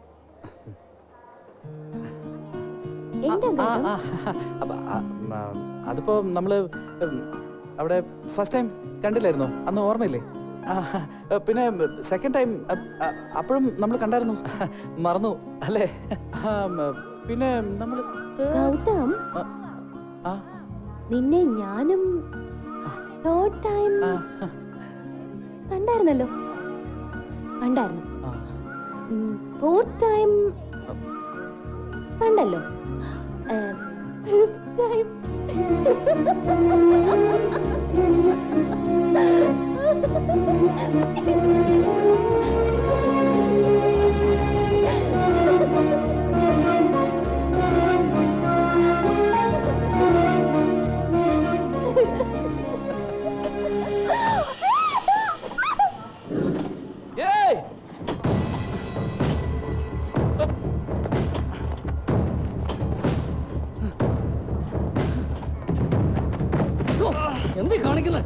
S11: എന്താ
S3: ആ,
S11: ഗൗതം?
S3: ആ, അപ്പ, ആ, ആ, അതിപ്പോ നമ്മള് ഉം, അവിടെ ഫസ്റ്റ് ടൈം കണ്ടില്ലായിരുന്നോ അന്ന് ഓർമ്മയില്ലേ ആ, പിന്നെ സെക്കൻഡ് ടൈം അപ്പോഴും നമ്മൾ കണ്ടായിരുന്നു മറന്നു അല്ലേ ആ, ഉം, പിന്നെ നമ്മൾ
S11: ഗൗതം
S3: ആ.
S11: നിന്നെ ഞാനും തേർഡ് ടൈം കണ്ടായിരുന്നല്ലോ കണ്ടായിരുന്നു ഫോർത്ത് ടൈം കണ്ടല്ലോ ഫിഫ്ത് ടൈം
S3: ഏയ്
S16: എന്ത് കാണിക്കുന്നത്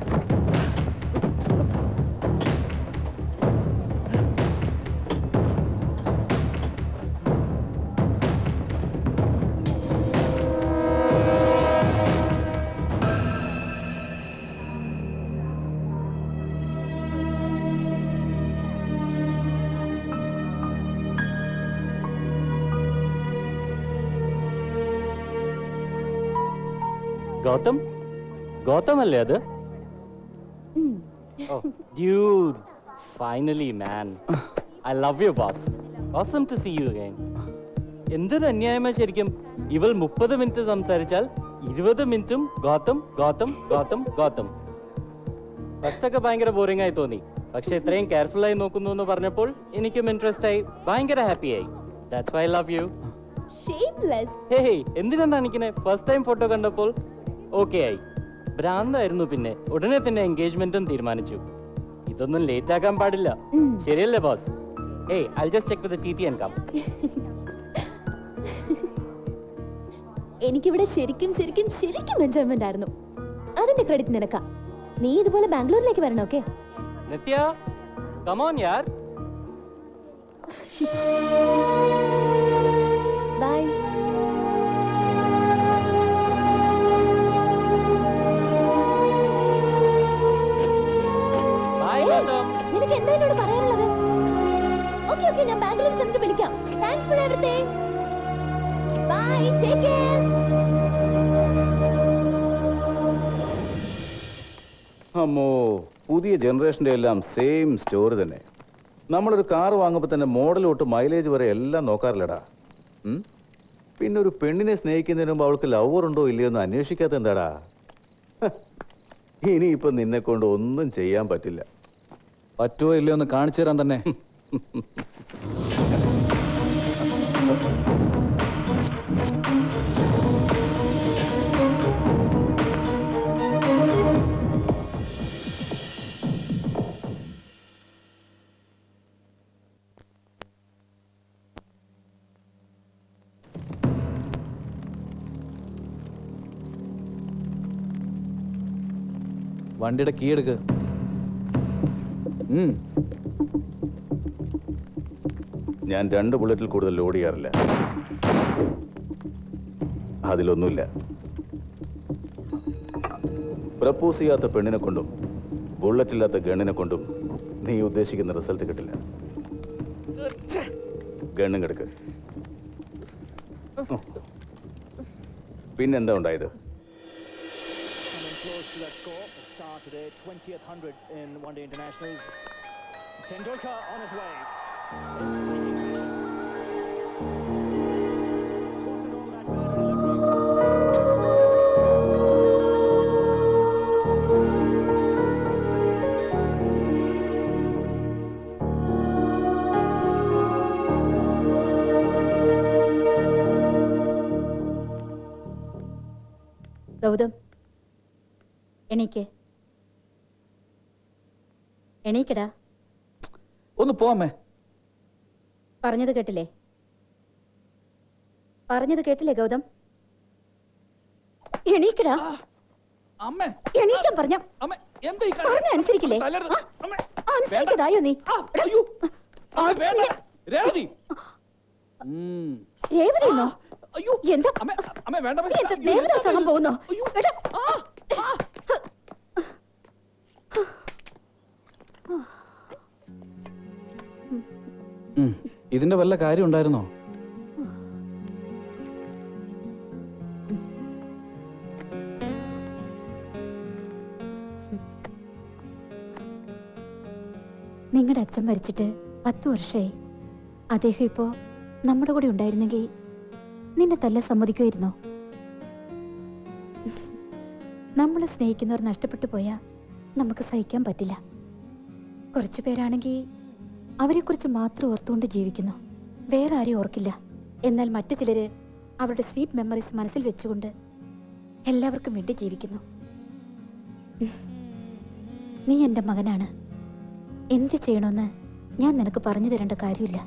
S10: ഗൗതം ഗൗതം അല്ലേ അത് dude finally man I love you boss awesome to see you again എന്തൊരു അന്യായമാ ശരിക്കും ഇവൾ മുപ്പത് മിനിറ്റ് സംസാരിച്ചാൽ ഇരുപത് മിനിറ്റും ഗൗതം ഗൗതം ഗൗതം ഗൗതം ഫസ്റ്റ് ഒക്കെ ഭയങ്കര ബോറിംഗ് ആയി തോന്നി പക്ഷെ ഇത്രയും കെയർഫുൾ ആയി നോക്കുന്നു എന്ന് പറഞ്ഞപ്പോൾ എനിക്കും ഇൻട്രസ്റ്റ് ആയി ഭയങ്കര ഹാപ്പി ആയി that's why love you
S11: shameless
S10: hey എന്തിനാ കാണിക്കണേ ഫസ്റ്റ് ടൈം ഫോട്ടോ കണ്ടപ്പോൾ ഓക്കെ ആയി ഭ്രാന്തായിരുന്നു പിന്നെ ഉടനെ തന്നെ എൻഗേജ്മെന്റും തീരുമാനിച്ചു ഇതൊന്നും ലേറ്റ് ആക്കാൻ പാടില്ല ശരിയല്ലേ ബോസ് ഏയ് I just check with T T and come
S11: എനിക്കിവിടെ ശരിക്കും ശരിക്കും ശരിക്കും എൻജോയ്മെന്റ് ആയിരുന്നു അതിന്റെ ക്രെഡിറ്റ് നിനക്കാ നീ ഇതുപോലെ ബാംഗ്ലൂരിലേക്ക് വരണം ഓക്കെ
S10: നിത്യ കമോൺ യാർ
S11: ബൈ
S10: ബൈ ഗൗതം
S11: നിനക്ക് എന്താ എന്നോട് പറയാനുള്ളത് ഓക്കെ ഓക്കെ ഞാൻ ബാംഗ്ലൂർ ചെന്നിട്ട് വിളിക്കാം thanks for everything bye take care
S2: അമ്മോ പുതിയ ജനറേഷൻ്റെ എല്ലാം സെയിം സ്റ്റോറി തന്നെ നമ്മളൊരു കാർ വാങ്ങുമ്പോൾ തന്നെ മോഡൽ തൊട്ട് മൈലേജ് വരെ എല്ലാം നോക്കാറില്ലടാ ഉം? പിന്നെ ഒരു പെണ്ണിനെ സ്നേഹിക്കുന്നതിന് മുമ്പ് അവൾക്ക് ലവർ ഉണ്ടോ ഇല്ലയോ എന്ന് അന്വേഷിക്കാത്ത എന്താടാ ഹ, ഇനിയിപ്പം നിന്നെ കൊണ്ട് ഒന്നും ചെയ്യാൻ പറ്റില്ല
S3: പറ്റുമോ ഇല്ലയോ എന്ന് കാണിച്ചു തരാൻ തന്നെ വണ്ടിയുടെ കീ എടുക്ക് ഉം.
S2: ഞാൻ രണ്ട് ബുള്ളറ്റിൽ കൂടുതൽ ലോഡ് ചെയ്യാറില്ല അതിലൊന്നുമില്ല പ്രപ്പോസ് ചെയ്യാത്ത പെണ്ണിനെ കൊണ്ടും ബുള്ളറ്റ് ഇല്ലാത്ത ഗണ്ണിനെ കൊണ്ടും നീ ഉദ്ദേശിക്കുന്ന റിസൾട്ട് കിട്ടില്ല ഗണ്ണും കിടക്ക് പിന്നെന്താ ഉണ്ടായത്
S7: close to that score. The star today, 20th 100 in one day internationals. Tendulkar on his way. In striking fashion.
S19: Gautam എണീക്ക് എണീക്കടാ
S3: ഒന്ന് പോവാമേ
S19: പറഞ്ഞത് കേട്ടില്ലേ പറഞ്ഞത് കേട്ടില്ലേ ഗൗതം എണീക്കടാ
S3: അമ്മേ
S19: എണീക്കാൻ പറഞ്ഞ
S3: അമ്മേ എന്താ ഈ
S19: പറഞ്ഞ അനുസരിക്കില്ലേ ആ, അനുസരിക്കതായോ നീ
S3: വേണ്ട രേവതി
S19: രേവതിന്നോ എന്താ
S3: അമ്മേ വേണ്ട
S19: നീ എന്താ ദേവദാസാകാൻ പോകുന്നോ എടാ,
S3: ഉം. ഇതിന്റെ വല്ല കാര്യം ഉണ്ടായിരുന്നോ
S19: നിങ്ങളുടെ അച്ഛൻ മരിച്ചിട്ട് പത്ത് വർഷമായി അദ്ദേഹം ഇപ്പോ നമ്മുടെ കൂടെ ഉണ്ടായിരുന്നെങ്കിൽ നിന്നെ തല്ല സമ്മതിക്കുമായിരുന്നോ നമ്മളെ സ്നേഹിക്കുന്നവർ നഷ്ടപ്പെട്ടു പോയാ നമുക്ക് സഹിക്കാൻ പറ്റില്ല കുറച്ചു പേരാണെങ്കിൽ അവരെക്കുറിച്ച് മാത്രം ഓർത്തുകൊണ്ട് ജീവിക്കുന്നു വേറെ ആരെയും ഓർക്കില്ല എന്നാൽ മറ്റു ചിലര് അവരുടെ സ്വീറ്റ് മെമ്മറീസ് മനസ്സിൽ വെച്ചുകൊണ്ട് എല്ലാവർക്കും വേണ്ടി ജീവിക്കുന്നു നീ എൻ്റെ മകനാണ് എന്ത് ചെയ്യണമെന്ന് ഞാൻ നിനക്ക് പറഞ്ഞു തരേണ്ട കാര്യമില്ല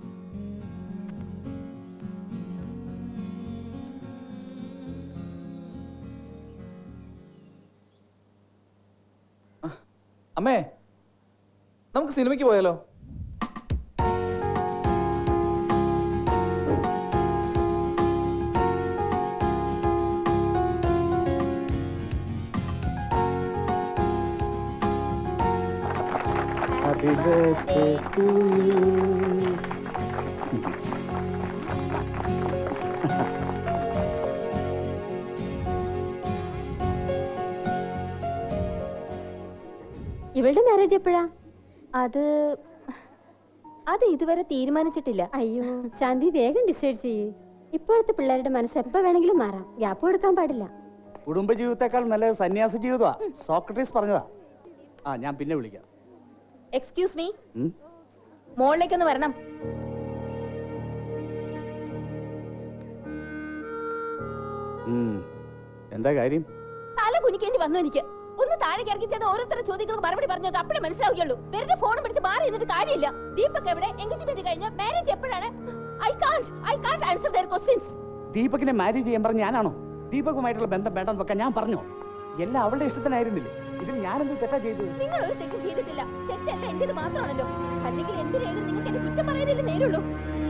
S3: അമ്മേ നമുക്ക് സിനിമയ്ക്ക് പോയാലോ
S9: Happy birthday to you.
S11: ഇവളുടെ മാരേജ് എപ്പോഴാ അത് അത് ഇതുവരെ തീരുമാനിച്ചിട്ടില്ല
S22: അയ്യോ ശാന്തി വേഗം ഡിസൈഡ് ചെയ്യേ ഇപ്പോഴത്തെ പിള്ളേരുടെ മനസ്സ് എപ്പോ വേണമെങ്കിലും മാറാം ഗ്യാപ്പ് കൊടുക്കാൻ പാടില്ല
S9: കുടുംബജീവിതത്തെക്കാൾ നല്ലത് സന്യാസ ജീവിതമാ സോക്രട്ടീസ് പറഞ്ഞതാ ആ ഞാൻ പിന്നെ വിളിക്കാം
S11: എക്സ്ക്യൂസ് മീ
S9: ഉം?
S11: മോളിലേക്കൊന്ന് വരണം
S9: ഉം. എന്താ കാര്യം
S11: തല കുനിക്കേണ്ടി വന്നു എനിക്ക് ഒന്ന് താഴേക്ക് ഇറക്കി ചെന്ന് ഓരോരുത്തരുടെ ചോദ്യങ്ങൾക്ക് മറുപടി പറഞ്ഞു നോക്ക് അപ്പഴേ മനസ്സിലാവുകയുള്ളൂ വെറുതെ ഫോൺ പിടിച്ച് മാറി നിന്നിട്ട് കാര്യമില്ല ദീപക് എവിടെ എൻഗേജ്മെന്റ് കഴിഞ്ഞ മാരേജ് എപ്പോഴാണ് I can't I can't answer their questions
S9: ദീപകിനെ മാരേജ് ചെയ്യാൻ പറഞ്ഞ ഞാനാണോ ദീപകുമായിട്ടുള്ള ബന്ധം വേണ്ടെന്ന് വെക്കാൻ ഞാൻ പറഞ്ഞോ എല്ലാം അവളുടെ ഇഷ്ടത്തിനായിരുന്നില്ലേ ഇതിൽ ഞാനെന്ത് തെറ്റാ ചെയ്തത്
S11: നിങ്ങൾ ഒരു തെറ്റും ചെയ്തിട്ടില്ല തെറ്റല്ല എന്റേത് മാത്രമാണല്ലോ അല്ലെങ്കിൽ എന്തിനു ഏതും നിങ്ങൾക്ക് എന്നെ കുറ്റം പറയാനല്ലേ നേരുള്ളൂ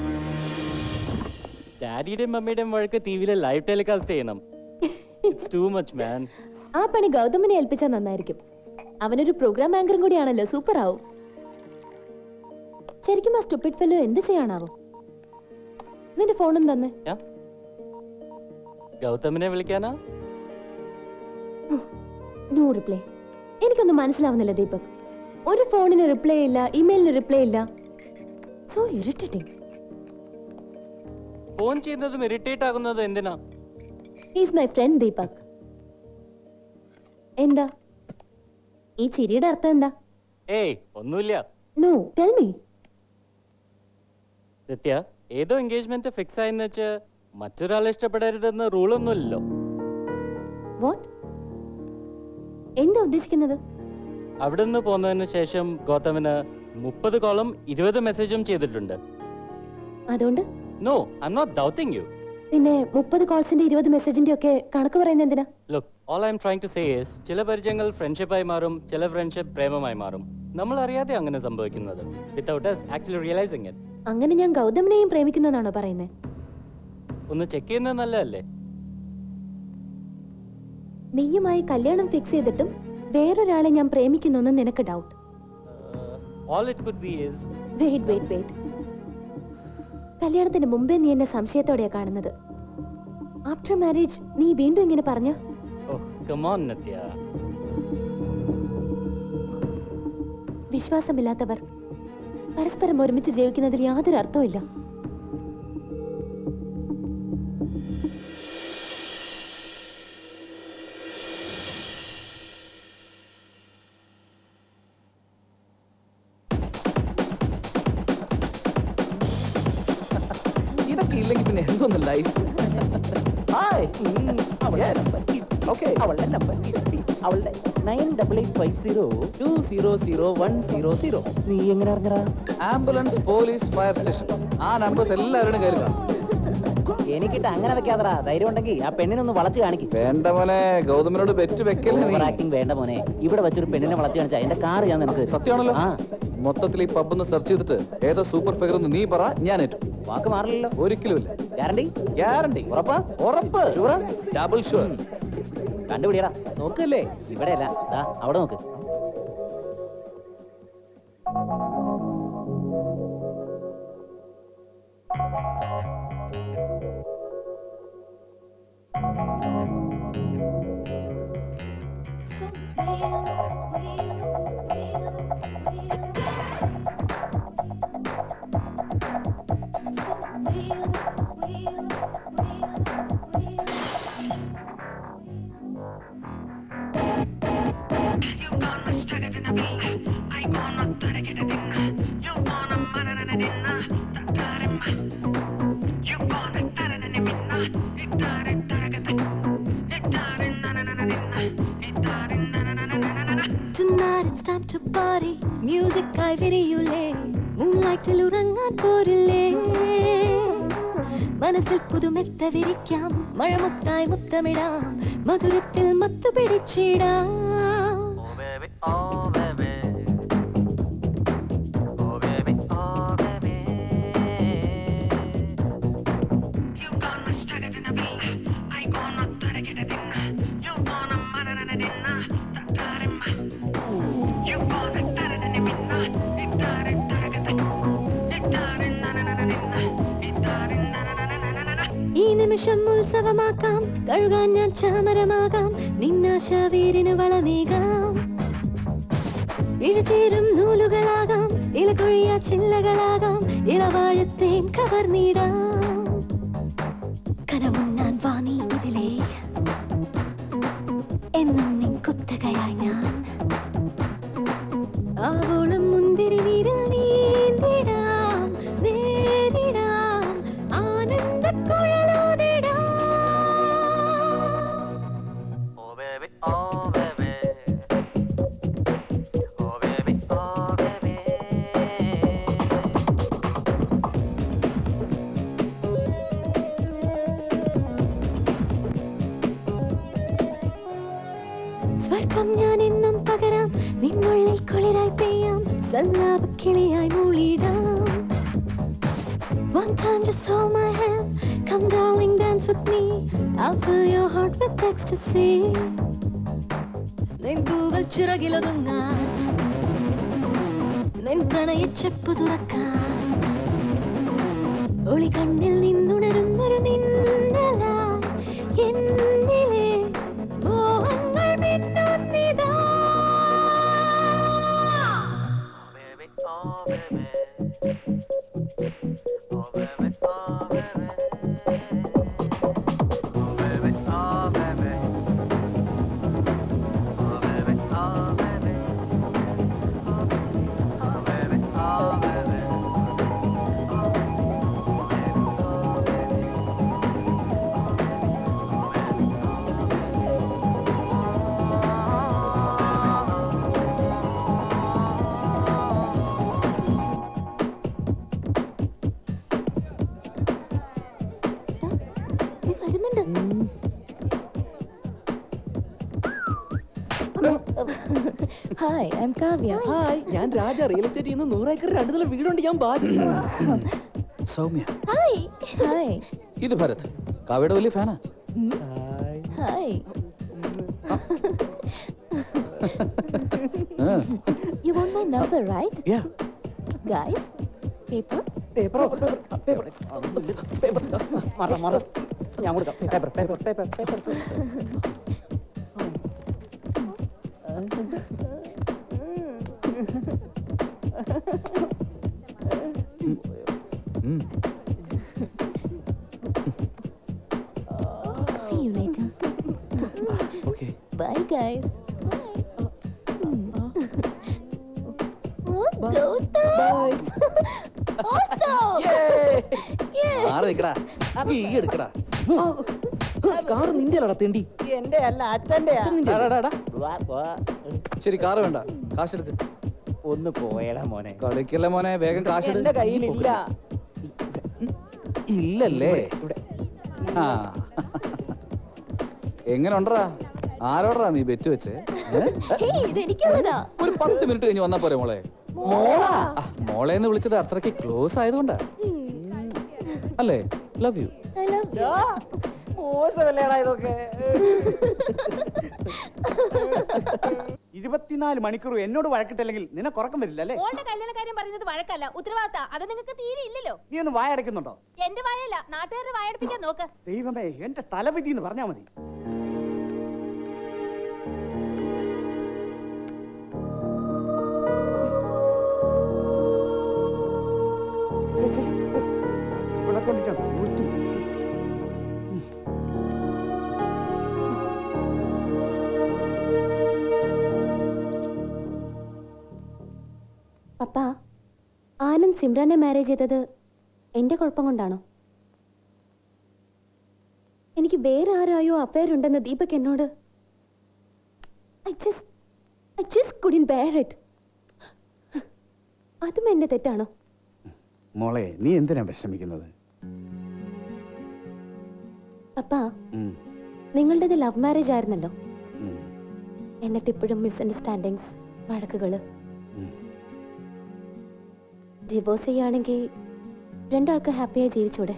S10: ഡാഡിയുടെയും മമ്മിയുടെയും വഴക്ക് ടി വിയിലെ ലൈവ് ടെലികാസ്റ്റ് ചെയ്യണം ഇറ്റ്സ് ടു മച്ച് മാൻ
S11: ആ പണി ഗൗതമിനെ ഏൽപ്പിച്ചാൽ നന്നായിരിക്കും അവനൊരു പ്രോഗ്രാം ആങ്കറും കൂടിയാണല്ലോ സൂപ്പർ ആവും ശരിക്കും ആ സ്റ്റുപ്പിഡ് ഫെല്ലോ എന്ത് ചെയ്യാനാവും നിന്റെ ഫോണും തന്നെ
S10: ഗൗതമിനെ വിളിക്കാനാ
S11: നോ റിപ്ലൈ എനിക്കൊന്നും മനസ്സിലാവുന്നില്ല ദീപക് ഒരു ഫോണിന് റിപ്ലൈ ഇല്ല ഇമെയിലിന് റിപ്ലൈ ഇല്ല സോ ഇറിറ്റേറ്റിംഗ്
S10: ഫോൺ ചെയ്യുന്നതും ഇറിറ്റേറ്റ് ആകുന്നതും എന്തിനാ
S11: ഈസ് മൈ ഫ്രണ്ട് ദീപക് എന്താ ഈ ചിരിയുടെ അർത്ഥം എന്താ
S10: ഏയ് ഒന്നുമില്ല
S11: നോ ടെൽ മീ
S10: സത്യ ഏതോ എൻഗേജ്മെന്റ് ഫിക്സ് ആയെന്ന് വെച്ച് മറ്റൊരാളെ ഇഷ്ടപ്പെടരുതെന്ന് റൂളൊന്നുമില്ലല്ലോ
S11: വാട്ട് എന്താ ഉദ്ദേശിക്കുന്നത്
S10: അവിടെ നിന്ന് പോന്നതിന് ശേഷം ഗൗതമിന് മുപ്പത് കോളം ഇരുപത് മെസ്സേജും ചെയ്തിട്ടുണ്ട്
S11: അതുകൊണ്ട്
S10: no I'm not doubting you
S11: പിന്നെ മുപ്പത് കോൾസിന്റെ ഇരുപത് മെസ്സേജിന്റെ ഒക്കെ കണക്ക് പറയുന്നത് എന്തിനാ
S10: look all I'm trying to say is ചില പരിചയങ്ങൾ ഫ്രണ്ട്ഷിപ്പായി മാറും ചില ഫ്രണ്ട്ഷിപ്പ് പ്രേമമായി മാറും നമ്മൾ അറിയാതെ അങ്ങനെ സംഭവിക്കുന്നത് without us actually realising it
S11: അങ്ങനെ ഞാൻ ഗൗതമിനെയും പ്രേമിക്കുന്നതാണോ പറയുന്നത്
S10: ഒന്ന് ചെക്ക് ചെയ്യുന്നത് നല്ലതല്ലേ
S11: നീയുമായി കല്യാണം ഫിക്സ് ചെയ്തിട്ടും വേറൊരാളെ ഞാൻ പ്രേമിക്കുന്നു നിനക്ക് doubt
S10: All it could be is
S11: wait wait wait കല്യാണത്തിന് മുമ്പേ നീ എന്നെ സംശയത്തോടെയാ കാണുന്നത് ആഫ്റ്റർ മാരേജ് നീ വീണ്ടും ഇങ്ങനെ പറഞ്ഞ
S10: oh, come on, Nitya.
S11: വിശ്വാസമില്ലാത്തവർ പരസ്പരം ഒരുമിച്ച് ജീവിക്കുന്നതിൽ യാതൊരു അർത്ഥവുമില്ല
S3: ഇതൊക്കെ ഇല്ലെങ്കിൽ പിന്നെ എന്തോന്ന് ലൈഫ്
S4: അവളുടെ നമ്പർ കിട്ടി അവളുടെ nine double eight five zero two zero zero one zero zero നീ എങ്ങനെ അറിഞ്ഞടാ
S3: ആംബുലൻസ് പോലീസ് ഫയർ സ്റ്റേഷൻ ആ നമ്പേഴ്സ് എല്ലാവരുടെയും കയ്യിൽ കാണും
S4: എനിക്കിട്ട് അങ്ങനെ വെക്കാതടാ ധൈര്യം ഉണ്ടെങ്കിൽ ആ പെണ്ണിനൊന്ന് വളച്ച് കാണിക്കും
S3: വേണ്ട മോനെ ഗൗതമിനോട് ബെറ്റ് വെക്കല്ലേ നീ
S4: ആക്ടിങ് വേണ്ട മോനെ ഇവിടെ വെച്ചൊരു പെണ്ണിനെ വളച്ച് കാണിച്ചാ എന്റെ കാർ ഞാൻ നിനക്ക്
S3: സത്യമാണല്ലോ മൊത്തത്തിൽ ഈ പബ്ബ് സെർച്ച് ചെയ്തിട്ട് ഏതാ സൂപ്പർ ഫിഗർ എന്ന് നീ പറ ഞാൻ ഏറ്റു
S4: വാക്ക് മാറില്ലല്ലോ
S3: ഒരിക്കലും ഇല്ല
S4: ഗ്യാരണ്ടി
S3: ഗ്യാരണ്ടി
S4: ഉറപ്പാ
S3: ഉറപ്പ് ഡബിൾ ഷുവർ
S4: കണ്ടുപിടിയടാ നോക്കല്ലേ ഇവിടെ അല്ല ദാ അവിടെ നോക്ക്
S1: Tonight it's time to party. Music ആയി വിരിയൂലേ മൂൺലൈറ്റിൽ ഉറങ്ങാൻ പോരില്ലേ മനസ്സിൽ പുതുമെത്ത വിരിക്കാം മഴമുത്തായി മുത്തമിടാം മധുരത്തിൽ മത്തു പിടിച്ചിടാം ഈ നിമിഷം ഉത്സവമാക്കാം കഴുകാൻ ഞാൻ ചാമരമാകാം നിന്നാശ വീരിന് വളമേകാം ഇഴചേരും നൂലുകളാകാം ഇലകൊഴിയ ചില്ലകളാകാം ഇളവാഴത്തേൻ കവർന്നിടാം കനമുണ്ണാൻ വാണി ഇതിലേ എന്നും നിൻ കുത്തകയായി ഞാൻ ആവോളം മുന്തിരി നീരിൽ നീന്തിടാം നേരിടാം ആനന്ദ കുഴലൂതിടാം സ്വർഗം ഞാൻ എന്നും പകരാം നിന്നുള്ളിൽ കുളിരായി പെയ്യാം സല്ലാപ കിളിയായി മൂളിടാം One time just hold my hand Come darling dance with me I'll fill your heart with ecstasy നിൻ പൂവൽ ചിറകിലൊതുങ്ങാൻ നിൻ പ്രണയച്ചെപ്പ് തുറക്കാൻ ഒളി കണ്ണിൽ നിന്നുണരുന്നൊരു മിന്നലായി എന്നിലെ മോഹങ്ങൾ മിന്നുന്നിതാ നീ വരുന്നുണ്ട് hi I'm Kavya
S20: hi ഞാൻ രാജ റിയൽ എസ്റ്റേറ്റ് ചെയ്യുന്ന നൂറ് ഏക്കർ രണ്ടു നില വീടുണ്ട് ഞാൻ ബാക്കി
S3: സൗമ്യ
S1: ഹായ് ഹായ്
S3: ഇത് ഭരത് കാവ്യയുടെ വലിയ ഫാനാ
S1: hi
S11: You want my number, right?
S3: Yeah.
S11: Guys, paper?
S4: പേപ്പറോ പേപ്പർ പേപ്പർ മാറ മാറ ഞാൻ കൊടുക്കാം paper paper paper paper
S11: See you later.
S3: Okay.
S11: Bye, guys. Bye. Oh, Gautam! Awesome! Yeah!
S3: ആറ് നിക്കടാ ഈ എടുക്കടാ
S4: കാറ് നിന്റെ നടത്തേണ്ടി എന്റെ അല്ല അച്ഛന്റെ
S3: ഡാ, ഡാ, ഡാ, ഡാ. ശരി കാറ് വേണ്ട കാശെടുക്ക്
S4: ഒന്ന് പോയടാ മോനെ
S3: കളിക്കല്ലേ മോനെ വേഗം കാശെടു
S4: എന്റെ കയ്യിലില്ല
S3: ഇല്ലല്ലേ ആ എങ്ങനെ ഉണ്ടടാ ആരോടാ നീ ബെറ്റ് വെച്ചേ ഏ?
S11: Hey, ഇത് എനിക്കുള്ളതാ.
S3: ഒരു പത്ത് മിനിറ്റ് കഴിഞ്ഞ് വന്നാ പോരെ മോളെ
S11: മോളാ?
S3: ആ, മോളെ എന്ന് വിളിച്ചത് അത്രയ്ക്ക് ക്ലോസ് ആയതുകൊണ്ടാ അല്ലേ love you
S11: I love you.
S4: മോശമല്ലേടാ ഇതൊക്കെ
S9: ഇരുപത്തിനാല് മണിക്കൂർ എന്നോട് വഴക്കിട്ടില്ലെങ്കിൽ നിനക്ക് ഉറക്കം വരില്ല അല്ലേ
S11: മോളുടെ കല്യാണ കാര്യം പറയുന്നത് വഴക്കല്ല ഉത്തരവാദിത്ത അത് നിങ്ങൾക്ക് തീരെ ഇല്ലല്ലോ
S9: നീ ഒന്ന് വായടക്കുന്നുണ്ടോ
S11: എന്റെ വായല്ല നാട്ടുകാരുടെ വായടുപ്പിക്കാൻ നോക്ക്
S9: ദൈവമേ എന്റെ തലവിധി എന്ന് പറഞ്ഞാ മതി ഛെ, ഛെ, ഓ, ഇവളെ കൊണ്ട് ഞാൻ തോറ്റു
S11: പപ്പ ആനന്ദ് സിമ്രാനെ മാരേജ് ചെയ്തത് എന്റെ കുഴപ്പം കൊണ്ടാണോ എനിക്ക് വേറെ ആരായോ അഫയർ ഉണ്ടെന്ന് ദീപക് എന്നോട് I just I just couldn't bear it അതും എന്റെ തെറ്റാണോ
S9: മോളെ നീ എന്തിനാ വിഷമിക്കുന്നത്
S11: പപ്പ
S9: ഉം,
S11: നിങ്ങളുടേത് ലവ് മാരേജ് ആയിരുന്നല്ലോ
S9: ഉം,
S11: എന്നിട്ട് ഇപ്പോഴും മിസ്അണ്ടർസ്റ്റാൻഡിങ്സ് വഴക്കുകള്
S9: ഉം.
S11: ഡിവോഴ്സ് ചെയ്യുകയാണെങ്കിൽ രണ്ടാൾക്ക് ഹാപ്പിയായി ജീവിച്ചൂടെ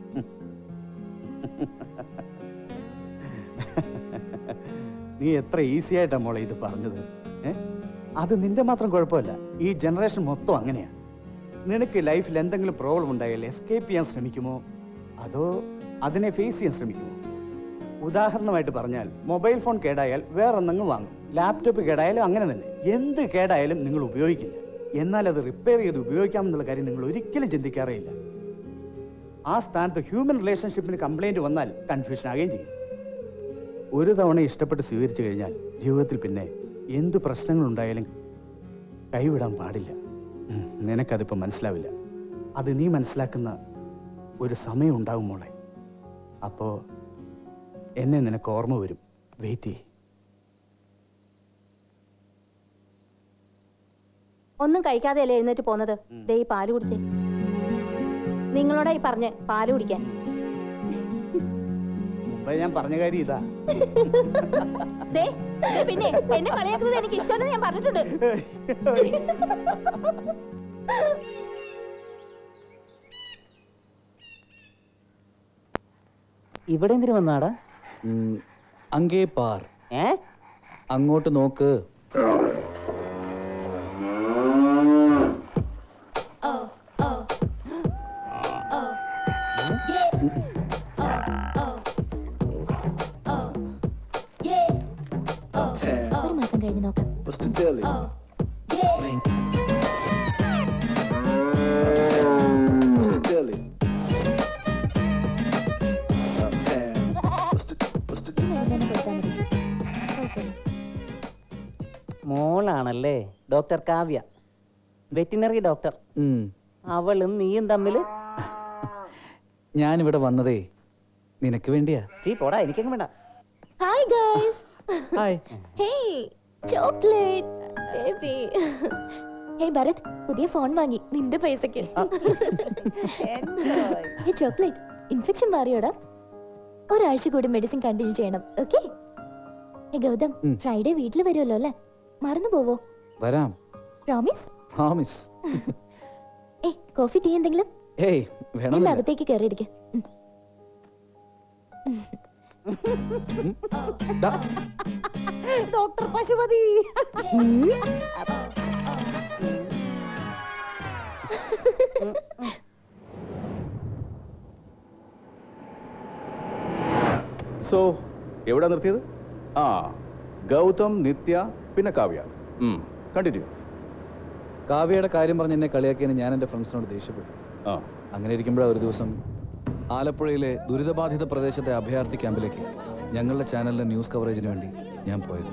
S9: നീ എത്ര ഈസി ആയിട്ടാ മോളെ ഇത് പറഞ്ഞത് ഏ അത് നിന്റെ മാത്രം കുഴപ്പമല്ല ഈ ജനറേഷൻ മൊത്തം അങ്ങനെയാ നിനക്ക് ലൈഫിൽ എന്തെങ്കിലും പ്രോബ്ലം ഉണ്ടായാൽ എസ്കേപ്പ് ചെയ്യാൻ ശ്രമിക്കുമോ അതോ അതിനെ ഫേസ് ചെയ്യാൻ ശ്രമിക്കുമോ ഉദാഹരണമായിട്ട് പറഞ്ഞാൽ മൊബൈൽ ഫോൺ കേടായാൽ വേറൊന്നങ്ങ് വാങ്ങും ലാപ്ടോപ്പ് കേടായാലും അങ്ങനെ തന്നെ എന്ത് കേടായാലും നിങ്ങൾ ഉപയോഗിക്കില്ല എന്നാൽ അത് റിപ്പയർ ചെയ്ത് ഉപയോഗിക്കാമെന്നുള്ള കാര്യം നിങ്ങൾ ഒരിക്കലും ചിന്തിക്കാറേയില്ല ആ സ്ഥാനത്ത് ഹ്യൂമൻ റിലേഷൻഷിപ്പിന് കംപ്ലൈന്റ് വന്നാൽ കൺഫ്യൂഷൻ ആകുകയും ചെയ്യും ഒരു തവണ ഇഷ്ടപ്പെട്ട് സ്വീകരിച്ചു കഴിഞ്ഞാൽ ജീവിതത്തിൽ പിന്നെ എന്ത് പ്രശ്നങ്ങൾ ഉണ്ടായാലും കൈവിടാൻ പാടില്ല ഉം, നിനക്കതിപ്പോൾ മനസ്സിലാവില്ല അത് നീ മനസ്സിലാക്കുന്ന ഒരു സമയം ഉണ്ടാവും മോളെ അപ്പോൾ എന്നെ നിനക്ക് ഓർമ്മ വരും വെയിറ്റ് ചെയ്യ്
S11: ഒന്നും കഴിക്കാതെയല്ലേ എഴുന്നേറ്റ് പോന്നത് ദേ ഈ പാല് കുടിച്ചേ നിങ്ങളോടാ ഈ പറഞ്ഞ് പാല് കുടിക്കാൻ
S9: മുമ്പേ ഞാൻ പറഞ്ഞ കാര്യം ഇതാ
S11: ദേ, ദേ പിന്നെ എന്നെ കളിയാക്കുന്നത് എനിക്ക് ഇഷ്ടമല്ലെന്ന് ഞാൻ പറഞ്ഞിട്ടുണ്ട്
S4: ഇവിടെ എന്തിനു വന്നാടാ
S3: ഉം, അങ്ങേ പാർ
S4: ഏ
S3: അങ്ങോട്ട് നോക്ക്
S11: ഒരു മാസം കഴിഞ്ഞ് നോക്കാം
S21: What's the deal? What's the deal? Uptown. What's the what's the
S11: മരുന്ന് കൊടുത്താൽ മതി കുഴപ്പമില്ല
S4: മോളാണല്ലേ ഡോക്ടർ കാവ്യ വെറ്റിനറി ഡോക്ടർ
S3: ഉം.
S4: അവളും നീയും തമ്മില്
S3: ഞാനിവിടെ വന്നതേ നിനക്ക് വേണ്ടിയാ
S4: ചീ പോടാ എനിക്കങ്ങ് വേണ്ട
S11: hi guys
S3: hi
S11: hey chocolate baby hey Bharath പുതിയ ഫോൺ വാങ്ങി നിന്റെ പൈസക്ക് ഹേ ചോക്ലേറ്റ് ഇൻഫെക്ഷൻ മാറിയോടാ ഒരാഴ്ച കൂടി മെഡിസിൻ കണ്ടിന്യൂ ചെയ്യണം ഓക്കെ ഹേ ഗൗതം
S3: ഉം.
S11: ഫ്രൈഡേ വീട്ടിൽ വരുമല്ലോ അല്ലേ മറന്നു പോവോ
S3: വരാം
S11: പ്രോമിസ്
S3: പ്രോമിസ്
S11: ഏയ് കോഫി ടീ എന്തെങ്കിലും
S3: ഏയ്
S11: ഞാൻ
S3: വേണമെന്നില്ല
S11: അകത്തേക്ക് കയറിയിരിക്കെ
S8: ഡോക്ടർ പശുപതി
S2: സോ എവിടെ നിർത്തിയത് ആ ഗൗതം നിത്യ പിന്നെ കാവ്യ കണ്ടിന്യൂ
S3: കാവ്യയുടെ കാര്യം പറഞ്ഞ് എന്നെ കളിയാക്കിയതിന് ഞാൻ എൻ്റെ ഫ്രണ്ട്സിനോട് ദേഷ്യപ്പെട്ടു
S2: ആ
S3: അങ്ങനെ ഇരിക്കുമ്പോഴാണ് ഒരു ദിവസം ആലപ്പുഴയിലെ ദുരിതബാധിത പ്രദേശത്തെ അഭയാർത്ഥി ക്യാമ്പിലേക്ക് ഞങ്ങളുടെ ചാനലിലെ ന്യൂസ് കവറേജിന് വേണ്ടി ഞാൻ പോയത്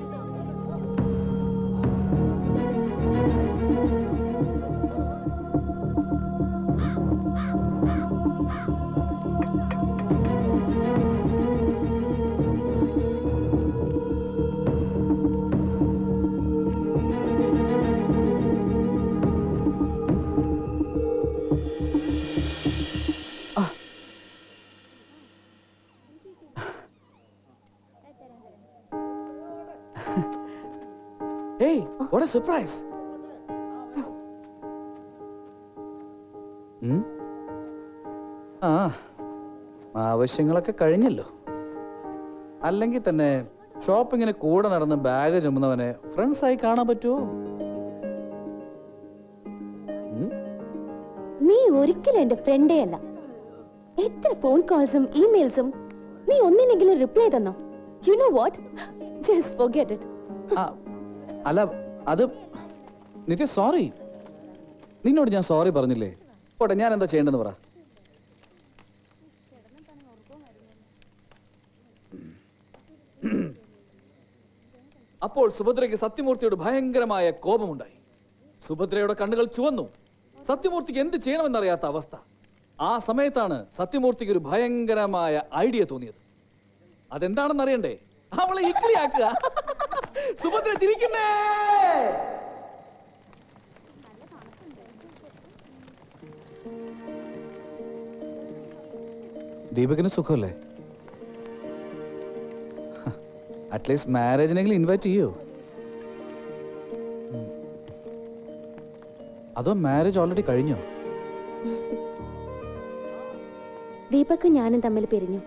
S3: Hey, what a surprise! ഉം? ആ ആവശ്യങ്ങളൊക്കെ കഴിഞ്ഞല്ലോ അല്ലെങ്കിൽ തന്നെ ഷോപ്പിങ്ങിന് കൂടെ നടന്ന് ബാഗ് ചുമന്നവനെ ഫ്രണ്ട്സ് ആയി കാണാൻ പറ്റുമോ
S11: നീ ഒരിക്കലും എന്റെ ഫ്രണ്ടേ അല്ല എത്ര ഫോൺ കോൾസും ഇമെയിൽസും നീ ഒന്നിനെങ്കിലും റിപ്ലൈ തന്നോ you know what just forget it
S3: അല്ല അത് നിത്യ സോറി നിന്നോട് ഞാൻ സോറി പറഞ്ഞില്ലേ പോട്ടെ ഞാൻ എന്താ ചെയ്യേണ്ടതെന്ന് പറ അപ്പോൾ സുഭദ്രയ്ക്ക് സത്യമൂർത്തിയോട് ഭയങ്കരമായ കോപമുണ്ടായി സുഭദ്രയുടെ കണ്ണുകൾ ചുവന്നു സത്യമൂർത്തിക്ക് എന്ത് ചെയ്യണമെന്നറിയാത്ത അവസ്ഥ ആ സമയത്താണ് സത്യമൂർത്തിക്ക് ഒരു ഭയങ്കരമായ ഐഡിയ തോന്നിയത് അതെന്താണെന്ന് അറിയണ്ടേ അവളെ ഇക്ലിയാക്കുക സുഭദ്ര ചിരിക്കുന്നേ ദീപകിന് സുഖമല്ലേ അറ്റ്ലീസ്റ്റ് മാരേജിനെങ്കിലും ഇൻവൈറ്റ് ചെയ്യോ ഉം. അതോ മാരേജ് ഓൾറെഡി കഴിഞ്ഞോ
S11: ദീപക്കും ഞാനും തമ്മിൽ പിരിഞ്ഞു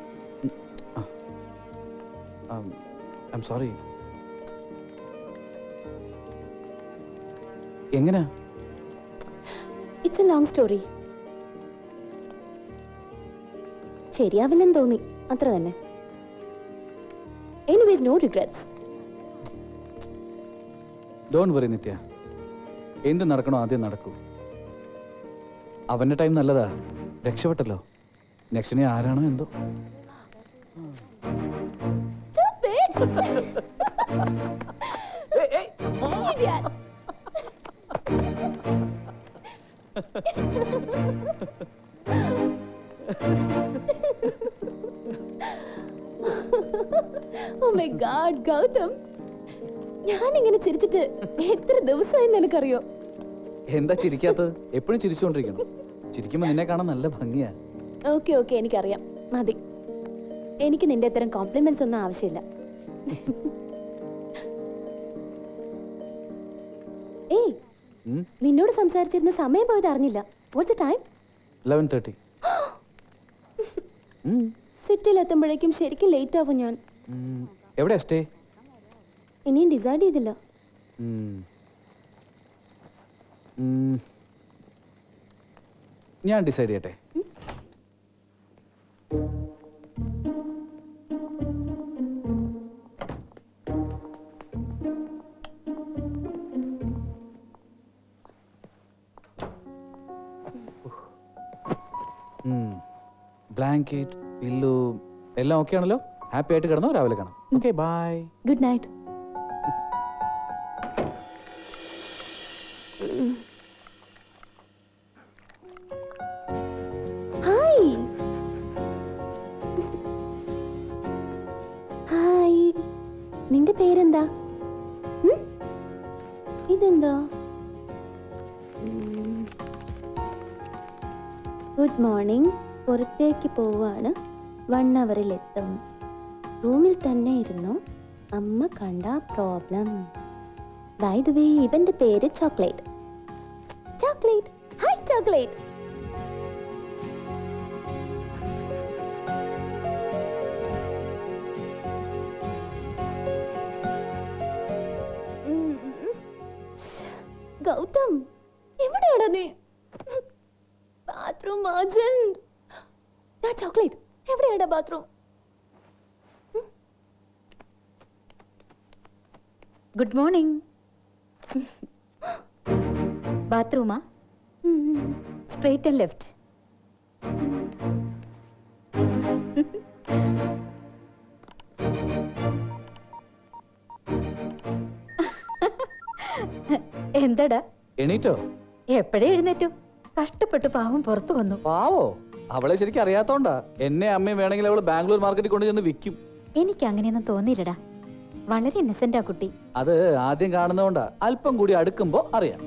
S3: ഐ എം സോറി എങ്ങനെയാ
S11: ഇറ്റ്സ് എ ലോങ് സ്റ്റോറി ശരിയാവില്ലെന്ന് തോന്നി അത്ര തന്നെ anyways no regrets
S3: don't worry Nithya എന്ത് നടക്കണോ ആദ്യം നടക്കൂ അവന്റെ ടൈം നല്ലതാ രക്ഷപ്പെട്ടല്ലോ നെക്സ്റ്റിനെ ആരാണോ എന്തോ
S11: Idiot. oh my god, Gautam ഞാൻ ഇങ്ങനെ ചിരിച്ചിട്ട് എത്ര ദിവസമായി നിനക്കറിയോ
S3: എന്താ ചിരിക്കാത്തത് എപ്പോഴും ചിരിച്ചുകൊണ്ടിരിക്കണം ചിരിക്കുമ്പോ നിന്നെ കാണാൻ നല്ല ഭംഗിയാ
S11: ഓക്കെ ഓക്കെ എനിക്കറിയാം മതി എനിക്ക് നിന്റെ ഇത്തരം കോംപ്ലിമെന്റ്സ് ഒന്നും ആവശ്യമില്ല ഏയ്
S3: ഉം?
S11: നിന്നോട് സംസാരിച്ചിരുന്ന സമയം പോയത് അറിഞ്ഞില്ല വാട്ട്സ് ടൈം
S3: ലെവൻ തേർട്ടി
S11: സിറ്റിയിൽ എത്തുമ്പോഴേക്കും ശരിക്കും ലേറ്റ് ആവും ഞാൻ
S3: എവിടെയാ സ്റ്റേ
S11: ഇനിയും ഡിസൈഡ് ചെയ്തില്ല
S3: ഞാൻ ഡിസൈഡ് ചെയ്യട്ടെ ബ്ലാങ്കറ്റ് പില്ലു എല്ലാം ഓക്കെ ആണല്ലോ ഹാപ്പി ആയിട്ട് കിടന്നോ രാവിലെ കാണാം okay bye
S11: good night hi hi നിന്റെ പേരെന്താ ഉം? ഇതെന്താ ഗുഡ് മോർണിംഗ് പുറത്തേക്ക് പോവാണ് വൺ അവറിൽ എത്തും റൂമിൽ തന്നെ ഇരുന്നു അമ്മ കണ്ട പ്രോബ്ലം ബൈ ദ വേ ഇവന്റെ പേര് chocolate chocolate hi chocolate Gautham എവിടെയാടാ നീ ബാത്റൂം അർജന്റ് ചോക്ലേറ്റ് എവിടെയാടാ ബാത്റൂം
S19: ഗുഡ് മോർണിംഗ് ബാത്റൂമാ സ്ട്രേറ്റ് ആൻഡ് ലെഫ്റ്റ് എന്താടാ
S3: എണീറ്റോ
S19: എപ്പോഴേ എഴുന്നേറ്റു കഷ്ടപ്പെട്ട് പാവം പുറത്തു വന്നു
S3: പാവോ അവളെ ശരിക്കും അറിയാത്തോണ്ടാ എന്നെ അമ്മയും വേണമെങ്കിൽ അവള് ബാംഗ്ലൂർ മാർക്കറ്റിൽ കൊണ്ട് ചെന്ന് വിൽക്കും
S19: എനിക്ക് അങ്ങനെയൊന്നും തോന്നിയില്ലടാ വളരെ ഇന്നസെന്റ് ആ കുട്ടി
S3: അത് ആദ്യം കാണുന്നതുകൊണ്ടാ അല്പം കൂടി അടുക്കുമ്പോ അറിയാം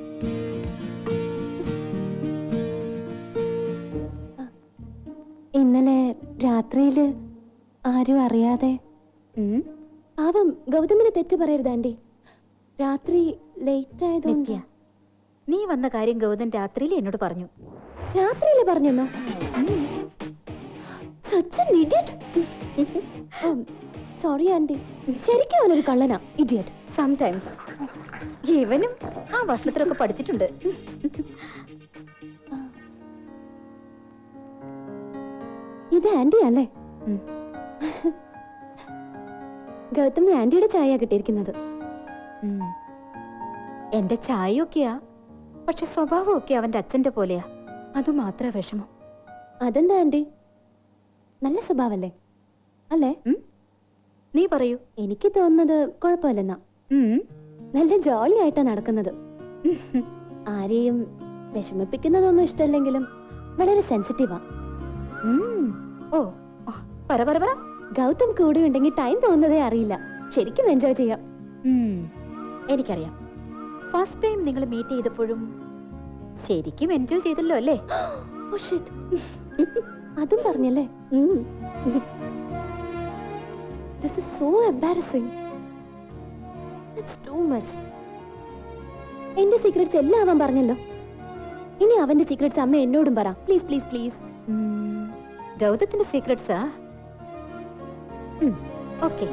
S11: ഇന്നലെ രാത്രിയില് ആരും അറിയാതെ പാവം ഗൗതമിന് തെറ്റ് പറയരുത് ആന്റി രാത്രി ലേറ്റ് ആയതുകൊണ്ട്
S19: നിത്യ നീ വന്ന കാര്യം ഗൗതം രാത്രിയിൽ എന്നോട് പറഞ്ഞു
S11: രാത്രിയില് പറഞ്ഞെന്നോ such an idiot. Sorry aunty ശരിക്കും അവനൊരു കള്ളനാ ഇഡിയറ്റ്
S19: സംടൈംസ് ഇവനും ആ ഭക്ഷണത്തിലൊക്കെ പഠിച്ചിട്ടുണ്ട്
S11: ഇത് ആന്റി അല്ലേ ഗൗതമിന് ആന്റിയുടെ ചായ കിട്ടിയിരിക്കുന്നത്
S19: ഉം. എന്റെ ചായയൊക്കെയാ പക്ഷെ സ്വഭാവമൊക്കെ അവന്റെ അച്ഛന്റെ പോലെയാ അത് മാത്ര വിഷമം
S11: അതെന്താ ആന്റി നല്ല സ്വഭാവല്ലേ അല്ലേ
S19: നീ പറയൂ
S11: എനിക്ക് തോന്നുന്നത് കുഴപ്പമില്ലെന്നാ നല്ല ജോളി ആയിട്ടാ നടക്കുന്നത് ആരെയും വിഷമിപ്പിക്കുന്നതൊന്നും ഇഷ്ടമല്ലെങ്കിലും വളരെ സെൻസിറ്റീവാ
S19: ഓ പറ പറ പറ
S11: ഗൗതം കൂടെ ഉണ്ടെങ്കിൽ ടൈം പോകുന്നതേ അറിയില്ല ശരിക്കും എൻജോയ് ചെയ്യാം
S19: ഉം. എനിക്കറിയാം ഫസ്റ്റ് ടൈം നിങ്ങൾ മീറ്റ് ചെയ്തപ്പോഴും ശരിക്കും എൻജോയ് ചെയ്തല്ലോ അല്ലേ
S11: ഓ ഷിറ്റ് അതും പറഞ്ഞല്ലേ this is so embarrassing it's too much എന്റെ സീക്രട്സ് എല്ലാം അവൻ പറഞ്ഞല്ലോ ഇനി അവന്റെ സീക്രട്സ് അമ്മ എന്നോടും പറ പ്ലീസ് പ്ലീസ് പ്ലീസ്
S19: ഗൗതത്തിന്റെ സീക്രട്സാ ഓക്കെ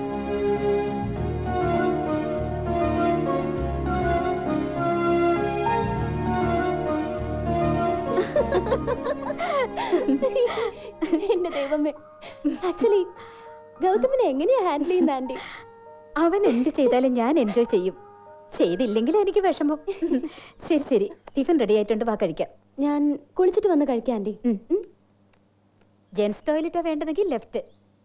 S11: എന്റെ ദൈവമേ ആക്ച്വലി ഗൗതമിനെ എങ്ങനെയാ ഹാൻഡിൽ ചെയ്യുന്ന ആന്റി
S19: അവൻ എന്ത് ചെയ്താലും ഞാൻ എൻജോയ് ചെയ്യും ചെയ്തില്ലെങ്കിൽ എനിക്ക് വിഷമം ശരി ശരി ടിഫിൻ റെഡി ആയിട്ടുണ്ട് വാ കഴിക്കാം
S11: ഞാൻ കുളിച്ചിട്ട് വന്ന് കഴിക്കാം ആന്റി
S19: ജെൻസ് ടോയ്ലറ്റാ വേണ്ടതെങ്കിൽ ലെഫ്റ്റ്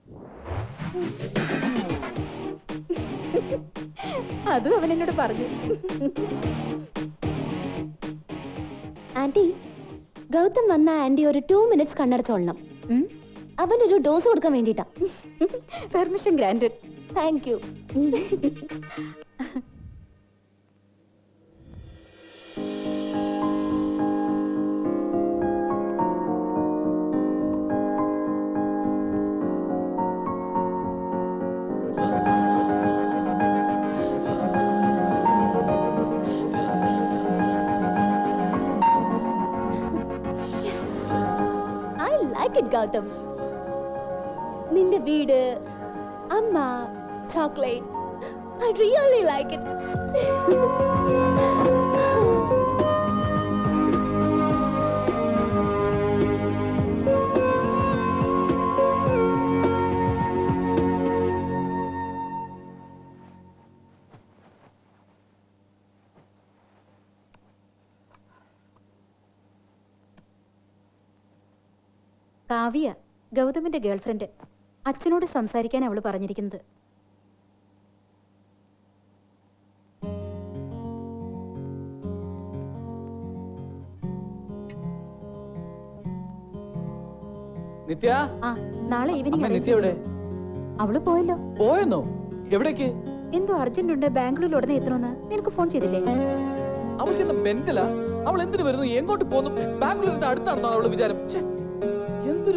S19: അതും അവൻ എന്നോട് പറഞ്ഞു
S11: ആന്റി ഗൗതം വന്ന ആന്റി ഒരു ടു മിനിറ്റ്സ് കണ്ണടച്ചോളണം അവനൊരു ഡോസ് കൊടുക്കാൻ വേണ്ടിട്ടാ
S19: permission granted
S11: thank you I like it Gautham നിന്റെ വീട് അമ്മ chocolate I really like it
S19: Kavya ഗൗതമിന്റെ ഗേൾഫ്രണ്ട് അച്ഛനോട് സംസാരിക്കാൻ അവള് പറഞ്ഞിരിക്കുന്നത്
S3: നിത്യ
S19: ആ നാളെ
S3: അമ്മ
S19: ഈവനിങ്
S3: നിത്യ എവിടെ
S19: അവള് പോയല്ലോ
S3: പോയെന്നോ എവിടേക്ക്
S19: എന്തോ അർജന്റ് ഉണ്ട് ബാംഗ്ലൂരിൽ ഉടനെ എത്തണമെന്ന് നിനക്ക് ഫോൺ ചെയ്തില്ലേ
S3: അവൾക്ക് എന്താ ബെന്റലാ അവൾ എന്തിനു വരുന്നു എങ്ങോട്ട് പോന്നു ബാംഗ്ലൂരിന്റെ അടുത്താണെന്നോ അവള് വിചാരം ഛെ, എന്തൊരു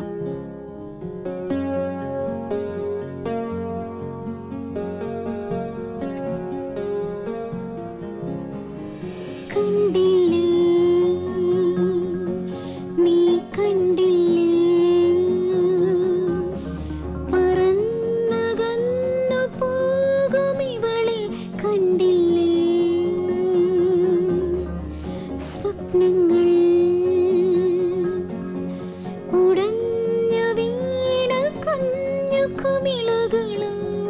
S1: കണ്ടില്ലേ നീ കണ്ടില്ലേ പറന്നകന്നു പോകും ഇവളെ കണ്ടില്ലേ കുമിളകളാ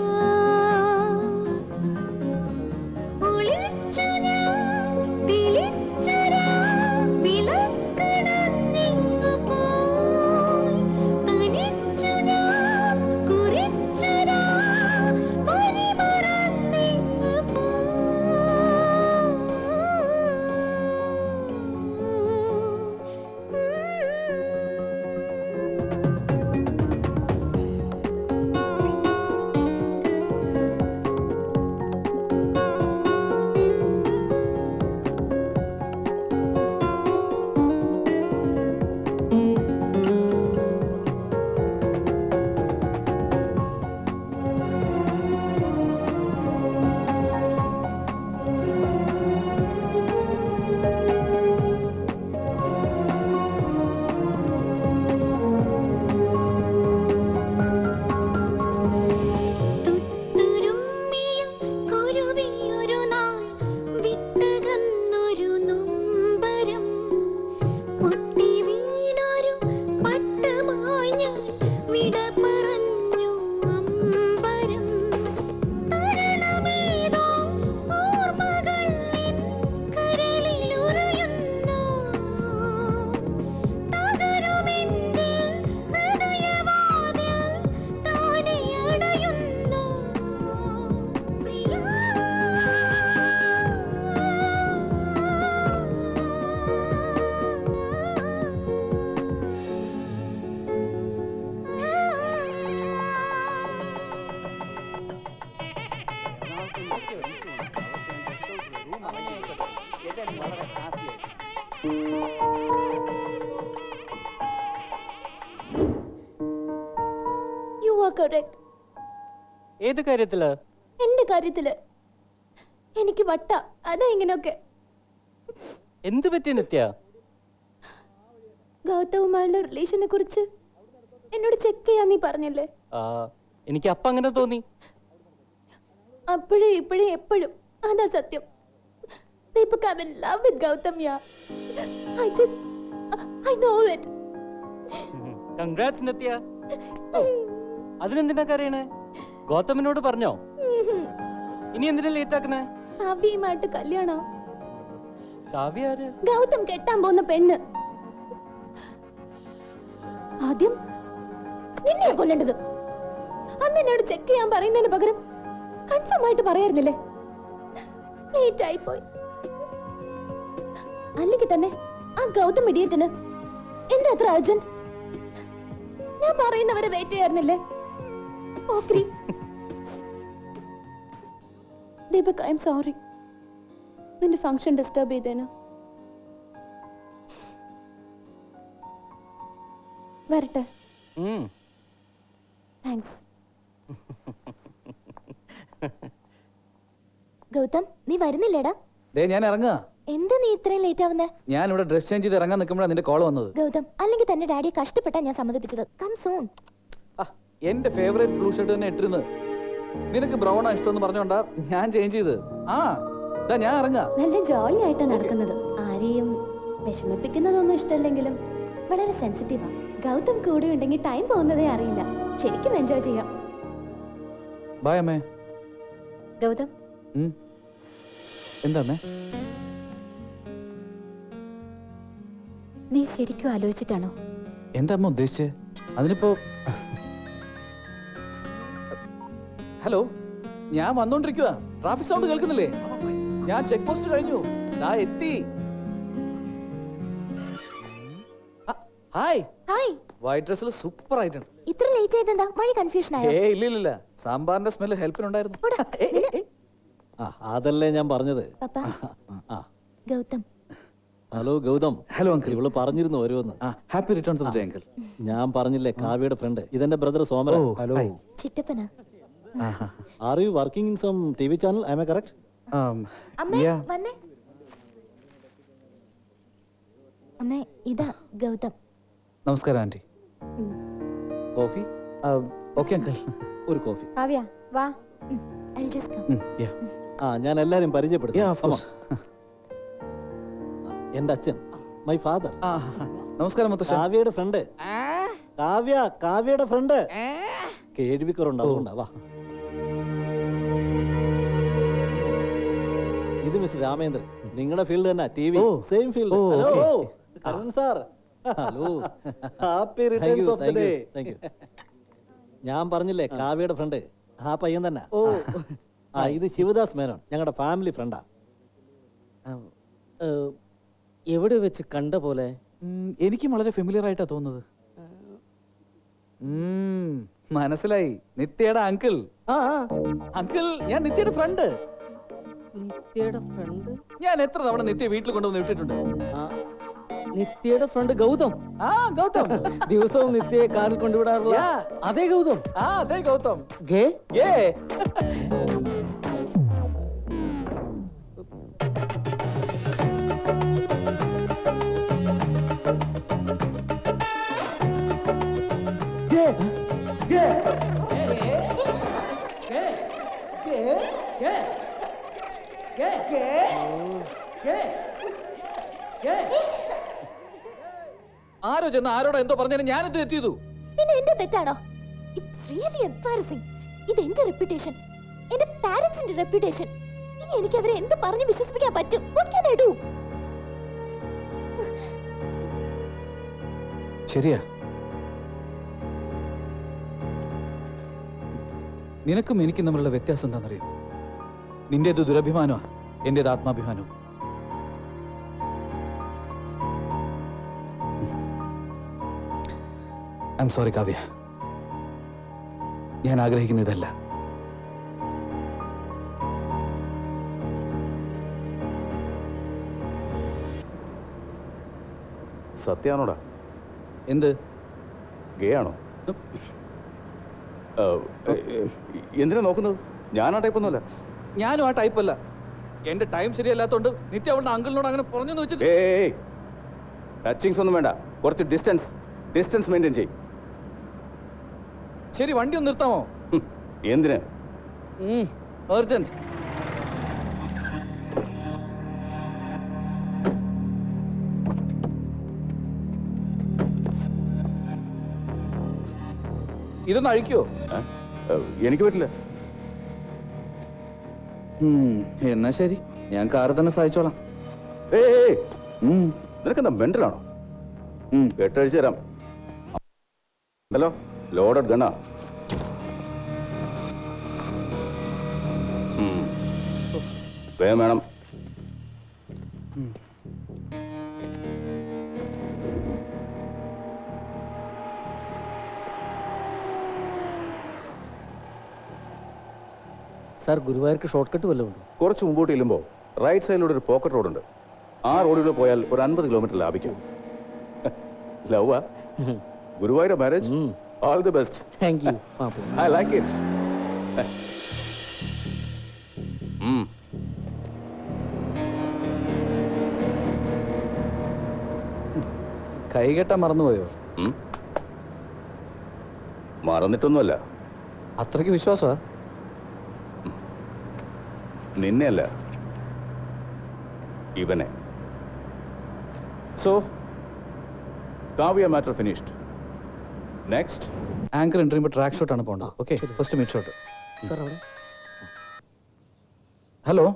S1: ഒളിച്ചു ഞാൻ തെളിച്ചൊരാ വിളക്കണഞ്ഞെങ്ങു പോയി തനിച്ചു ഞാൻ കുറിച്ചൊരാ വഴി മറന്നെങ്ങു തുരുമ്മിയ കുരുവിയൊരു നാൾ വിട്ടകന്നൊരു നൊമ്പരം പൊട്ടി വീണൊരു പട്ടമായി ഞാൻ വിട പറഞ്ഞു അമ്പരം തരണമേതോ ഓർമ്മകൾ എൻ കരളിലുറയുന്നു തകരുമെന്റെ ഹൃദയവാതിൽ താനെ അടയുന്നു
S9: വളരെ ഹാപ്പി ആയിട്ട്
S11: യു ആർ കറക്റ്റ്
S10: ഏത് കാര്യത്തില്
S11: എന്റെ കാര്യത്തില് എനിക്ക് വട്ട അതാ ഇങ്ങനെയൊക്കെ
S10: എന്ത് പറ്റി നിത്യ
S11: ഗൗതവുമായുള്ള റിലേഷനെ കുറിച്ച് എന്നോട് ചെക്ക് ചെയ്യാൻ നീ പറഞ്ഞില്ലേ
S10: ആ, എനിക്ക് അപ്പ അങ്ങനെ തോന്നി
S11: അപ്പോഴേ ഇപ്പോഴേ എപ്പോഴും അതാ സത്യം Deepak I in love with Gautham yeah I just I know it
S10: congrats Nithya അതിനെന്തിനാ കരയണേ ഗൗതമിനോട് പറഞ്ഞോ ഇനി എന്തിനാ ലേറ്റ് ആക്കണേ
S11: കാവ്യയുമായിട്ട് കല്യാണം
S10: കാവ്യ ആര്
S11: ഗൗതം കെട്ടാൻ പോകുന്ന പെണ്ണ് ആദ്യം നിന്നെയാ കൊല്ലേണ്ടത് അന്ന് എന്നോട് ചെക്ക് ചെയ്യാൻ പറയുന്നതിന് പകരം കൺഫേം ആയിട്ട് പറയായിരുന്നില്ലേ ലേറ്റ് ആയി പോയി അല്ലെങ്കിൽ തന്നെ ആ ഗൗതം ഇഡിയറ്റിന് എന്താ അത്ര അർജന്റ് ഞാൻ പറയുന്നവരെ വെയിറ്റ് ചെയ്യായിരുന്നില്ലേ പോക്രി ദീപക് ഐ എം സോറി നിന്റെ ഫംഗ്ഷൻ ഡിസ്റ്റർബ് ചെയ്തേന് വരട്ടെ
S10: ഉം.
S11: താങ്ക്സ് ഗൗതം നീ വരുന്നില്ലേടാ
S3: ദേ ഞാൻ ഇറങ്ങുക
S11: എന്താ നീ ഇത്രയും ലേറ്റ് ആവുന്നേ
S3: ഞാൻ ഇവിടെ ഡ്രസ് ചേഞ്ച് ചെയ്ത് ഇറങ്ങാൻ നിൽക്കുമ്പോഴാണ് നിന്റെ കോൾ വന്നത്
S11: ഗൗതം അല്ലെങ്കിൽ തന്നെ ഡാഡിയെ കഷ്ടപ്പെട്ടാ ഞാൻ സമ്മതിപ്പിച്ചത് കം സൂൺ
S3: എന്റെ ഫേവറേറ്റ് ബ്ലൂ ഷർട്ട് തന്നെ ഇട്ടിരുന്നത് നിനക്ക് ബ്രൗണാ ഇഷ്ടമെന്ന് പറഞ്ഞോണ്ടാ ഞാൻ ചേഞ്ച് ചെയ്ത് ആ ദാ ഞാൻ ഇറങ്ങാ
S11: നല്ല ജോളി ആയിട്ടാ നടക്കുന്നത് ആരെയും വിഷമിപ്പിക്കുന്നതൊന്നും ഇഷ്ടമല്ലെങ്കിലും വളരെ സെൻസിറ്റീവാ ഗൗതം കൂടെ ഉണ്ടെങ്കിൽ ടൈം പോകുന്നതേ അറിയില്ല ശരിക്കും എൻജോയ് ചെയ്യാം
S3: ബായ് അമ്മേ
S11: ഗൗതം
S3: ഉം. എന്താ അമ്മേ
S19: നീ ശരിക്കും ആലോചിച്ചിട്ടാണോ
S3: എന്താ അമ്മ ഉദ്ദേശിച്ചേ അതിനിപ്പോ ഹലോ ഞാൻ വന്നോണ്ടിരിക്കുക ട്രാഫിക് സൗണ്ട് കേൾക്കുന്നില്ലേ ഞാൻ ചെക്ക് പോസ്റ്റ് കഴിഞ്ഞു ദാ എത്തി ആ, ഹായ്
S11: ഹായ്
S3: വൈറ്റ് ഡ്രസ്സിൽ സൂപ്പർ ആയിട്ടുണ്ട്
S11: ഇത്ര ലേറ്റ് ആയതെന്താ വഴി കൺഫ്യൂഷൻ ആയോ
S3: ഏ ഇല്ല ഇല്ല ഇല്ല സാമ്പാറിന്റെ സ്മെല്ല് ഹെൽപ്പിനുണ്ടായിരുന്നു
S14: ആ അതല്ലേ ഞാൻ പറഞ്ഞത്
S11: പപ്പ
S14: ആ
S11: Gautham
S14: hello Gautham
S3: hello uncle
S14: ഇവള് പറഞ്ഞിരുന്നു വരുമെന്ന്
S3: happy return to the uncle
S14: ഞാൻ പറഞ്ഞില്ലേ കാവ്യയുടെ ഫ്രണ്ട് ഇതെന്റെ ബ്രദർ സോമര
S3: ഓ,
S14: ഹലോ
S3: hi.
S11: ചിറ്റപ്പന
S14: are you working in some T V channel I a correct
S11: അമ്മേ വന്നേ അമ്മേ ഇതാ ഗൗതം
S3: നമസ്കാരം ആന്റി
S14: കോഫി
S3: ഓക്കെ അങ്കിൾ
S14: ഒരു കോഫി
S13: കാവ്യ വാ
S11: I'll just come.
S14: ആ ഞാൻ എല്ലാരും പരിചയപ്പെടുത്തി
S3: Yeah, of course.
S14: എന്റെ അച്ഛൻ മൈ ഫാദർ
S3: നമസ്കാരം മുത്തശ്ശ
S14: കാവ്യയുടെ ഫ്രണ്ട് കാവ്യ കാവ്യയുടെ ഫ്രണ്ട് കേൾവിക്കുറുണ്ട് അതുകൊണ്ടാ വാ ഇത് മിസ്റ്റർ രാമേന്ദ്രൻ നിങ്ങളുടെ ഫീൽഡ് തന്നെ ടി വി സെയിം ഫീൽഡ്
S3: ഓ,
S14: hello
S3: okay.
S14: Karun sir hello happy returns of the day thank you ഞാൻ പറഞ്ഞില്ലേ കാവ്യയുടെ ഫ്രണ്ട് ആ പയ്യൻ തന്നെ ഓ ആ ഇത് ശിവദാസ് മേനോൻ ഞങ്ങളുടെ ഫാമിലി ഫ്രണ്ടാ
S17: എവിടെ വെച്ച് കണ്ട പോലെ
S3: ഉം, എനിക്കും വളരെ ഫെമിലിയർ ആയിട്ടാ തോന്നുന്നത് ഉം, മനസ്സിലായി നിത്യയുടെ അങ്കിൾ
S17: ആ
S3: അങ്കിൾ ഞാൻ നിത്യയുടെ ഫ്രണ്ട്
S17: നിത്യയുടെ ഫ്രണ്ട്
S3: ഞാൻ എത്ര തവണ നിത്യ വീട്ടിൽ കൊണ്ടുവന്ന് വിട്ടിട്ടുണ്ട്
S17: നിത്യയുടെ ഫ്രണ്ട് ഗൗതം
S3: ആ ഗൗതം
S17: ദിവസവും നിത്യയെ കാറിൽ കൊണ്ടുവിടാറുള്ള
S3: Yeah.
S17: അതേ ഗൗതം
S3: ആ അതെ ഗൗതം
S17: ഗേ
S3: ഏ ആരോ ചെന്ന് ആരോടോ എന്തോ പറഞ്ഞാലും ഞാനെന്ത് തെറ്റ് ചെയ്തു
S11: പിന്നെ എന്റെ തെറ്റാണോ ഇറ്റ്സ് റിയലി എംബാരസിംഗ് ഇത് എന്റെ റെപ്യൂട്ടേഷൻ എന്റെ പാരന്റ്സിന്റെ റെപ്യൂട്ടേഷൻ ഇനി എനിക്ക് അവരെ എന്ത് പറഞ്ഞു വിശ്വസിപ്പിക്കാൻ പറ്റും വാട്ട് ക്യാൻ ഐ ഡു
S3: ശരിയാ നിനക്കും എനിക്കും തമ്മിലുള്ള വ്യത്യാസം എന്താണെന്നറിയോ നിന്റേത് ദുരഭിമാനമാ എന്റേത് ആത്മാഭിമാനവും ഐ എം സോറി കാവ്യ ഞാൻ ആഗ്രഹിക്കുന്ന ഇതല്ല
S2: സത്യാണോടാ
S3: എന്ത്
S2: ഗേ ആണോ ഏ, ഏ, എന്തിനാ നോക്കുന്നത് ഞാൻ ആ ടൈപ്പൊന്നുമല്ല
S3: ഞാനും ആ ടൈപ്പ് അല്ല എന്റെ ടൈം ശരിയല്ലാത്തോണ്ട് നിത്യ അവളുടെ അങ്കിളിനോട് അങ്ങനെ പറഞ്ഞെന്ന് വെച്ചിട്ട്
S2: ഏയ് ടച്ചിങ്സ് ഒന്നും വേണ്ട കുറച്ച് ഡിസ്റ്റൻസ് ഡിസ്റ്റൻസ് മെയിൻറ്റെയിൻ ചെയ്
S3: ശരി വണ്ടി ഒന്ന് നിർത്താമോ
S2: ഹും, എന്തിന്
S3: അർജന്റ് ഇതൊന്ന് അഴിക്കോ
S2: ഏ? ഏ, എനിക്ക് പറ്റില്ല
S3: എന്നാ ശരി ഞാൻ കാറ് തന്നെ സഹായിച്ചോളാം
S2: ഏയ് നിനക്കെന്താ മെന്റലാണോ കെട്ടഴിച്ചു തരാം ഉണ്ടല്ലോ ലോഡഡ് ഗണ്ണ വേഗം വേണം
S17: സാർ ഗുരുവായൂർക്ക് ഷോർട്ട് കട്ട് വല്ലതും ഉണ്ടോ
S2: കുറച്ച് മുമ്പോട്ട് ചെല്ലുമ്പോൾ റൈറ്റ് സൈഡിലൂടെ ഒരു പോക്കറ്റ് റോഡ് ഉണ്ട് ആ റോഡിലൂടെ പോയാൽ ഒരു അൻപത് കിലോമീറ്റർ ലാഭിക്കും love Guruvayur marriage all the best
S17: thank you
S2: I like it
S3: കൈകെട്ടാൻ മറന്നുപോയോ
S2: മറന്നിട്ടൊന്നുമല്ല
S3: അത്രയ്ക്ക് വിശ്വാസമാ
S2: നിന്നെയല്ല ഇവനെ so Kavya matter finished next
S3: anchor entry ചെയ്യുമ്പോൾ ട്രാക്ക് ഷോട്ട് ആണ് പോകേണ്ടത് okay first mid shot
S17: sir അവിടെ
S3: hello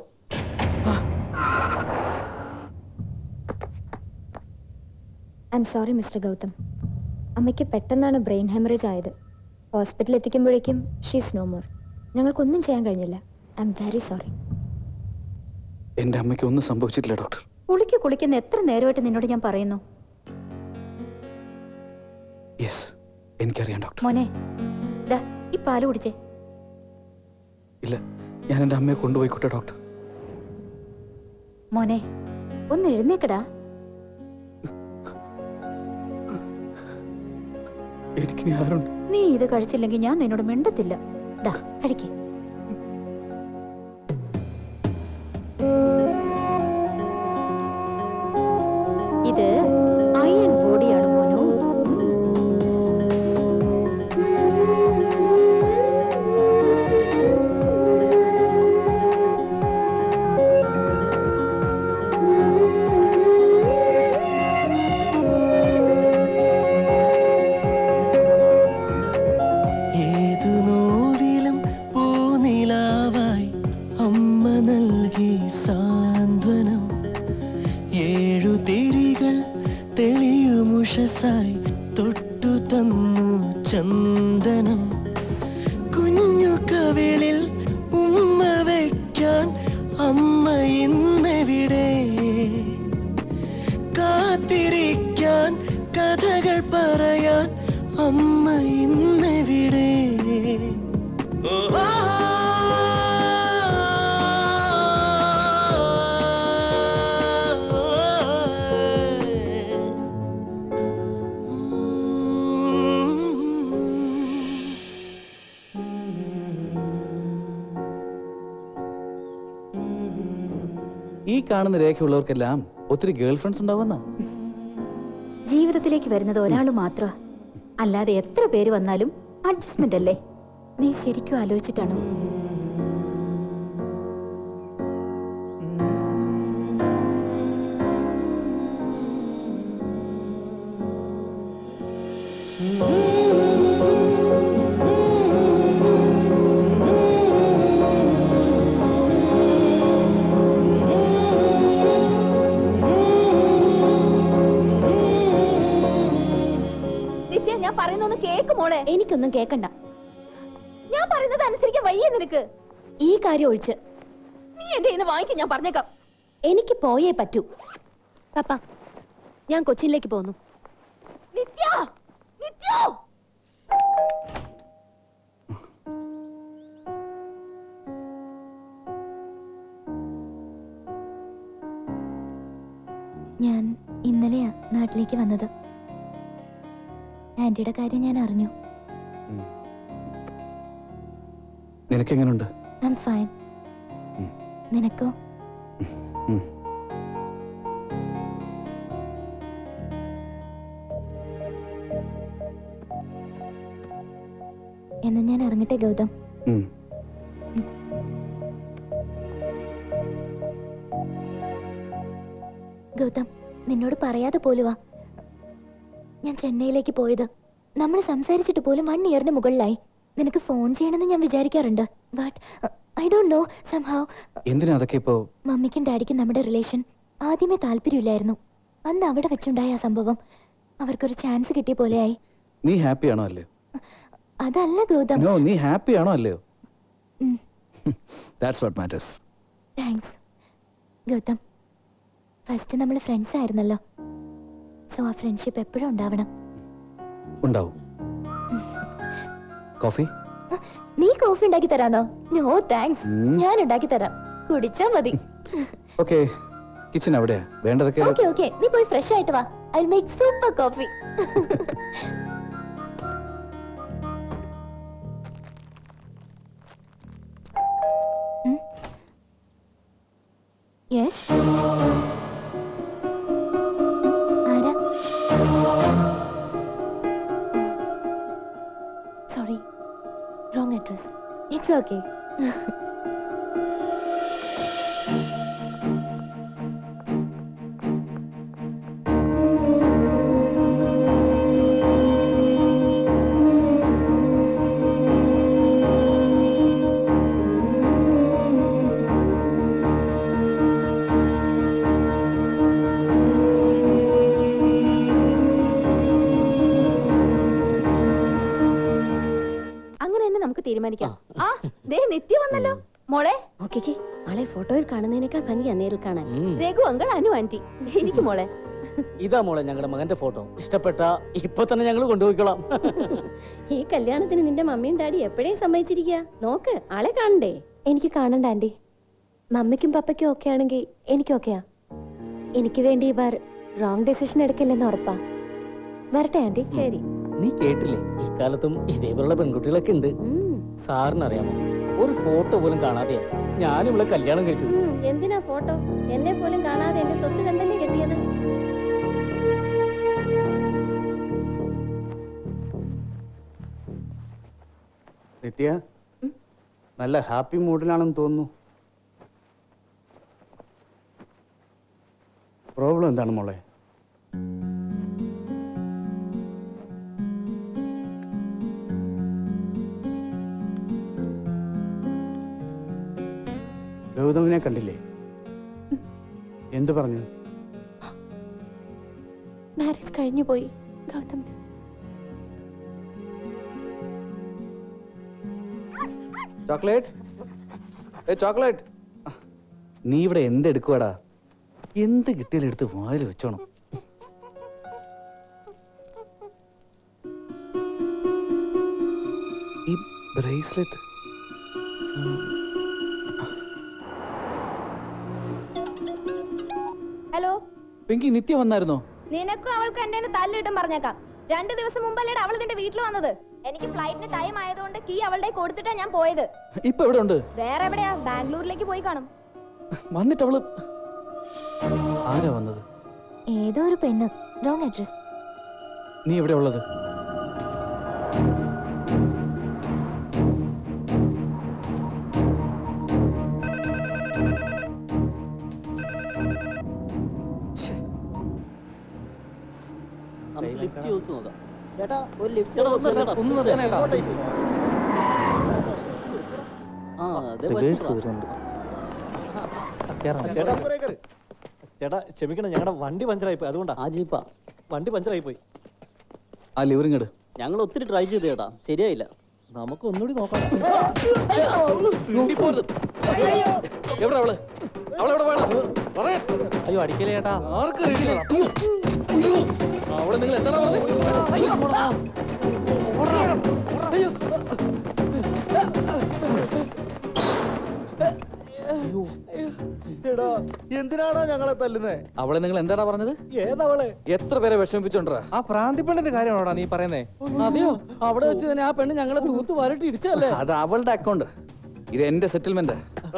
S13: I'm sorry mister Gautham അമ്മയ്ക്ക് പെട്ടെന്നാണ് ബ്രെയിൻ ഹെമറേജ് ആയത് ഹോസ്പിറ്റലിൽ എത്തിക്കുമ്പോഴേക്കും ഷീസ് നോ മോർ ഞങ്ങൾക്കൊന്നും ചെയ്യാൻ കഴിഞ്ഞില്ല ഐ എം വെരി സോറി
S3: എന്റെ അമ്മയ്ക്ക് ഒന്നും സംഭവിച്ചിട്ടില്ല ഡോക്ടർ
S19: കുളിക്ക് കുളിക്കുന്ന എത്ര നേരമായിട്ട് നിന്നോട് ഞാൻ പറയുന്നു
S3: യെസ് എനിക്കറിയാം ഡോക്ടർ
S19: മോനെ ദാ ഈ പാല് കുടിച്ചേ
S3: ഇല്ല ഞാൻ എൻ്റെ അമ്മയെ കൊണ്ടുപോയിക്കോട്ടെ ഡോക്ടർ
S19: മോനെ ഒന്ന് എഴുന്നേക്കടാ
S3: എനിക്കിനി ആരുണ്ട്
S19: നീ ഇത് കഴിച്ചില്ലെങ്കിൽ ഞാൻ നിന്നോട് മിണ്ടത്തില്ല ദാ കഴിക്കേ ഇത് അയൺ ബോഡിയാണ് മോനു
S18: ഏതോ
S3: ഈ കാണുന്ന രേഖയുള്ളവർക്കെല്ലാം ഒത്തിരി ഗേൾ ഫ്രണ്ട്സ് ഉണ്ടാവുന്ന
S19: ജീവിതത്തിലേക്ക് വരുന്നത് ഒരാൾ മാത്രമാ അല്ലാതെ എത്ര പേര് വന്നാലും അഡ്ജസ്റ്റ്മെന്റ് അല്ലേ നീ ശരിക്കും ആലോചിച്ചിട്ടാണോ
S11: നിത്യ ഞാൻ പറയുന്നൊന്ന് കേക്ക് മോളെ എനിക്കൊന്നും കേക്കണ്ട ഞാൻ പറയുന്നത് അനുസരിക്കാൻ വയ്യ നിനക്ക് ഈ കാര്യം ഒഴിച്ച് നീ എന്റെ കയ്യിൽ നിന്ന് വാങ്ങിക്കും ഞാൻ പറഞ്ഞേക്കാം എനിക്ക് പോയേ പറ്റൂ പപ്പ ഞാൻ കൊച്ചിയിലേക്ക് പോന്നു നിത്യ നിത്യ
S13: ഞാൻ ഇന്നലെയാ നാട്ടിലേക്ക് വന്നത് ആന്റിയുടെ കാര്യം ഞാൻ അറിഞ്ഞു
S3: നിനക്കെങ്ങനുണ്ട്
S13: ഐ എം ഫൈൻ നിനക്കോ
S3: ഉം.
S13: എന്നാ ഞാൻ ഇറങ്ങട്ടെ ഗൗതം
S3: ഉം.
S13: ഗൗതം നിന്നോട് പറയാതെ പോലുവാ ഞാൻ ചെന്നൈയിലേക്ക് പോയത് നമ്മൾ സംസാരിച്ചിട്ട് പോലും വൺ ഇയറിന് മുകളിലായി നിനക്ക് ഫോൺ ചെയ്യണമെന്ന് ഞാൻ വിചാരിക്കാറുണ്ട് but I don't know somehow
S3: എന്തിനാ അതൊക്കെ ഇപ്പോ
S13: മമ്മിക്കും ഡാഡിക്കും നമ്മുടെ റിലേഷൻ ആദ്യമേ താല്പര്യമില്ലായിരുന്നു അന്ന് അവിടെ വെച്ചുണ്ടായ ആ സംഭവം അവർക്കൊരു ചാൻസ് കിട്ടിയ പോലെയായി
S3: നീ ഹാപ്പി ആണോ അല്ലയോ
S13: അതല്ല ഗൗതം
S3: നോ നീ ഹാപ്പി ആണോ അല്ലയോ
S13: ഉം.
S3: That's what matters
S13: thanks Gautham first നമ്മൾ ഫ്രണ്ട്സ് ആയിരുന്നല്ലോ സോ ആ ഫ്രണ്ട്ഷിപ്പ് എപ്പോഴും ഉണ്ടാവണം
S3: ഉണ്ടാവും കോഫി
S13: നീ കോഫി ഉണ്ടാക്കി തരാന്നോ നോ താങ്ക്സ്
S3: ഉം.
S13: ഞാൻ ഉണ്ടാക്കി തരാം കുടിച്ചാ മതി
S3: ഓക്കെ കിച്ചൺ അവിടെയാ വേണ്ടതൊക്കെ
S13: ഓക്കെ ഓക്കെ നീ പോയി ഫ്രഷ് ആയിട്ട് വാ I make super coffee yes ആരാ
S11: sorry wrong address
S13: it's okay
S11: അങ്ങനെ തന്നെ നമുക്ക് തീരുമാനിക്കാം ആ ദേ നിത്യ വന്നല്ലോ മോളെ
S22: ഓക്കെ ആളെ ഫോട്ടോയിൽ കാണുന്നതിനേക്കാൾ ഭംഗിയാ നേരിൽ കാണാൻ
S11: രഘു അങ്കൾ അനു ആന്റി എനിക്ക് മോളെ
S16: ഇതാ മോളെ ഞങ്ങളുടെ മകന്റെ ഫോട്ടോ ഇഷ്ടപ്പെട്ട ഇപ്പൊ തന്നെ ഞങ്ങൾ കൊണ്ടുപോയിക്കോളാം
S22: ഈ കല്യാണത്തിന് നിന്റെ മമ്മിയും ഡാഡി എപ്പോഴേ സമ്മതിച്ചിരിക്കുക നോക്ക് ആളെ കാണണ്ടേ
S11: എനിക്ക് കാണണ്ട ആന്റി മമ്മിക്കും പപ്പയ്ക്കും ഒക്കെ ആണെങ്കിൽ എനിക്കും ഒക്കെയാ എനിക്ക് വേണ്ടി ഇവർ റോങ് ഡെസിഷൻ എടുക്കില്ലെന്ന് ഉറപ്പാ വരട്ടെ ആന്റി
S22: ശരി
S16: നീ കേട്ടില്ലേ ഇക്കാലത്തും ഇതേപോലുള്ള പെൺകുട്ടികളൊക്കെ ഉണ്ട് സാറിന് അറിയാമോ ഒരു ഫോട്ടോ പോലും കാണാതെയാ ഞാൻ ഇവിടെ കല്യാണം കഴിച്ചത്
S22: ഉം, എന്തിനാ ഫോട്ടോ എന്നെ പോലും കാണാതെ എന്റെ സ്വത്ത് കണ്ടല്ലേ കെട്ടിയത്
S9: നിത്യ നല്ല ഹാപ്പി മൂഡിലാണെന്ന് തോന്നുന്നു പ്രോബ്ലം എന്താണ് മോളെ ഗൗതമിനെ കണ്ടില്ലേ എന്തു പറഞ്ഞു
S11: മാരേജ് കഴിഞ്ഞു പോയി ഗൗതമിന്
S3: ചോക്ലേറ്റ് ഏ ചോക്ലേറ്റ് നീ ഇവിടെ എന്തെടുക്കുവാടാ എന്ത് കിട്ടിയാലും എടുത്ത് വായിൽ വെച്ചോണം ഈ ബ്രേസ്ലെറ്റ്
S13: ഹലോ
S3: പിങ്കി നിത്യ വന്നായിരുന്നോ
S13: നിനക്കും അവൾക്ക് എന്റെ തല്ലിട്ടും പറഞ്ഞേക്കാം രണ്ടു ദിവസം മുമ്പല്ലേ അവൾ നിന്റെ വീട്ടിൽ വന്നത് എനിക്ക് ഫ്ലൈറ്റിന് ടൈം ആയതുകൊണ്ട് കീ അവളുടെ കൊടുത്തിട്ടാ ഞാൻ പോയത്
S3: ഇപ്പൊ എവിടെ ഉണ്ട്
S13: വേറെ എവിടെയാ ബാംഗ്ലൂരിലേക്ക് പോയി കാണും
S3: വന്നിട്ട് അവള് ആരാ വന്നത്
S13: ഏതോ ഒരു പെണ്ണ് റോങ് അഡ്രസ്
S3: നീ എവിടെ ഉള്ളത്
S4: നമുക്ക് ലിഫ്റ്റ് ചോദിച്ചു നോക്കാം ചേട്ടാ ഒരു
S16: ചേട്ടാ, ഒന്ന് നിർത്തണം, ഒന്ന് നിർത്തണം ചേട്ടാ.
S4: ആ അതെ
S16: റിവേഴ്സ് വരുന്നുണ്ട്
S14: ചേട്ടാ ചേട്ടാ ക്ഷമിക്കണം ഞങ്ങളുടെ വണ്ടി പഞ്ചറായി പോയി അതുകൊണ്ടാ
S4: ആ ജീപ്പാ
S14: വണ്ടി പഞ്ചറായി പോയി
S3: ആ ലിവറിങ് ഇട്
S4: ഞങ്ങൾ ഒത്തിരി ട്രൈ ചെയ്തു ചേട്ടാ ശരിയായില്ല
S14: നമുക്ക് ഒന്നുകൂടി നോക്കാം
S3: എവിടെ അവള് അവളെവിടെ വേണം പറയാ
S16: അയ്യോ അടിക്കലേ ചേട്ടാ
S3: ആർക്ക് അറിയില്ല അയ്യോ അയ്യോ അവളെ നിങ്ങൾ എന്താണ് പറഞ്ഞത് അയ്യോ അയ്യോ
S14: എടാ എന്തിനാണോ ഞങ്ങളെ തല്ലുന്നേ
S3: അവളെ നിങ്ങൾ എന്താടാ പറഞ്ഞത്
S14: ഏതവളെ
S3: എത്ര പേരെ വിഷമിപ്പിച്ചോണ്ടാ
S17: ആ പ്രാന്തിപ്പെണ്ണിന്റെ കാര്യമാണോടാ നീ പറയുന്നേ
S16: അതെയോ അവിടെ വെച്ച് തന്നെ ആ പെണ്ണ് ഞങ്ങളെ തൂത്ത് വരട്ടി ഇടിച്ചല്ലേ
S3: അത് അവളുടെ അക്കൗണ്ട് ഇത് എന്റെ സെറ്റിൽമെന്റ്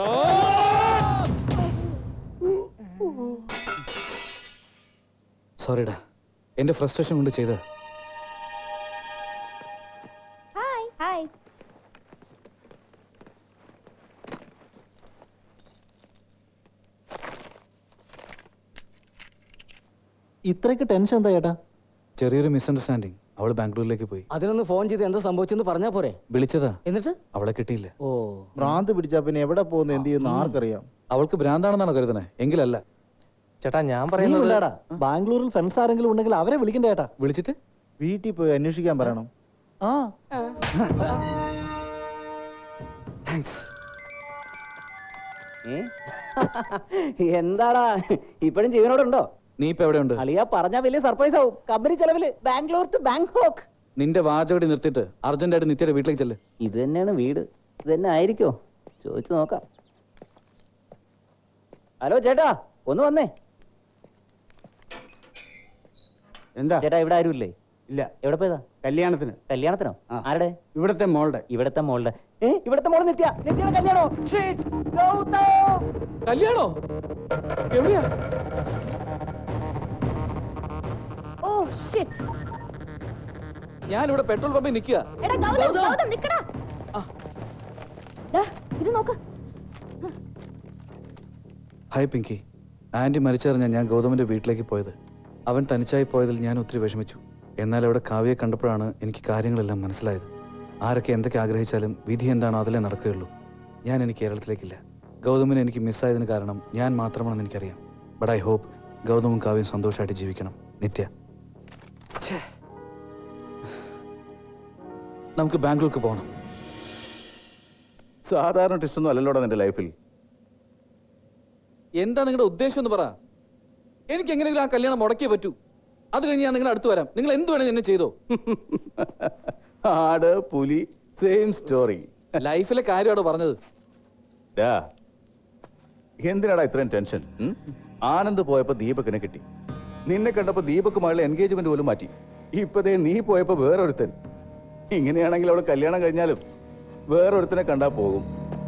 S3: സോറിടാ എന്റെ ഫ്രസ്ട്രേഷൻ കൊണ്ട് ചെയ്ത
S13: ഹായ് ഹായ്
S14: ഇത്രയ്ക്ക് ടെൻഷൻ എന്താ ചേട്ടാ
S3: ചെറിയൊരു മിസ്അണ്ടർസ്റ്റാൻഡിങ് അവൾ ബാംഗ്ലൂരിലേക്ക് പോയി
S16: അതിനൊന്ന് ഫോൺ ചെയ്ത് എന്താ സംഭവിച്ചെന്ന് പറഞ്ഞാ പോരെ
S3: വിളിച്ചതാ
S16: എന്നിട്ട്
S3: അവളെ കിട്ടിയില്ല
S16: ഓ
S12: ഭ്രാന്ത് പിടിച്ചാ പിന്നെ എവിടെ പോകുന്നു എന്ത് ചെയ്യുന്നു ആർക്കറിയാം
S3: അവൾക്ക് ഭ്രാന്താണെന്നാണ് കരുതണേ എങ്കിലല്ല
S17: ചേട്ടാ ഞാൻ
S14: നീ
S17: പറയുന്നത്
S14: ഇല്ലാടാ ബാംഗ്ലൂരിൽ ഫ്രണ്ട്സ് ആരെങ്കിലും ഉണ്ടെങ്കിൽ അവരെ വിളിക്കണ്ട ചേട്ടാ
S3: വിളിച്ചിട്ട്
S12: വീട്ടിൽ പോയി അന്വേഷിക്കാൻ പറയണം
S14: ആ
S3: താങ്ക്സ്
S4: ഏ? എന്താടാ ഇപ്പോഴും ജീവനോടുണ്ടോ
S3: നീ ഇപ്പൊ എവിടെയുണ്ട്
S4: അളിയ പറഞ്ഞാ വലിയ സർപ്രൈസ് ആവും കമ്പനി ചെലവില് ബാംഗ്ലൂർ ടു ബാങ്കോക്ക്
S3: നിന്റെ വാചകടി നിർത്തിയിട്ട് അർജന്റായിട്ട് നിത്യയുടെ വീട്ടിലേക്ക് ചെല്ല്
S4: ഇത് തന്നെയാണ് വീട് ഇത് തന്നെ ആയിരിക്കോ ചോദിച്ചു നോക്കാം ഹലോ ചേട്ടാ ഒന്ന് വന്നേ
S9: എന്താ
S4: ചേട്ടാ ഇവിടെ ആരുമില്ലേ
S9: ഇല്ല
S4: എവിടെ പോയതാ
S9: കല്യാണത്തിന്
S4: കല്യാണത്തിനോ ആരുടെ
S9: ഇവിടത്തെ മോളുടെ
S4: ഇവിടത്തെ മോളുടെ ഏ ഇവിടത്തെ മോള് നിത്യ നിത്യയുടെ കല്യാണോ ഷീറ്റ്, ഗൗതം.
S3: കല്യാണോ എവിടെയാ
S13: ഓ ഷിറ്റ്
S3: ഞാൻ ഇവിടെ പെട്രോൾ പമ്പിൽ നിൽക്കുക
S13: എടാ ഗൗതം ഗൗതം നിക്കടാ ദാ, ഇത് നോക്ക്
S3: ഹായ് പിങ്കി ആൻറ്റി മരിച്ചറിഞ്ഞ ഞാൻ ഗൗതമിന്റെ വീട്ടിലേക്ക് പോയത് അവൻ തനിച്ചായി പോയതിൽ ഞാൻ ഒത്തിരി വിഷമിച്ചു എന്നാൽ അവിടെ കാവ്യയെ കണ്ടപ്പോഴാണ് എനിക്ക് കാര്യങ്ങളെല്ലാം മനസ്സിലായത് ആരൊക്കെ എന്തൊക്കെ ആഗ്രഹിച്ചാലും വിധി എന്താണോ അതിലേ നടക്കുകയുള്ളൂ ഞാൻ ഇനി കേരളത്തിലേക്കില്ല ഗൗതമിനെ എനിക്ക് മിസ്സായതിന് കാരണം ഞാൻ മാത്രമാണെന്ന് എനിക്കറിയാം ബട്ട് ഐ ഹോപ്പ് ഗൗതമും കാവ്യയും സന്തോഷമായിട്ട് ജീവിക്കണം നിത്യ ഛേ. നമുക്ക് ബാംഗ്ലൂർക്ക് പോകണം
S2: സാധാരണ ടെസ്റ്റ് ഒന്നും അല്ലല്ലോടാ നിന്റെ ലൈഫിൽ
S3: എന്താ നിങ്ങളുടെ ഉദ്ദേശം എന്ന് പറ എനിക്ക് എങ്ങനെയെങ്കിലും ആ കല്യാണം മുടക്കിയേ പറ്റൂ അത് കഴിഞ്ഞ് ഞാൻ നിങ്ങളുടെ അടുത്ത് വരാം നിങ്ങൾ എന്ത് വേണമെങ്കിൽ എന്നെ ചെയ്തോ
S2: ആട് പുലി സെയിം സ്റ്റോറി
S3: ലൈഫിലെ കാര്യമാണ് പറഞ്ഞത്
S2: ഡാ എന്തിനാടാ ഇത്രയും ടെൻഷൻ ഉം? ആനന്ദ് പോയപ്പോ ദീപക്കിനെ കിട്ടി നിന്നെ കണ്ടപ്പോ ദീപക്കുമായുള്ള എൻഗേജ്മെന്റ് പോലും മാറ്റി ഇപ്പതേ നീ പോയപ്പോ വേറൊരുത്തൻ ഇങ്ങനെയാണെങ്കിൽ അവള് കല്യാണം കഴിഞ്ഞാലും വേറൊരുത്തനെ കണ്ടാ പോകും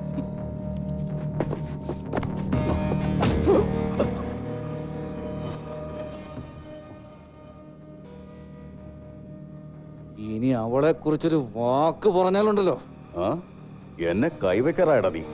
S3: ഇനി അവളെ കുറിച്ചൊരു വാക്ക് പറഞ്ഞാലുണ്ടല്ലോ
S2: ആ എന്നെ കൈവയ്ക്കാറായടാ നീ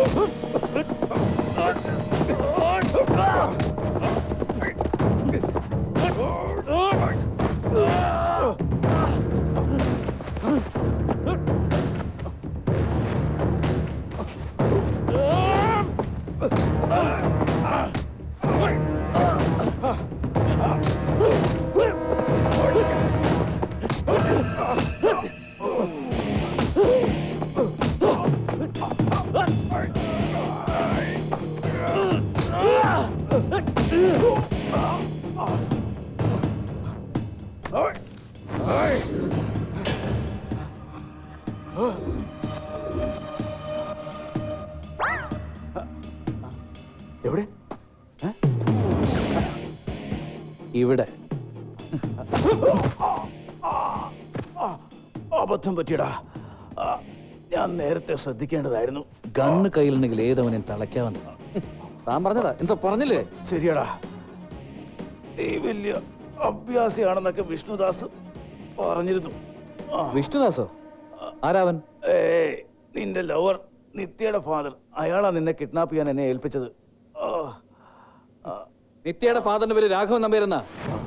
S2: എവിടെ
S3: ഇവിടെ
S2: അബദ്ധം പറ്റിയടാ ആ, ഞാൻ നേരത്തെ ശ്രദ്ധിക്കേണ്ടതായിരുന്നു
S3: ഗണ്ണ് കയ്യിലുണ്ടെങ്കിൽ ഏതവനെയും തളയ്ക്കാവുന്ന താൻ പറഞ്ഞതാ എന്താ പറഞ്ഞില്ലേ
S2: ശരിയടാ നീ വലിയ അഭ്യാസിയാണെന്നൊക്കെ വിഷ്ണുദാസ് പറഞ്ഞിരുന്നു ആ.
S3: വിഷ്ണുദാസോ ആരാവൻ
S2: ഏയ് നിന്റെ ലവർ നിത്യയുടെ ഫാദർ അയാളാ നിന്നെ കിഡ്നാപ്പ് ചെയ്യാൻ എന്നെ ഏൽപ്പിച്ചത് ആ. ആ.
S3: നിത്യയുടെ ഫാദറിന്റെ പേര് രാഘവൻ നമ്പേരെന്നാ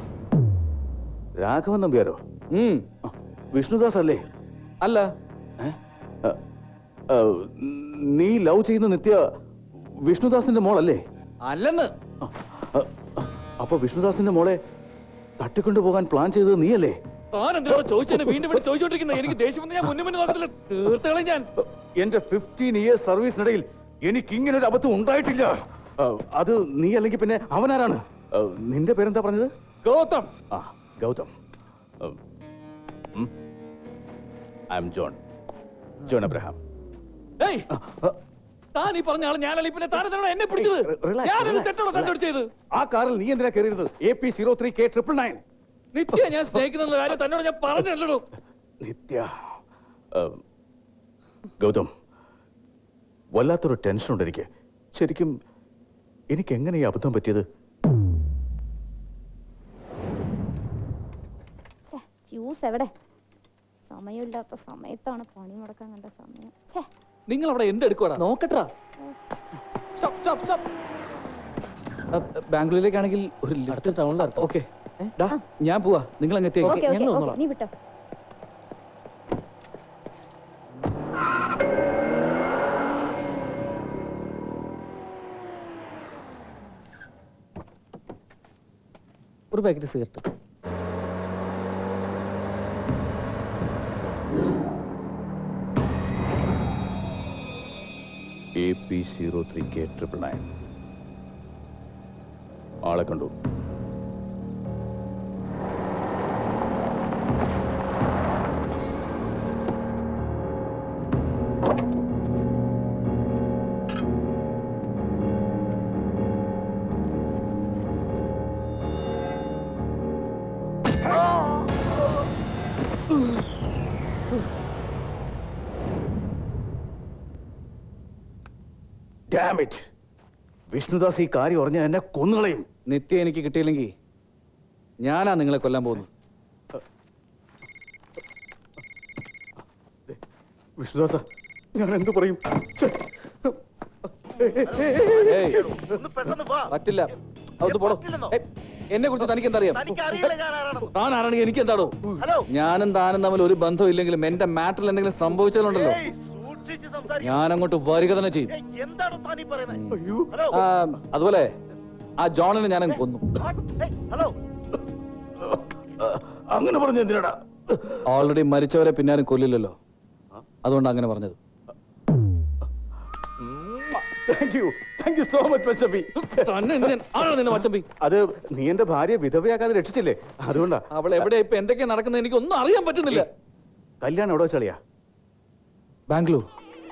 S2: രാഘവൻ നമ്പ്യാരോ വിഷ്ണുദാസ് അല്ലേ
S3: അല്ല
S2: നീ ലവ് ചെയ്യുന്ന നിത്യ വിഷ്ണുദാസിന്റെ മോളല്ലേ
S3: അല്ലെന്ന്
S2: അപ്പൊ വിഷ്ണുദാസിന്റെ മോളെ തട്ടിക്കൊണ്ടു പോകാൻ പ്ലാൻ ചെയ്തത് നീയല്ലേ
S3: താൻ എന്താ ചോദിച്ചതിനെ വീണ്ടും വീണ്ടും ചോദിച്ചോണ്ടിരിക്കുന്നത് എനിക്ക് ദേഷ്യം വന്ന് ഞാൻ മുന്നേ മുന്നേ നോക്കത്തില്ല തീർത്തുകളെ ഞാൻ
S2: എന്റെ ഫിഫ്റ്റീൻ ഇയേഴ്സ് സർവീസിനിടയിൽ എനിക്ക് ഇങ്ങനെ ഒരു അബദ്ധം ഉണ്ടായിട്ടില്ല ആ, അത് നീ അല്ലെങ്കിൽ പിന്നെ അവനാരാണ് ആ, നിന്റെ പേരെന്താ പറഞ്ഞത്
S3: ഗൗതം
S2: ആ ഗൗതം ഐ എം ജോൺ ജോൺ അബ്രഹാം
S3: ഏയ് താൻ ഈ പറഞ്ഞ ആള് ഞാനല്ല പിന്നെ താൻ എന്തിനാണ് എന്നെ പിടിച്ചത്
S2: relax,
S3: ഞാനത്
S2: relax,
S3: തെറ്റോടെ കണ്ടുപിടിച്ചത്
S2: ആ കാറിൽ നീ എന്തിനാ കയറിയിരുന്നത് A P zero three K triple nine
S3: Nithya ഞാൻ സ്നേഹിക്കുന്ന കാര്യം തന്നോട് ഞാൻ പറഞ്ഞല്ലോ
S2: നിത്യ ആ, ഗൗതം വല്ലാത്തൊരു ടെൻഷൻ ഉണ്ട് എനിക്ക് ശരിക്കും എനിക്ക് എങ്ങനെ ഈ അബദ്ധം പറ്റിയത്
S5: ഫ്യൂസ് എവിടെ സമയമില്ലാത്ത സമയത്താണ് പണി മുടക്കാൻ കണ്ട സമയം ഛേ
S3: നിങ്ങൾ അവിടെ എന്തെടുക്കുവാടാ
S20: നോക്കട്ടാ
S3: ബാംഗ്ലൂരിലേക്കാണെങ്കിൽ ഒരു ലിഫ്റ്റ്
S20: ടൗണിലാണ്
S3: ഓക്കെ ഞാൻ പോവാ നിങ്ങൾ അങ്ങ് എത്തിയേക്ക്.
S5: ഓക്കെ ഓക്കെ ഓക്കെ നീ വിട്ടോ
S20: ഒരു packet cigarette
S2: A P zero three K triple nine ആളെ കണ്ടു Damn it. വിഷ്ണുദാസ് ഈ കാര്യം അറിഞ്ഞ എന്നെ കൊന്നുകളയും
S3: നിത്യ എനിക്ക് കിട്ടിയില്ലെങ്കിൽ ഞാനാ നിങ്ങളെ കൊല്ലാൻ പോകുന്നത്
S2: വിഷ്ണുദാസ ഞാൻ എന്തു പറയും ഛെ.
S3: ഏയ്, പറ്റില്ല അതൊന്ന് പോടോ ഏയ്, എന്നെ കുറിച്ച് തനിക്ക് എന്താ അറിയാം താൻ ആരാണെങ്കിൽ എനിക്ക് എന്താടോ ഞാനും താനും തമ്മിൽ ഒരു ബന്ധവും ഇല്ലെങ്കിലും എന്റെ മാറ്ററിൽ എന്തെങ്കിലും സംഭവിച്ചാലുണ്ടല്ലോ ഞാൻ അങ്ങോട്ട് വരിക തന്നെ ചെയ്യും ആ, അതുപോലെ ആ ജോണിനെ ഞാൻ അങ്ങ് കൊന്നു
S2: അങ്ങനെ പറഞ്ഞു എന്തിനാടാ
S3: ഓൾറെഡി മരിച്ചവരെ പിന്നാരും കൊല്ലില്ലല്ലോ അതുകൊണ്ട് അങ്ങനെ പറഞ്ഞത്
S2: thank you thank you so much മച്ചമ്പി അത് നീ എന്റെ ഭാര്യ വിധവയാക്കാതെ രക്ഷിച്ചില്ലേ അതുകൊണ്ടാ
S3: അവൾ എവിടെ ഇപ്പൊ എന്തൊക്കെയാ നടക്കുന്നത് എനിക്ക് ഒന്നും അറിയാൻ പറ്റുന്നില്ല
S2: കല്യാണം എവിടെ വെച്ചളിയാ
S3: ബാംഗ്ലൂർ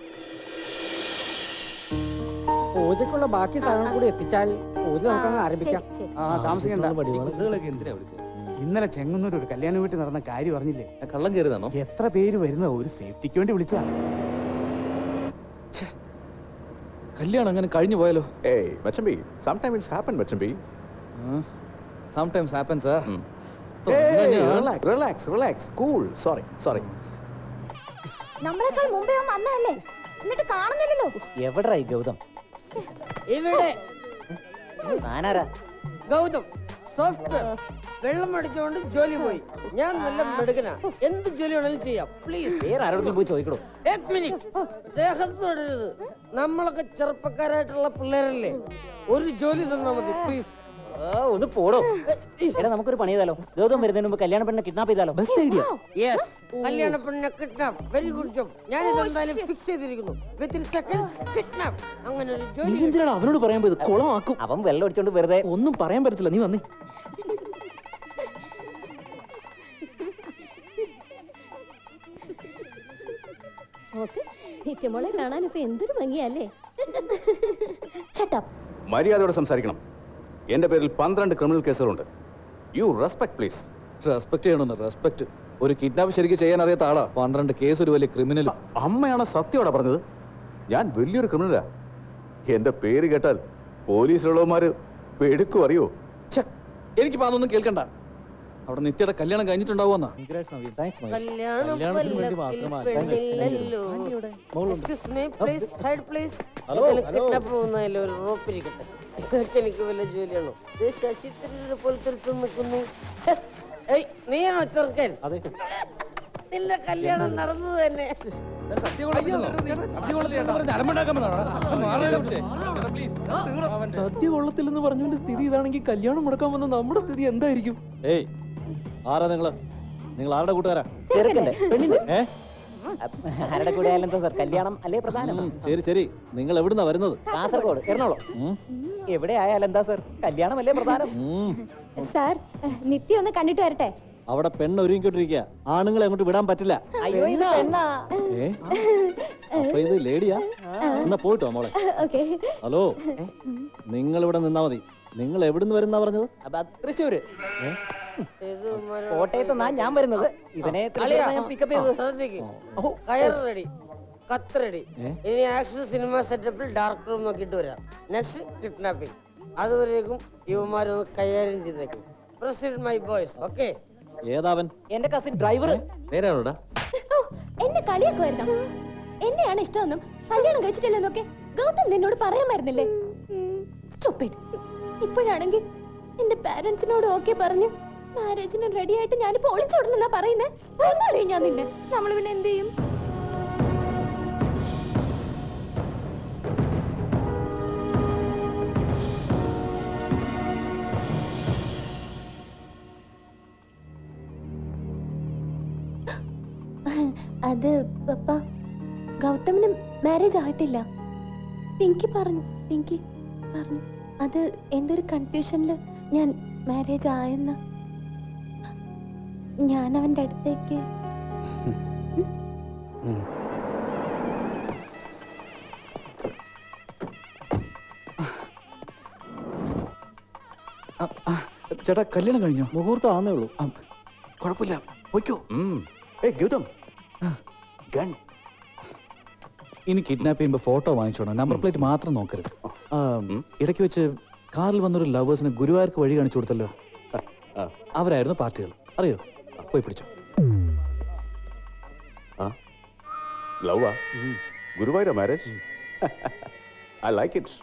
S17: പൂജക്കുള്ള ബാക്കി സാധനങ്ങൾ കൂടി എത്തിച്ചാൽ പൂജ നമുക്കങ്ങ് ആരംഭിക്കാം
S9: ആ താമസിക്കണ്ട
S17: കുട്ടികളൊക്കെ എന്തിനാ വിളിച്ചത്
S9: ഇന്നലെ ചെങ്ങന്നൂർ ഒരു കല്യാണ വീട്ടിൽ നടന്ന കാര്യം അറിഞ്ഞില്ലേ
S20: കള്ളം കയറിയതാണോ
S9: എത്ര പേര് വരുന്ന ഒരു സേഫ്റ്റിക്ക് വേണ്ടി വിളിച്ചാ
S3: കല്യാണം അങ്ങനെ കഴിഞ്ഞു പോയാലോ
S2: ഏയ് മച്ചമ്പി സംടൈം ഇറ്റ്സ് ഹാപ്പൻ മച്ചമ്പി
S3: sometimes happens
S2: relax relax relax cool sorry sorry
S5: നമ്മളെക്കാൾ മുമ്പേ അവൻ വന്നതല്ലേ എന്നിട്ട് കാണുന്നില്ലല്ലോ
S4: എവിടാ ഈ ഗൗതം
S8: ഇവിടെ
S4: താനാരാ
S8: ഗൗതം സോഫ്റ്റ്വെയർ വെള്ളം അടിച്ചുകൊണ്ട് ജോലി പോയി ഞാൻ നല്ല മെടുക്കനാ എന്ത് ജോലി വേണമെങ്കിലും ചെയ്യാം പ്ലീസ്
S4: വേറെ ആരോടെങ്കിലും പോയി ചോദിക്കണോ
S8: എക് മിനിറ്റ് ദേഹത്ത് തൊടരുത് നമ്മളൊക്കെ ചെറുപ്പക്കാരായിട്ടുള്ള പിള്ളേരല്ലേ ഒരു ജോലി തന്നാ മതി പ്ലീസ്
S4: ഒന്ന് പോടോ എടാ നമുക്കൊരു പണി ചെയ്താലോ ഗൗതം വരുന്നതിന് മുമ്പ് കല്യാണ പെണ്ണെ കിഡ്നാപ്പ് ചെയ്താലോ ബെസ്റ്റ് ഐഡിയ
S8: യെസ് കല്യാണ പെണ്ണിനെ കിഡ്നാപ്പ് വെരി ഗുഡ് ജോബ് ഞാൻ ഇതെന്തായാലും ഫിക്സ് ചെയ്തിരിക്കുന്നു വിത്തിൻ സെക്കൻഡ്സ് കിഡ്നാപ്പ് അങ്ങനെ ഒരു
S20: നീ
S8: ജോലി
S20: എന്തിനാണ് അവനോട് പറയാൻ പോയത് കുളമാക്കും
S4: അവൻ വെള്ളം അടിച്ചോണ്ട് വെറുതെ
S20: ഒന്നും പറയാൻ പറ്റത്തില്ല നീ വന്നേ
S22: നോക്ക് നിത്യമോളെ കാണാൻ ഇപ്പൊ എന്തൊരു ഭംഗിയല്ലേ
S2: മര്യാദയോടെ സംസാരിക്കണം എന്റെ പേരിൽ പന്ത്രണ്ട് ക്രിമിനൽ കേസുകളുണ്ട് യു റെസ്പെക്ട് പ്ലീസ്
S3: റെസ്പെക്ട് ചെയ്യണമെന്ന് റെസ്പെക്ട് ഒരു കിഡ്നാപ്പ് ശരിക്കും ചെയ്യാൻ അറിയാത്ത ആളാ പന്ത്രണ്ട് കേസ് ഒരു വലിയ ക്രിമിനൽ
S2: അമ്മയാണ് സത്യോടെ പറഞ്ഞത് ഞാൻ വലിയൊരു ക്രിമിനലാ എന്റെ പേര് കേട്ടാൽ പോലീസിലുള്ളവന്മാര് എടുക്കും അറിയോ
S3: എനിക്കിപ്പോ അതൊന്നും കേൾക്കണ്ട അവിടെ നിത്യയുടെ കല്യാണം കഴിഞ്ഞിട്ടുണ്ടാവുമെന്നാ
S8: കല്യാണം
S3: കല്യാണത്തിന് വേണ്ടി
S8: കൊല്ലത്തിൽ
S3: മാത്രമാ.
S8: പെണ്ണില്ലല്ലോ excuse me please side please
S3: hello, hello.
S8: Kidnap പോകുന്നതിൽ ഒരു റോപ്പ് ഇരിക്കട്ടെ ഇതൊക്കെ എനിക്ക് വല്ല ജോലിയാണോ ഇത് ശശി തരൂരിനെ പോലത്തെ ഒരുത്തൻ നിൽക്കുന്നു ഏയ് നീയാണോ ചെറുക്കൻ നിന്റെ കല്യാണം നടന്നു തന്നെ
S16: സദ്യ കൊള്ളത്തില്ലെന്ന് പറഞ്ഞുകൊണ്ട് സ്ഥിതി ഇതാണെങ്കിൽ കല്യാണം മുടക്കാൻ വന്ന നമ്മുടെ സ്ഥിതി എന്തായിരിക്കും
S14: ഏയ് ആരാ നിങ്ങള് നിങ്ങൾ ആരുടെ കൂട്ടുകാരാ
S4: ചെറുക്കന്റെ പെണ്ണിന്റെ
S14: ഏ
S4: ആരുടെ കൂടെ ആയാലും എന്താ സാർ കല്യാണം അല്ലേ പ്രധാനം
S14: ഉം, ശരി ശരി നിങ്ങൾ എവിടുന്നാ വരുന്നത്
S4: കാസർഗോഡ് എറണാകുളം എവിടെ ആയാലും എന്താ സാർ കല്യാണം അല്ലേ പ്രധാനം
S5: സാർ നിത്യ ഒന്ന് കണ്ടിട്ട് വരട്ടെ
S14: അവിടെ പെണ്ണ് ഒരുങ്ങിക്കൊണ്ടിരിക്കുക ആണുങ്ങളെ അങ്ങോട്ട് വിടാൻ പറ്റില്ല
S4: അയ്യോ ഇത് പെണ്ണാ
S14: ഏ അപ്പൊ ഇത് ലേഡിയാ എന്നാ പോയിട്ടോ മോളെ
S5: ഓക്കെ
S14: ഹലോ നിങ്ങൾ ഇവിടെ നിന്നാ മതി നിങ്ങൾ എവിടുന്ന് വരുന്നാ പറഞ്ഞത്
S4: തൃശ്ശൂര്
S14: ഏ?
S4: കോട്ടയത്ത് നിന്നാ ഞാൻ വരുന്നത് ഇവനെ
S8: അളിയാ,
S4: തൃശ്ശൂരിൽ ഞാൻ പിക്കപ്പ് ചെയ്തത്
S8: ശ്രദ്ധിക്ക് കയർ റെഡി കത്ത് റെഡി
S14: ഏ?
S8: ഇനി ആക്ഷൻ സിനിമ സെറ്റപ്പിൽ ഡാർക്ക് റൂം നോക്കിയിട്ട് വരാം നെക്സ്റ്റ് കിഡ്നാപ്പിംഗ് അതുവരേക്കും ഇവന്മാരൊന്ന് കൈകാര്യം ചെയ്തേക്കും പ്രൊസീഡ് മൈ ബോയ്സ് ഓക്കെ
S14: ഏതാവൻ
S4: എന്റെ കസിൻ ഡ്രൈവർ
S14: നേരാണോടാ
S11: ഓ, എന്നെ കളിയാക്കുമായിരുന്നോ എന്നെയാണ് ഇഷ്ടമെന്നും കല്യാണം കഴിച്ചിട്ടില്ലെന്നൊക്കെ ഗൗതം നിന്നോട് പറയാമായിരുന്നില്ലേ Stupid. ഇപ്പോഴാണെങ്കിൽ എന്റെ പാരന്റ്സിനോട് ഓക്കെ പറഞ്ഞു മാരേജിന് റെഡി ആയിട്ട് ഞാനിപ്പോ ഒളിച്ചോടണെന്നാ പറയുന്നേ ഒന്നാടേ ഞാൻ നിന്നെ
S5: നമ്മൾ പിന്നെ എന്ത് ചെയ്യും
S11: അത് പപ്പ ഗൗതമിന് മാരേജ് ആയിട്ടില്ല പിങ്കി പറഞ്ഞു പിങ്കി പറഞ്ഞു അത് എന്തൊരു കൺഫ്യൂഷനിൽ ഞാൻ മാരേജ് ആയെന്ന് ഞാൻ അവന്റെ അടുത്തേക്ക്
S3: ചേട്ടാ കല്യാണം കഴിഞ്ഞോ
S14: മുഹൂർത്തം ആന്നേ ഉള്ളൂ
S3: കുഴപ്പമില്ല പൊയ്ക്കോ
S2: ഏ ഗൗതം ഗൺ
S3: ഇനി കിഡ്നാപ്പ് ചെയ്യുമ്പോൾ ഫോട്ടോ വാങ്ങിച്ചോണം നമ്പർ പ്ലേറ്റ് മാത്രം നോക്കരുത് ആ, ഇടയ്ക്ക് വെച്ച് കാറിൽ വന്നൊരു ലവേഴ്സിന് ഗുരുവായൂർക്ക് വഴി കാണിച്ചു കൊടുത്തല്ലോ അവരായിരുന്നു പാർട്ടികൾ അറിയോ പോയി പിടിച്ചോ
S2: ലവാ Guruvayur marriage I like it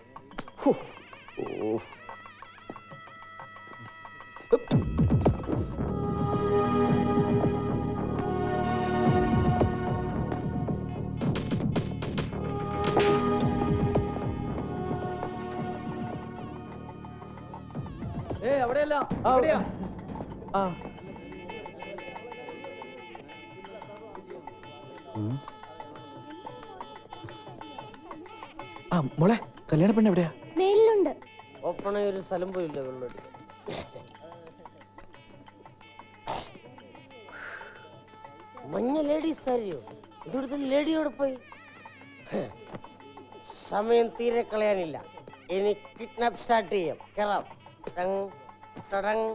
S16: ഏ അവിടെയല്ല അവിടെയാ ആ
S3: ആ മോളെ കല്യാണ പെണ്ണ് എവിടെയാ
S5: മേളിലുണ്ട്
S8: ഓപ്പണ ഒരു സ്ഥലം പോയില്ല വെള്ളം അടിക്കാൻ മഞ്ഞ ലേഡീസ് അറിയോ ഇവിടുത്തെ ലേഡിയോട് പോയി ഹ്. സമയം തീരെ കളയാനില്ല ഇനി കിഡ്നാപ്പ് സ്റ്റാർട്ട് ചെയ്യാം കേറാം ടങ് ടടങ്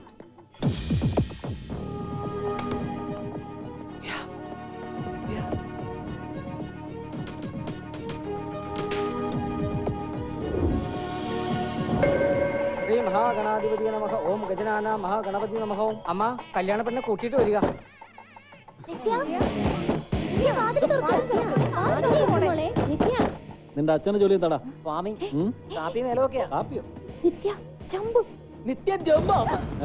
S17: ശ്രീ മഹാഗണാധിപതി നമഃ ഓം ഗജനാന മഹാഗണപതി നമഃ ഓം അമ്മ കല്യാണ പെണ്ണെ കൂട്ടിയിട്ട് വരിക
S14: നിന്റെ അച്ഛന്റെ ജോലി എന്താടാ
S4: സ്വാമി കാപ്പി മേലൊക്കെയാ
S14: കാപ്പിയോ
S11: നിത്യ ചമ്പു
S16: നിത്യ ജമ്പ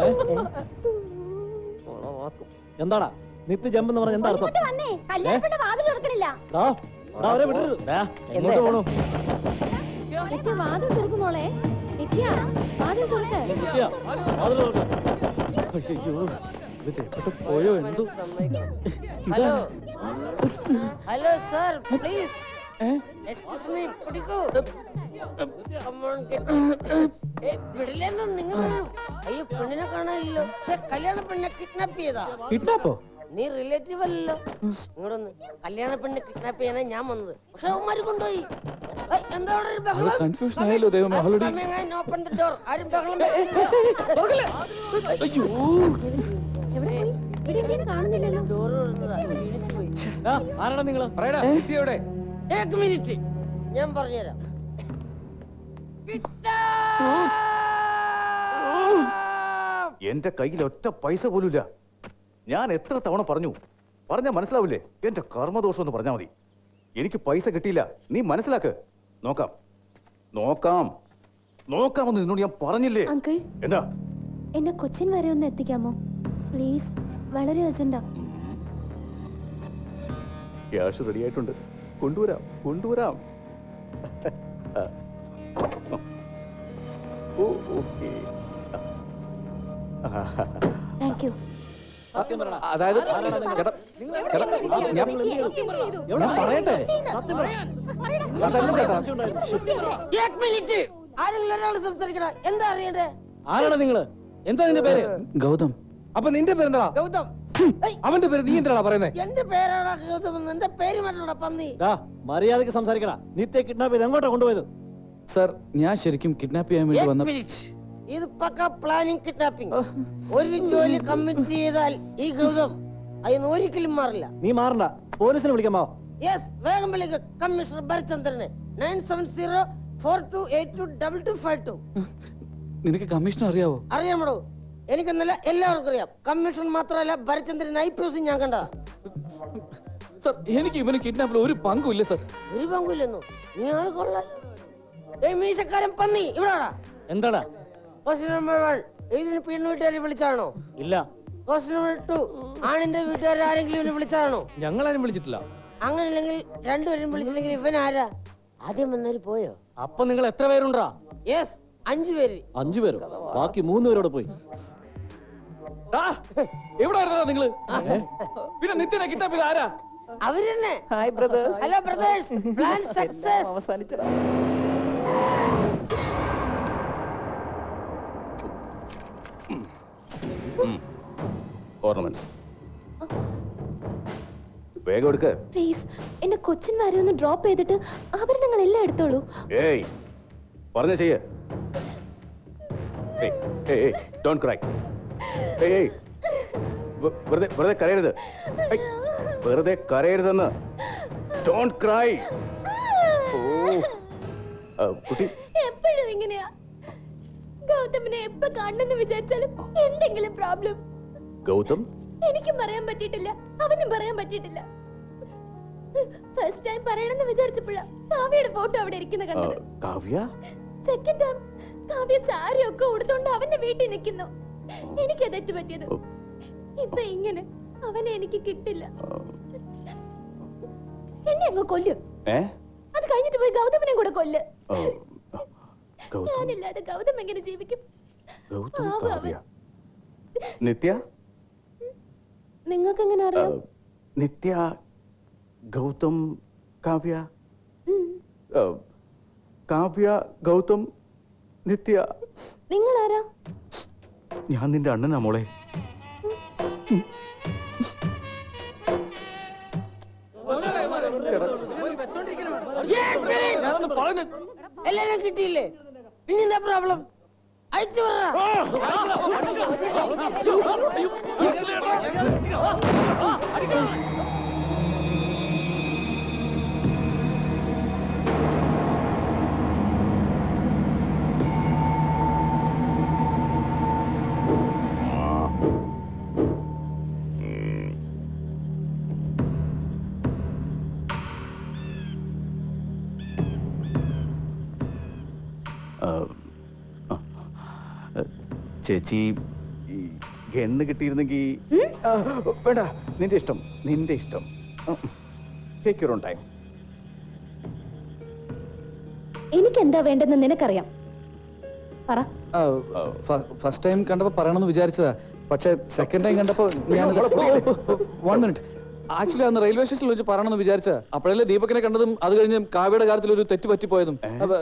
S14: എന്താടാ നിത്യ ജമ്പ് എന്ന് പറഞ്ഞ എന്താ അർത്ഥം
S11: ഇങ്ങോട്ട് വന്നേ കല്യാണ പെണ്ണ് വാതിൽ തുറക്കണില്ല
S14: ഡാ, ഡാ, അവരെ വിടരുത്
S16: എങ്ങോട്ട് പോണു
S11: നിത്യ വാതിൽ തുറക്കും മോളെ നിത്യ വാതിൽ തുറക്ക്
S14: നിത്യ വാതിൽ തുറക്ക്.
S3: അയ്യോ ഇത് എവിടെ പോയോ എന്തോ
S8: hello hello sir please excuse me പിടിക്കൂ Come on, get- ഏ, വിടില്ലെന്ന് നിങ്ങൾ അയ്യോ പെണ്ണിനെ കാണാനില്ലല്ലോ പക്ഷെ കല്യാണ പെണ്ണെ കിഡ്നാപ്പ് ചെയ്താ
S3: കിഡ്നാപ്പോ
S8: നീ റിലേറ്റീവ് അല്ലല്ലോ ഇങ്ങോട്ടൊന്ന് കല്യാണ പെണ്ണെ കിഡ്നാപ്പ് ചെയ്യാനാ ഞാൻ വന്നത് പക്ഷെ അവന്മാര് കൊണ്ടുപോയി ഏയ്, എന്താ അവിടെ ഒരു ബഹളം
S3: കൺഫ്യൂഷൻ ആയല്ലോ ദൈവമേ അവളോട്
S8: Coming and open the door. ആരും ബഹളം വെക്കരുത്.
S3: അയ്യോ
S11: ഇവിടെ എവിടെയും കാണുന്നില്ലല്ലോ
S8: ഡോറ് തുറന്നതാ. വീണിട്ട് പോയി.
S16: ആരാടാ നിങ്ങള് പറയടാ നിത്യ എവിടെ
S8: ഏക്ക് മിനിറ്റ് ഞാൻ പറഞ്ഞുതരാം കിട്ടാ
S2: എന്റെ കയ്യിൽ ഒറ്റ പൈസ പോലുമില്ല ഞാൻ എത്ര തവണ പറഞ്ഞു പറഞ്ഞാ മനസ്സിലാവില്ലേ എന്റെ കർമ്മദോഷം എന്ന് പറഞ്ഞാ മതി എനിക്ക് പൈസ കിട്ടിയില്ല നീ മനസ്സിലാക്ക് നോക്കാം നോക്കാം നോക്കാമെന്ന് നിന്നോട് ഞാൻ പറഞ്ഞില്ലേ
S11: അങ്കിൾ
S2: എന്താ
S11: എന്നെ കൊച്ചിൻ വരെ ഒന്ന് എത്തിക്കാമോ പ്ലീസ് വളരെ അർജന്റാ
S2: ക്യാഷ് റെഡി ആയിട്ടുണ്ട് കൊണ്ടുവരാം കൊണ്ടുവരാം ഓ ഓക്കെ
S11: താങ്ക് യു
S3: അതായത് ചേട്ടാ ചേട്ടാ ഞാൻ ഞാൻ പറയട്ടെ അതല്ല ചേട്ടാ
S8: ഏക് മിനിറ്റ് ആരെങ്കിലും ഒരാൾ സംസാരിക്കണ എന്താ അറിയണ്ടേ
S16: ആരാണ് നിങ്ങള് എന്താ നിന്റെ പേര്
S3: ഗൗതം
S6: അപ്പൊ നിന്റെ പേരെന്താ
S8: ഗൗതം
S6: അവന്റെ പേര് നീ എന്തിനാ പറയുന്നത്
S8: എന്റെ പേരാണ് ഗൗതം എന്ന്. എന്റെ പേര് മാറ്റണ പന്നി
S14: ഡാ മര്യാദക്ക് സംസാരിക്കടാ നിത്യ കിഡ്നാപ്പ് ചെയ്ത് എങ്ങോട്ടാ കൊണ്ടുപോയത്
S3: സർ ഞാൻ ശരിക്കും കിഡ്നാപ്പ് ചെയ്യാൻ വേണ്ടി
S8: ഏക്
S3: വന്ന
S8: മിനിറ്റ് ഇത് പക്ക പ്ലാനിങ് കിഡ്നാപ്പിംഗ് ഒരു ജോലി കമ്മിറ്റ് ചെയ്താൽ ഈ ഗൗതം അതിന് ഒരിക്കലും മാറില്ല
S14: നീ മാറണ്ട പോലീസിനെ വിളിക്കാമോ
S8: യെസ് വേഗം വിളിക്ക് കമ്മീഷണർ ഭരചന്ദ്രന് nine seven zero four two eight two double two five two
S3: നിനക്ക് കമ്മീഷൻ അറിയാവോ
S8: അറിയാമോ എനിക്കെന്നല്ല എല്ലാവർക്കും അറിയാം കമ്മീഷൻ മാത്രമല്ല ഭരചന്ദ്രൻ ഐ പി എസ് ഞാൻ കണ്ട
S3: സർ എനിക്ക് ഇവന് കിഡ്നാപ്പിൽ ഒരു പങ്കും ഇല്ല സർ
S8: ഒരു പങ്കുമില്ലെന്നു നീ ആള് കൊള്ളാലോ ഏയ് മീശക്കാരൻ പന്നി ഇവിടെ വാടാ.
S16: എന്താടാ
S8: ക്വസ്റ്റ്യൻ നമ്പർ വൺ ഇതിന് പെണ്ണു വീട്ടുകാരെ വിളിച്ചാണോ
S16: ഇല്ല
S8: ക്വസ്റ്റ്യൻ നമ്പർ ടു ആണിന്റെ വീട്ടുകാരെ ആരെങ്കിലും ഇവനെ വിളിച്ചാണോ
S6: ഞങ്ങളാരും വിളിച്ചിട്ടില്ല
S8: അങ്ങനെല്ലെങ്കിൽ രണ്ടുപേരും വിളിച്ചില്ലെങ്കിൽ ഇവൻ ആരാ ആദ്യം വന്നവര് പോയോ
S16: അപ്പൊ നിങ്ങൾ എത്ര പേരുണ്ടാ
S8: യെസ് അഞ്ചു പേര്
S14: അഞ്ചു പേരും ബാക്കി മൂന്ന് പേരോട് പോയി
S3: എവിടെ നിങ്ങള് പിന്നെ നിത്യനെ കിഡ്നാപ്പ് ചെയ്ത ആരാ
S8: അവര് തന്നെ hi brothers hello brothers plan success
S2: അവസാനിച്ചടാ ഓർണമെന്റ്സ് വേഗം എടുക്ക്
S11: പ്ലീസ് എന്നെ കൊച്ചിൻ വരെ ഒന്ന് ഡ്രോപ്പ് ചെയ്തിട്ട് ആഭരണങ്ങൾ എല്ലാം എടുത്തോളൂ
S2: ഏയ് പറഞ്ഞ ചെയ്യ് ഏയ് ഏയ് ഏയ് ഡോണ്ട് ക്രൈ ഏയ് ഏയ് വെ- വെറുതെ വെറുതെ കരയരുത് ഏയ്, വെറുതെ കരയരുതെന്ന് ഡോണ്ട് ക്രൈ ഓ ആ, കുട്ടി
S11: എപ്പോഴും ഇങ്ങനെയാ ഗൗതമിനെ എപ്പോ കാണണമെന്ന് വിചാരിച്ചാലും എന്തെങ്കിലും പ്രോബ്ലം
S2: ഗൗതം
S11: എനിക്കും പറയാൻ പറ്റിയിട്ടില്ല അവനും പറയാൻ പറ്റിയിട്ടില്ല ഫസ്റ്റ് ടൈം പറയണമെന്ന് വിചാരിച്ചപ്പോഴാ കാവ്യയുടെ ഫോട്ടോ അവിടെ ഇരിക്കുന്ന
S2: ആ,
S11: കണ്ടത്
S2: കാവ്യ
S11: സെക്കൻഡ് ടൈം കാവ്യ സാരി ഒക്കെ ഉടുത്തോണ്ട് അവന്റെ വീട്ടിൽ നിൽക്കുന്നു എനിക്കാ തെറ്റ് പറ്റിയത് ഇപ്പൊ ഇങ്ങനെ അവനെ എനിക്ക് കിട്ടില്ല എന്നെ അങ്ങ് കൊല്ലും
S2: ഏ
S11: അത് കഴിഞ്ഞിട്ട് പോയി ഗൗതമനെ കൂടെ കൊല്ല്
S2: ഓ, ഗൗതം
S11: ഞാനില്ലാതെ ഗൗതം എങ്ങനെ ജീവിക്കും
S2: ഗൗതം
S11: പാവം അവൻ.
S2: കാവ്യ നിത്യ
S11: നിങ്ങൾക്ക് എങ്ങനെ
S2: ആ,
S11: അറിയാം
S2: നിത്യ ഗൗതം കാവ്യ ആ, കാവ്യ ഗൗതം നിത്യ
S11: നിങ്ങൾ ആരാ
S2: ഞാൻ നിന്റെ അണ്ണനാ മോളെ
S8: എല്ലാരും കിട്ടിയില്ലേ പിന്നെന്താ പ്രോബ്ലം അയച്ചു
S2: ആ, ആ, ചേച്ചി ഈ ഗണ്ണ് കിട്ടിയിരുന്നെങ്കിൽ ആ, വേണ്ട നിന്റെ ഇഷ്ടം നിന്റെ ഇഷ്ടം ടേക്ക് യുവർ ഓൺ ടൈം
S11: എനിക്ക് എന്താ വേണ്ടെന്ന് നിനക്കറിയാം പറ
S3: ഫസ്റ്റ് ടൈം കണ്ടപ്പോ പറയണമെന്ന് വിചാരിച്ചതാ പക്ഷെ സെക്കൻഡ് ടൈം കണ്ടപ്പോ ഞാൻ വൺ മിനിറ്റ് ആക്ച്വലി അന്ന് റെയിൽവേ സ്റ്റേഷനിൽ വെച്ച് പറയണമെന്ന് വിചാരിച്ച അപ്പോഴല്ലേ ദീപകിനെ കണ്ടതും അത് കഴിഞ്ഞ് കാവ്യയുടെ കാര്യത്തിൽ ഒരു തെറ്റ് പറ്റിപ്പോയതും അപ്പൊ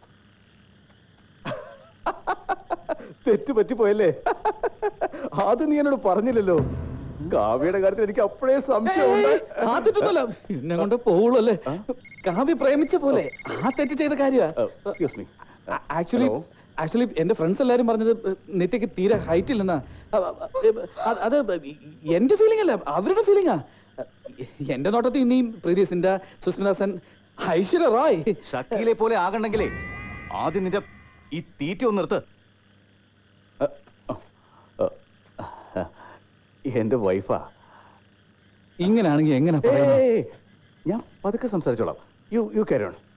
S2: തെറ്റ് പറ്റിപ്പോയല്ലേ അത് നീ എന്നോട് പറഞ്ഞില്ലല്ലോ കാവ്യയുടെ കാര്യത്തിൽ എനിക്ക് അപ്പോഴേ സംശയം ഉണ്ടായി.
S3: ആ തെറ്റൊന്നുമല്ല എന്നെ കൊണ്ട് പോവുള്ളൂ അല്ലേ കാവ്യ പ്രേമിച്ച പോലെ ആ തെറ്റ് ചെയ്ത കാര്യമാ
S2: എക്സ്ക്യൂസ് മീ
S3: ആക്ച്വലി ആക്ച്വലി എന്റെ ഫ്രണ്ട്സ് എല്ലാരും പറഞ്ഞത് നിത്യക്ക് തീരെ ഹൈറ്റ് ഇല്ലെന്നാ അ- അ- അത് എന്റെ ഫീലിംഗ് അല്ല അവരുടെ ഫീലിംഗാ എന്റെ നോട്ടത്തിൽ ഇനിയും പ്രീതി സിൻഡ സുസ്മിത സെൻ ഐശ്വര്യ റായ്
S2: ഷക്കീലെ പോലെ ആകണ്ടെങ്കിലേ ആദ്യം നിന്റെ ഈ തീറ്റ ഒന്ന് നിർത്ത് അ, അ, അ, എന്റെ വൈഫാ
S3: ഇങ്ങനെയാണെങ്കിൽ എങ്ങനെ പറയുന്നത്?
S2: ഏയ്, ഞാൻ പതുക്കെ സംസാരിച്ചോളാം you you carry on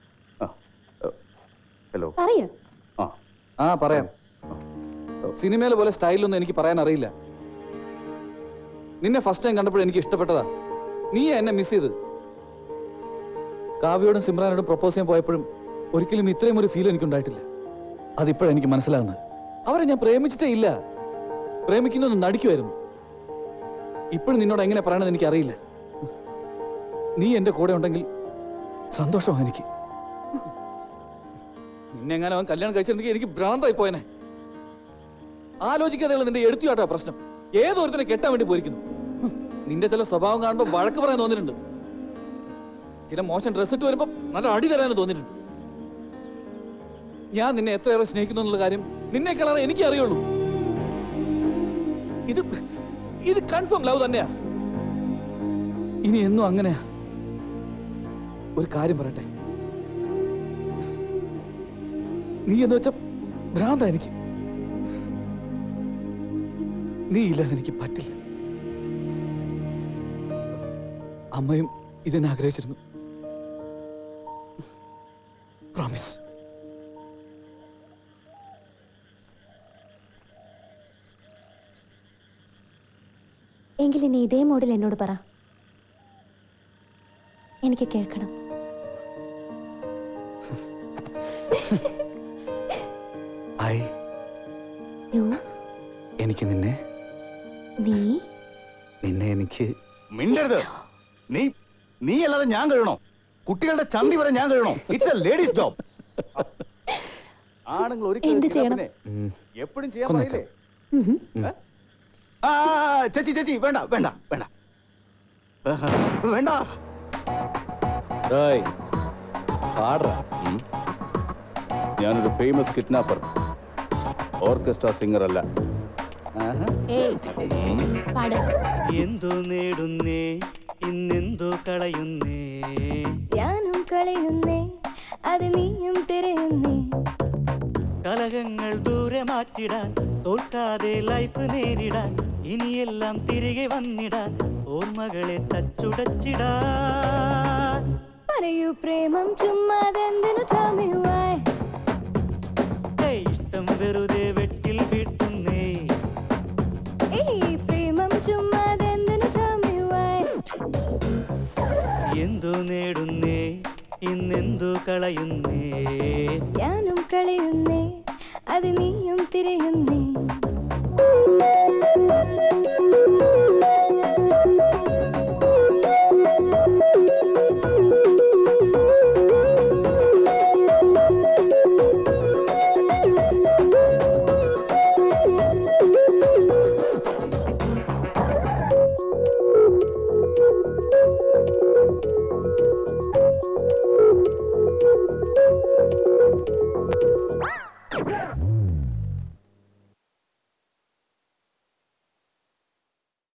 S2: hello
S11: പറയൂ
S2: ആ
S3: ആ പറയാം സിനിമയിലെ പോലെ സ്റ്റൈലൊന്നും എനിക്ക് പറയാൻ അറിയില്ല നിന്നെ ഫസ്റ്റ് ടൈം കണ്ടപ്പോൾ എനിക്ക് ഇഷ്ടപ്പെട്ടതാ നീ എന്നെ മിസ് ചെയ്ത് കാവ്യോടും സിമ്രാനോടും പ്രപ്പോസ് ചെയ്യാൻ പോയപ്പോഴും ഒരിക്കലും ഇത്രയും ഒരു ഫീൽ എനിക്കുണ്ടായിട്ടില്ല അതിപ്പോഴാണ് എനിക്ക് മനസ്സിലാകുന്നത് അവരെ ഞാൻ പ്രേമിച്ചിട്ടേ ഇല്ല പ്രേമിക്കുന്നൊന്ന് നടിക്കുമായിരുന്നു ഇപ്പോഴും നിന്നോട് എങ്ങനെ പറയണമെന്ന് എനിക്കറിയില്ല നീ എന്റെ കൂടെ ഉണ്ടെങ്കിൽ സന്തോഷമാണ് എനിക്ക് നിന്നെ എങ്ങനെ അവൻ കല്യാണം കഴിച്ചിരുന്നെങ്കിൽ എനിക്ക് ഭ്രാന്തായി പോയനെ ആലോചിക്കാതെയുള്ള നിന്റെ എടുത്തിയാട്ടോ പ്രശ്നം ഏതൊരുത്തനെ കെട്ടാൻ വേണ്ടി പോയിരിക്കുന്നു ഹും, നിന്റെ ചില സ്വഭാവം കാണുമ്പോൾ വഴക്ക് പറയാൻ തോന്നിയിട്ടുണ്ട് ചില മോശം ഡ്രസ് ഇട്ട് വരുമ്പോൾ നല്ല അടി തരാനും തോന്നിയിട്ടുണ്ട് ഞാൻ നിന്നെ എത്രയേറെ സ്നേഹിക്കുന്നു എന്നുള്ള കാര്യം നിന്നേക്കാളാണ് എനിക്ക് അറിയുള്ളൂ ഇത് ഇത് കൺഫേം ലവ് തന്നെയാ ഇനി എന്നും അങ്ങനെയാ ഒരു കാര്യം പറയട്ടെ നീ എന്ന് വെച്ച ഭ്രാന്ത എനിക്ക് നീ ഇല്ലാതെ എനിക്ക് പറ്റില്ല അമ്മയും ഇതെന്നെ ആഗ്രഹിച്ചിരുന്നു പ്രോമിസ്
S11: എങ്കിൽ ഇനി ഇതേ മോഡിൽ എന്നോട് പറ എനിക്ക് കേൾക്കണം
S3: ഐ
S11: യു
S3: എനിക്ക് നിന്നെ
S11: നീ
S3: നിന്നെ എനിക്ക്
S2: മിണ്ടരുത് നീ നീ അല്ലാതെ ഞാൻ കഴിയണോ കുട്ടികളുടെ ചന്തി വരെ ഞാൻ കഴിയണോ ഇറ്റ്സ് എ ലേഡീസ് ജോബ് ആണുങ്ങൾ
S11: എന്ത് ചെയ്യണം?
S2: എപ്പോഴും ചെയ്യാൻ
S3: കൊന്നേക്കാം.
S2: പറയില്ലേ ഏ? ആ ആ, ചേച്ചി ചേച്ചി വേണ്ട വേണ്ട വേണ്ട വേണ്ട പാടറ ഞാനൊരു ഫേമസ് കിഡ്നാപ്പർ ഓർക്കസ്ട്ര സിംഗർ അല്ല
S11: ഏയ് പാട്
S10: എന്തോ നേടുന്നേ ഇന്നെന്തോ കളയുന്നേ
S1: ഞാനും കളയുന്നേ അത് നീയും തിരയുന്നേ
S10: കലകങ്ങൾ ദൂരെ മാറ്റിടാൻ തോൽക്കാതെ ലൈഫ് നേരിടാൻ ഇനിയെല്ലാം തിരികെ വന്നിടാൻ ഓർമ്മകളെ തച്ചുടച്ചിടാൻ
S1: പറയൂ പ്രേമം ചുമ്മാതെന്തിനു tell me why
S10: ഏയ്, ഇഷ്ടം വെറുതെ വെട്ടിൽ വീട്ടുന്നേ
S1: ഏയ് പ്രേമം ചുമ്മാതെന്തിനു tell me why
S10: എന്തോ നേടുന്നേ ഇന്നെന്തോ കളയുന്നേ
S1: ഞാനും കളയുന്നേ അത് നീയും തിരയുന്നേ